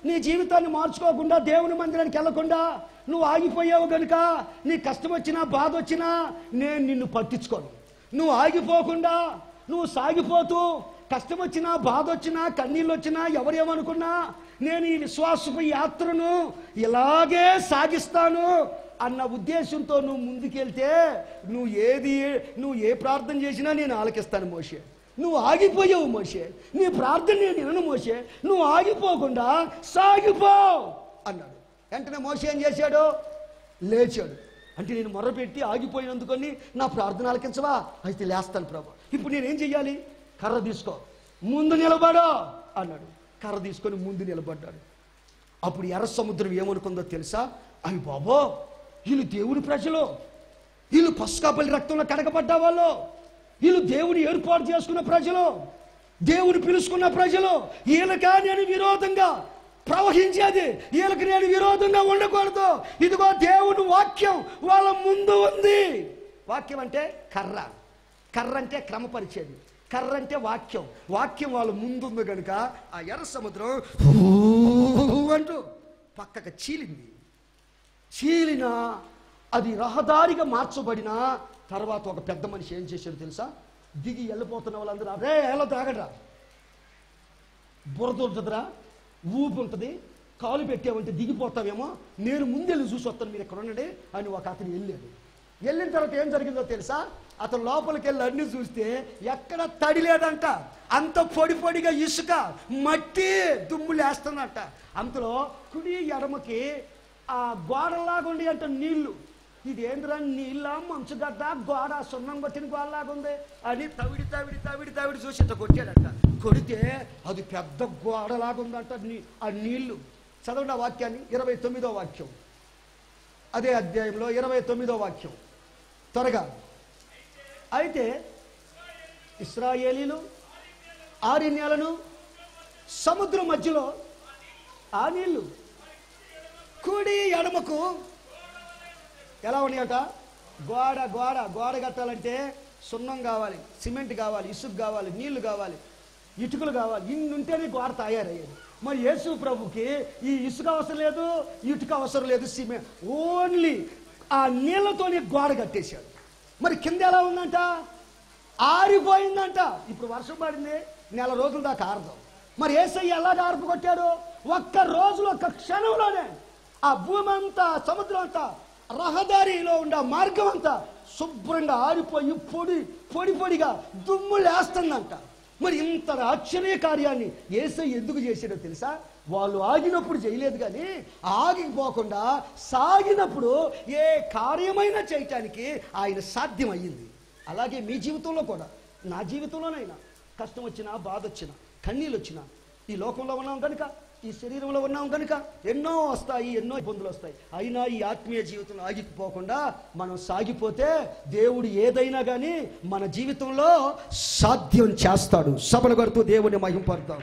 నీ జీవితాన్ని మార్చుకోకుండా దేవుని మందిరానికి వెళ్లకుండా నువ్వు ఆగిపోయావు గనుక నీ కష్టం వచ్చినా బాధ వచ్చినా నేను నిన్ను పట్టించుకోను నువ్వు ఆగిపోకుండా నువ్వు సాగిపోతూ కష్టం వచ్చినా బాధ వచ్చినా కన్నీళ్ళు వచ్చినా ఎవరేమనుకున్నా నేను ఈ విశ్వాసపు యాత్రను ఇలాగే సాగిస్తాను అన్న ఉద్దేశంతో నువ్వు ముందుకెళ్తే నువ్వు ఏది నువ్వు ఏ ప్రార్థన చేసినా నేను ఆలకిస్తాను మోషే నువ్వు ఆగిపోయావు మోషే నీ ప్రార్థన నేను వినను మోషే నువ్వు ఆగిపోకుండా సాగిపో అన్నాడు వెంటనే మోషే ఏం చేశాడు లేచాడు అంటే నేను మొర్రపెట్టి ఆగిపోయినందుకని నా ప్రార్థన ఆలకించవా అయితే లేస్తాను ప్రభు ఇప్పుడు నేనేం చెయ్యాలి కర్ర తీసుకో ముందు నిలబడో అన్నాడు కర్ర తీసుకొని ముందు నిలబడ్డాడు అప్పుడు ఎర్ర సముద్రం ఏమనుకుందో తెలుసా అవి బాబో వీళ్ళు దేవుని ప్రజలు వీళ్ళు పసుకాపల్లి రక్తంలో కడగబడ్డ వాళ్ళు వీళ్ళు దేవుని ఏర్పాటు చేసుకున్న ప్రజలు దేవుని పిలుచుకున్న ప్రజలు వీళ్ళకా నేను విరోధంగా ప్రవహించేది వీళ్ళకి నేను విరోధంగా ఉండకూడదు ఇదిగో దేవుని వాక్యం వాళ్ళ ముందు ఉంది వాక్యం అంటే కర్ర కర్ర అంటే క్రమపరిచేది కర్ర అంటే వాక్యం వాక్యం వాళ్ళ ముందుంది కనుక ఆ ఎర్ర సముద్రం ఊ అంటూ పక్కకు చీలింది చీలిన అది రహదారిగా మార్చబడిన తర్వాత ఒక పెద్ద మనిషి ఏం చేశాడు తెలుసా దిగి వెళ్ళిపోతున్న వాళ్ళందరూ అరే ఎలా తాగడరా బురద ఉంటుందిరా ఊపి ఉంటుంది కాలు పెట్టామంటే దిగిపోతావేమో నేను ముందెళ్ళి చూసి వస్తాను మీరు ఇక్కడ ఉండండి అని ఒక అతను వెళ్ళాడు వెళ్ళిన తర్వాత ఏం జరిగిందో తెలుసా అతను లోపలికి వెళ్ళి అన్ని చూస్తే ఎక్కడ తడి లేదంట అంత పొడి పొడిగా ఇసుక మట్టి దుమ్ము లేస్తుందంట అంతలో కుడి ఎడమకి ఆ గోడలాగా ఉండి అంట నీళ్లు ఇది ఏంద్రా నీళ్ళ మంచుగడ్డ గోడ సున్నం కొట్టిన గోడలాగా ఉంది అని తవిడి తవిడి తవిడి తవిడి చూసి ఇంత కొట్టాడంట కొడితే అది పెద్ద గోడలాగా ఉందంట నీ ఆ నీళ్లు చదవండి ఆ వాక్యాన్ని ఇరవై తొమ్మిదో వాక్యం అదే అధ్యాయంలో ఇరవై తొమ్మిదో వాక్యం త్వరగా అయితే ఇస్రాయేలీలు ఆరిన్యాలను సముద్రం మధ్యలో ఆ నీళ్లు కుడి ఎడమకు ఎలా ఉన్నాయట గోడ గోడ గోడ కట్టాలంటే సున్నం కావాలి సిమెంట్ కావాలి ఇసుక కావాలి నీళ్లు కావాలి ఇటుకలు కావాలి ఇన్ని ఉంటేనే గోడ తయారయ్యేది మరి యేసు ప్రభుకి ఈ ఇసుక అవసరం లేదు ఇటుక అవసరం లేదు సిమెంట్ ఓన్లీ ఆ నీళ్లతోనే గోడ కట్టేశాడు మరి కింద ఎలా ఉందంట ఆరిపోయిందంట ఇప్పుడు వర్షం పడింది నెల రోజుల దాకా ఆరదాం మరి ఏసయ్య ఎలా ఆర్పు కొట్టాడు ఒక్క రోజులో ఒక్క క్షణంలోనే ఆ భూమి అంతా సముద్రం అంతా రహదారిలో ఉండే ఆ మార్గం అంతా శుభ్రంగా ఆరిపోయి పొడి పొడి పొడిగా దుమ్ము లేస్తుందంట మరి ఇంత ఆశ్చర్య కార్యాన్ని ఏసై ఎందుకు చేశాడో తెలుసా వాళ్ళు ఆగినప్పుడు చేయలేదు కానీ ఆగిపోకుండా సాగినప్పుడు ఏ కార్యమైనా చేయటానికి ఆయన సాధ్యమయ్యింది అలాగే మీ జీవితంలో కూడా నా జీవితంలోనైనా కష్టం వచ్చినా బాధ వచ్చినా కన్నీళ్ళు వచ్చినా ఈ లోకంలో ఉన్నాం కనుక ఈ శరీరంలో ఉన్నాం కనుక ఎన్నో వస్తాయి ఎన్నో ఇబ్బందులు వస్తాయి అయినా ఈ ఆత్మీయ జీవితంలో ఆగిపోకుండా మనం సాగిపోతే దేవుడు ఏదైనా కానీ మన జీవితంలో సాధ్యం చేస్తాడు సభలు కొడుతూ దేవుని మహింపడతాం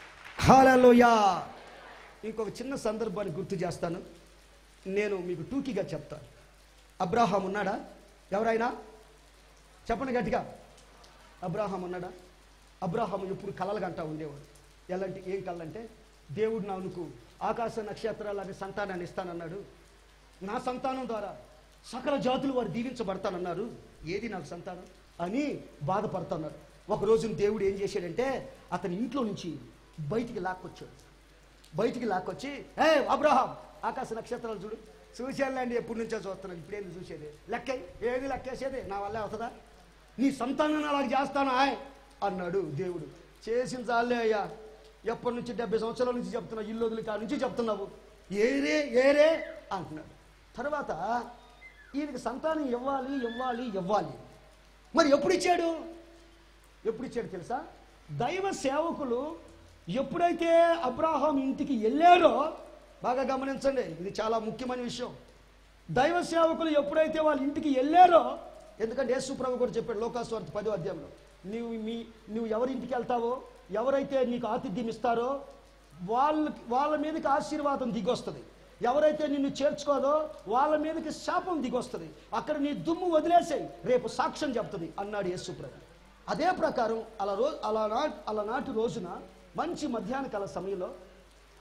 హాలలోయా ఇంకొక చిన్న సందర్భాన్ని గుర్తు చేస్తాను నేను మీకు టూకీగా చెప్తాను అబ్రాహాం ఉన్నాడా ఎవరైనా చెప్పండి గట్టిగా అబ్రాహాం ఉన్నాడా అబ్రాహాం ఎప్పుడు కలలు గంటా ఉండేవాడు ఎలాంటి ఏం కళ్ళంటే దేవుడు నాకు ఆకాశ నక్షత్రాలని సంతానాన్ని ఇస్తానన్నాడు నా సంతానం ద్వారా సకల జాతులు వారు దీవించబడతానన్నారు ఏది నాకు సంతానం అని బాధపడుతున్నారు ఒక రోజున దేవుడు ఏం చేశాడంటే అతని ఇంట్లో నుంచి బయటికి లాక్కొచ్చాడు బయటికి లాక్కొచ్చి ఏ అబ్రహాం ఆకాశ నక్షత్రాలు చూడు చూసేయాలండి ఎప్పటి నుంచో చూస్తున్నాను ఇప్పుడేంది చూసేది లెక్క ఏది లెక్కేసేది నా వల్ల అవుతుందా నీ సంతానాన్ని అలా చేస్తాను ఆయ్ అన్నాడు దేవుడు చేసిన చాలే అయ్యా ఎప్పటి నుంచి డెబ్బై సంవత్సరాల నుంచి చెప్తున్నా ఇల్లు వదిలి కాడ నుంచి చెప్తున్నావు ఏరే ఏరే అంటున్నాడు తర్వాత ఈయనకి సంతానం ఇవ్వాలి ఇవ్వాలి ఇవ్వాలి మరి ఎప్పుడు ఇచ్చాడు ఎప్పుడు ఇచ్చాడు తెలుసా దైవ సేవకులు ఎప్పుడైతే అబ్రాహాం ఇంటికి వెళ్ళారో బాగా గమనించండి ఇది చాలా ముఖ్యమైన విషయం దైవ సేవకులు ఎప్పుడైతే వాళ్ళ ఇంటికి వెళ్ళారో ఎందుకంటే యేసు ప్రభు కూడా చెప్పాడు లోకాస్వార్థ పదో అధ్యాయంలో నీవు మీ నువ్వు ఎవరి ఇంటికి వెళ్తావో ఎవరైతే నీకు ఆతిథ్యం ఇస్తారో వాళ్ళ వాళ్ళ మీదకి ఆశీర్వాదం దిగొస్తుంది ఎవరైతే నిన్ను చేర్చుకోదో వాళ్ళ మీదకి శాపం దిగొస్తుంది అక్కడ నీ దుమ్ము వదిలేసాయి రేపు సాక్ష్యం చెప్తుంది అన్నాడు యేసు ప్రభు అదే ప్రకారం అలా రో అలా నా అలనాటి రోజున మంచి మధ్యాహ్న కాల సమయంలో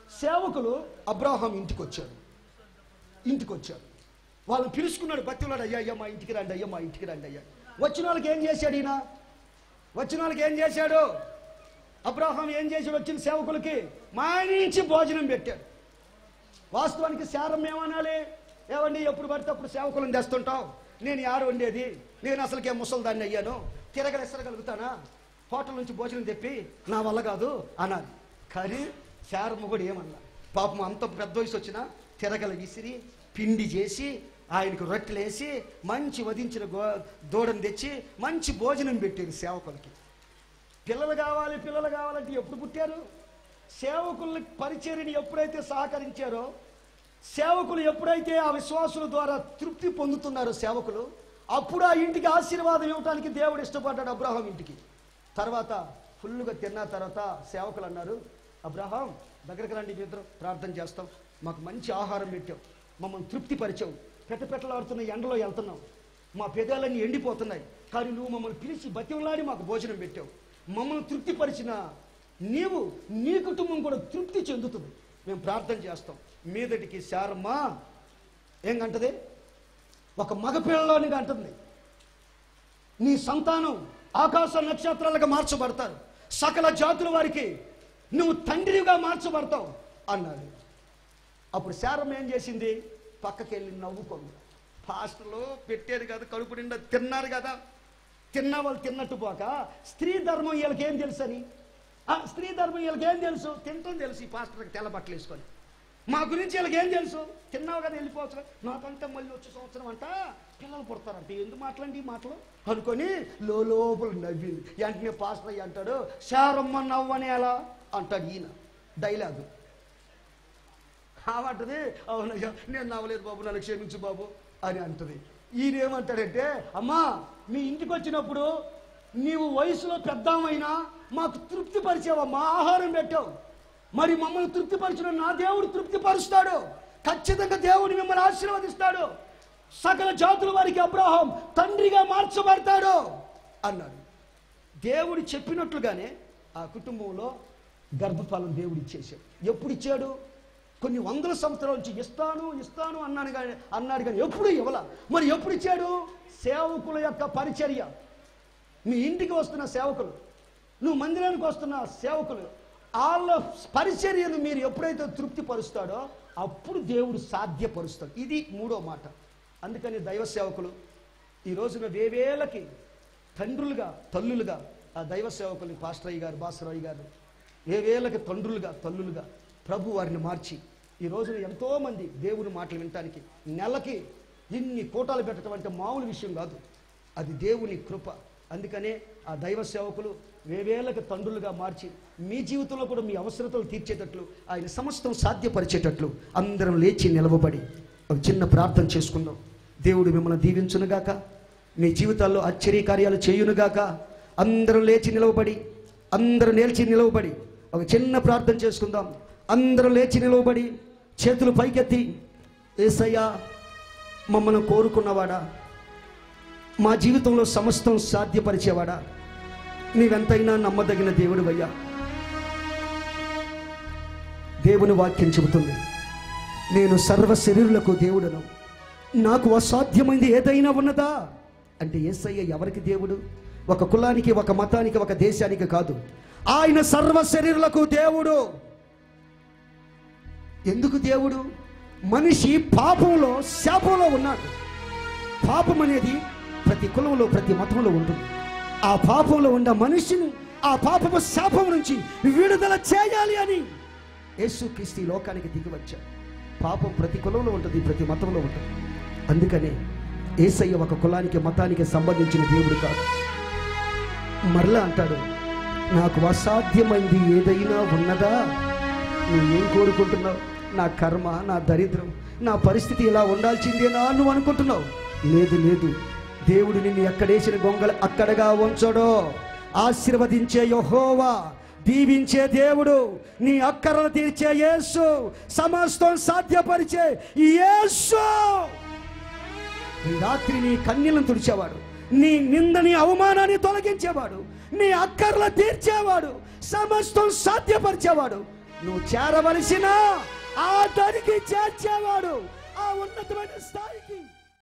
సేవకులు అబ్రాహాం ఇంటికి వచ్చారు ఇంటికి వచ్చారు వాళ్ళని పిలుచుకున్నాడు భక్తులాడు అయ్యా అయ్యా మా ఇంటికి రండి అయ్యా మా ఇంటికి రండి అయ్యా వచ్చిన వాళ్ళకి ఏం చేశాడు ఈయన వచ్చిన వాళ్ళకి ఏం చేశాడు అబ్రాహాం ఏం చేశాడు వచ్చిన సేవకులకి మానించి భోజనం పెట్టాడు వాస్తవానికి శారం ఏమనాలి ఏమండి ఎప్పుడు పడితే అప్పుడు సేవకులను తెస్తుంటావు నేను యారు వండేది నేను అసలుకే ముసలిదాన్ని అయ్యాను తిరగలేసరగలుగుతానా హోటల్ నుంచి భోజనం తెప్పి నా వల్ల కాదు అనాలి కానీ శారమ్మ కూడా ఏమన్నా పాపం అంత పెద్ద వయసు వచ్చినా తిరగల విసిరి పిండి చేసి ఆయనకు రొట్టెలేసి మంచి వధించిన గో దూడను తెచ్చి మంచి భోజనం పెట్టారు సేవకులకి పిల్లలు కావాలి పిల్లలు కావాలంటే ఎప్పుడు పుట్టారు సేవకుల పరిచర్యని ఎప్పుడైతే సహకరించారో సేవకులు ఎప్పుడైతే ఆ విశ్వాసుల ద్వారా తృప్తి పొందుతున్నారో సేవకులు అప్పుడు ఆ ఇంటికి ఆశీర్వాదం ఇవ్వడానికి దేవుడు ఇష్టపడ్డాడు అబ్రహాం ఇంటికి తర్వాత ఫుల్గా తిన్న తర్వాత సేవకులు అన్నారు అబ్రహాం దగ్గరికి రండి మీ ఇద్దరు ప్రార్థన చేస్తాం మాకు మంచి ఆహారం పెట్టావు మమ్మల్ని తృప్తిపరిచావు పెట్ట పెట్టలాడుతున్న ఎండలో వెళ్తున్నాం మా పెదాలన్నీ ఎండిపోతున్నాయి కానీ నువ్వు మమ్మల్ని పిలిచి బతిమలాడి మాకు భోజనం పెట్టావు మమ్మల్ని తృప్తిపరిచిన నీవు నీ కుటుంబం కూడా తృప్తి చెందుతుంది మేము ప్రార్థన చేస్తాం మీదటికి శారమ్మ ఏం కంటది ఒక మగపిల్లలోని అంటుంది నీ సంతానం ఆకాశ నక్షత్రాలుగా మార్చబడతారు సకల జాతుల వారికి నువ్వు తండ్రిగా మార్చబడతావు అన్నాడు అప్పుడు శారం ఏం చేసింది పక్కకి వెళ్ళి నవ్వుకుంది పాస్టర్లు పెట్టారు కదా కడుపు నిండా తిన్నారు కదా తిన్న వాళ్ళు తిన్నట్టు పోక స్త్రీ ధర్మం వీళ్ళకి ఏం తెలుసు అని ఆ స్త్రీ ధర్మం వీళ్ళకి ఏం తెలుసు తింటాం తెలుసు ఈ పాస్టర్కి తెల్ల బట్టలు వేసుకొని మా గురించి వీళ్ళకి ఏం తెలుసు తిన్నావు కదా వెళ్ళిపోవచ్చు కదా. నాకంటే మళ్ళీ వచ్చే సంవత్సరం అంట పిల్లలు పుడతారంట ఎందుకు మాట్లాడి ఈ మాటలు అనుకొని లోపల నవ్వింది వెంటనే పాస్టర్ అయ్యి అంటాడు శారమ్మ నవ్వని ఎలా అంటాడు ఈయన డైలాగు ఆమంటది అవునయ్యా నేను నవ్వలేదు బాబు నన్ను క్షమించు బాబు అని అంటది ఈయన ఏమంటాడంటే అమ్మా మీ ఇంటికి వచ్చినప్పుడు నీవు వయసులో పెద్దామైనా మాకు తృప్తి పరిచావమ్మా ఆహారం పెట్టావు మరి మమ్మల్ని తృప్తిపరిచిన నా దేవుడు తృప్తిపరుస్తాడు ఖచ్చితంగా దేవుడు మిమ్మల్ని ఆశీర్వదిస్తాడు సకల జాతుల వారికి అబ్రాహం తండ్రిగా మార్చబడతాడు అన్నాడు దేవుడు చెప్పినట్లుగానే ఆ కుటుంబంలో గర్భఫలం దేవుడు ఇచ్చేశాడు ఎప్పుడు ఇచ్చాడు కొన్ని వందల సంవత్సరాల నుంచి ఇస్తాను ఇస్తాను అన్నాను కానీ అన్నాడు కానీ ఎప్పుడు ఇవ్వాల మరి ఎప్పుడు ఇచ్చాడు సేవకుల యొక్క పరిచర్య మీ ఇంటికి వస్తున్న సేవకులు నువ్వు మందిరానికి వస్తున్న సేవకులు వాళ్ళ పరిచర్యను మీరు ఎప్పుడైతే తృప్తి పరుస్తాడో అప్పుడు దేవుడు సాధ్యపరుస్తాడు ఇది మూడో మాట అందుకని దైవ సేవకులు ఈ రోజున వేవేలకి తండ్రులుగా తల్లులుగా ఆ దైవ సేవకులు పాస్టరయ్య గారు బాసరాయ్య గారు వేవేలకి తండ్రులుగా తల్లులుగా ప్రభు వారిని మార్చి ఈ రోజున ఎంతోమంది దేవుని మాటలు వినటానికి నెలకి ఇన్ని కోటాలు పెట్టడం అంటే మామూలు విషయం కాదు అది దేవుని కృప అందుకనే ఆ దైవ సేవకులు వేవేలకు తండ్రులుగా మార్చి మీ జీవితంలో కూడా మీ అవసరతలు తీర్చేటట్లు ఆయన సమస్తం సాధ్యపరిచేటట్లు అందరం లేచి నిలవబడి ఒక చిన్న ప్రార్థన చేసుకుందాం దేవుడు మిమ్మల్ని దీవించునుగాక మీ జీవితాల్లో ఆశ్చర్య కార్యాలు చేయునుగాక అందరం లేచి నిలవబడి అందరూ లేచి నిలవబడి ఒక చిన్న ప్రార్థన చేసుకుందాం అందరూ లేచి నిలవబడి చేతులు పైకెత్తి ఏసయ్యా మమ్మల్ని కోరుకున్నవాడా మా జీవితంలో సమస్తం సాధ్యపరిచేవాడా నీవెంతైనా నమ్మదగిన దేవుడివయ్యా దేవుని వాక్యం చెబుతుంది నేను సర్వ శరీరులకు దేవుడను నాకు అసాధ్యమైంది ఏదైనా ఉన్నదా అంటే ఏసయ్య ఎవరికి దేవుడు ఒక కులానికి ఒక మతానికి ఒక దేశానికి కాదు ఆయన సర్వ శరీరులకు దేవుడు ఎందుకు దేవుడు మనిషి పాపంలో శాపంలో ఉన్నాడు పాపం అనేది ప్రతి కులంలో ప్రతి మతంలో ఉంటుంది ఆ పాపంలో ఉన్న మనిషిని ఆ పాపపు శాపం నుంచి విడుదల చేయాలి అని యేసుక్రీస్తు ఈ లోకానికి దిగి వచ్చాడు పాపం ప్రతి కులంలో ఉంటుంది ప్రతి మతంలో ఉంటుంది అందుకనే ఏసయ్య ఒక కులానికి మతానికి సంబంధించిన దేవుడు కాదు మరలా అంటాడు నాకు అసాధ్యమైంది ఏదైనా ఉన్నదా నువ్వు ఏం కోరుకుంటున్నావు నా కర్మ నా దరిద్రం నా పరిస్థితి ఇలా ఉండాల్సిందేనా నువ్వు అనుకుంటున్నావు లేదు లేదు దేవుడు నిన్ను ఎక్కడేసిన గొంగలు అక్కడగా ఉంచడో ఆశీర్వదించే యహోవా దీవించే దేవుడు నీ అక్కరలు తీర్చే యేసు సమస్తం సాధ్యపరిచే యేసు ఈ రాత్రి నీ కన్నీళ్లను తుడిచేవాడు నీ నిందని అవమానాన్ని తొలగించేవాడు నీ అక్కర్ల తీర్చేవాడు సమస్తం సాధ్యపరిచేవాడు నువ్వు చేరవలసిన ఆ దానికి చేర్చేవాడు ఆ ఉన్నతమైన స్థాయికి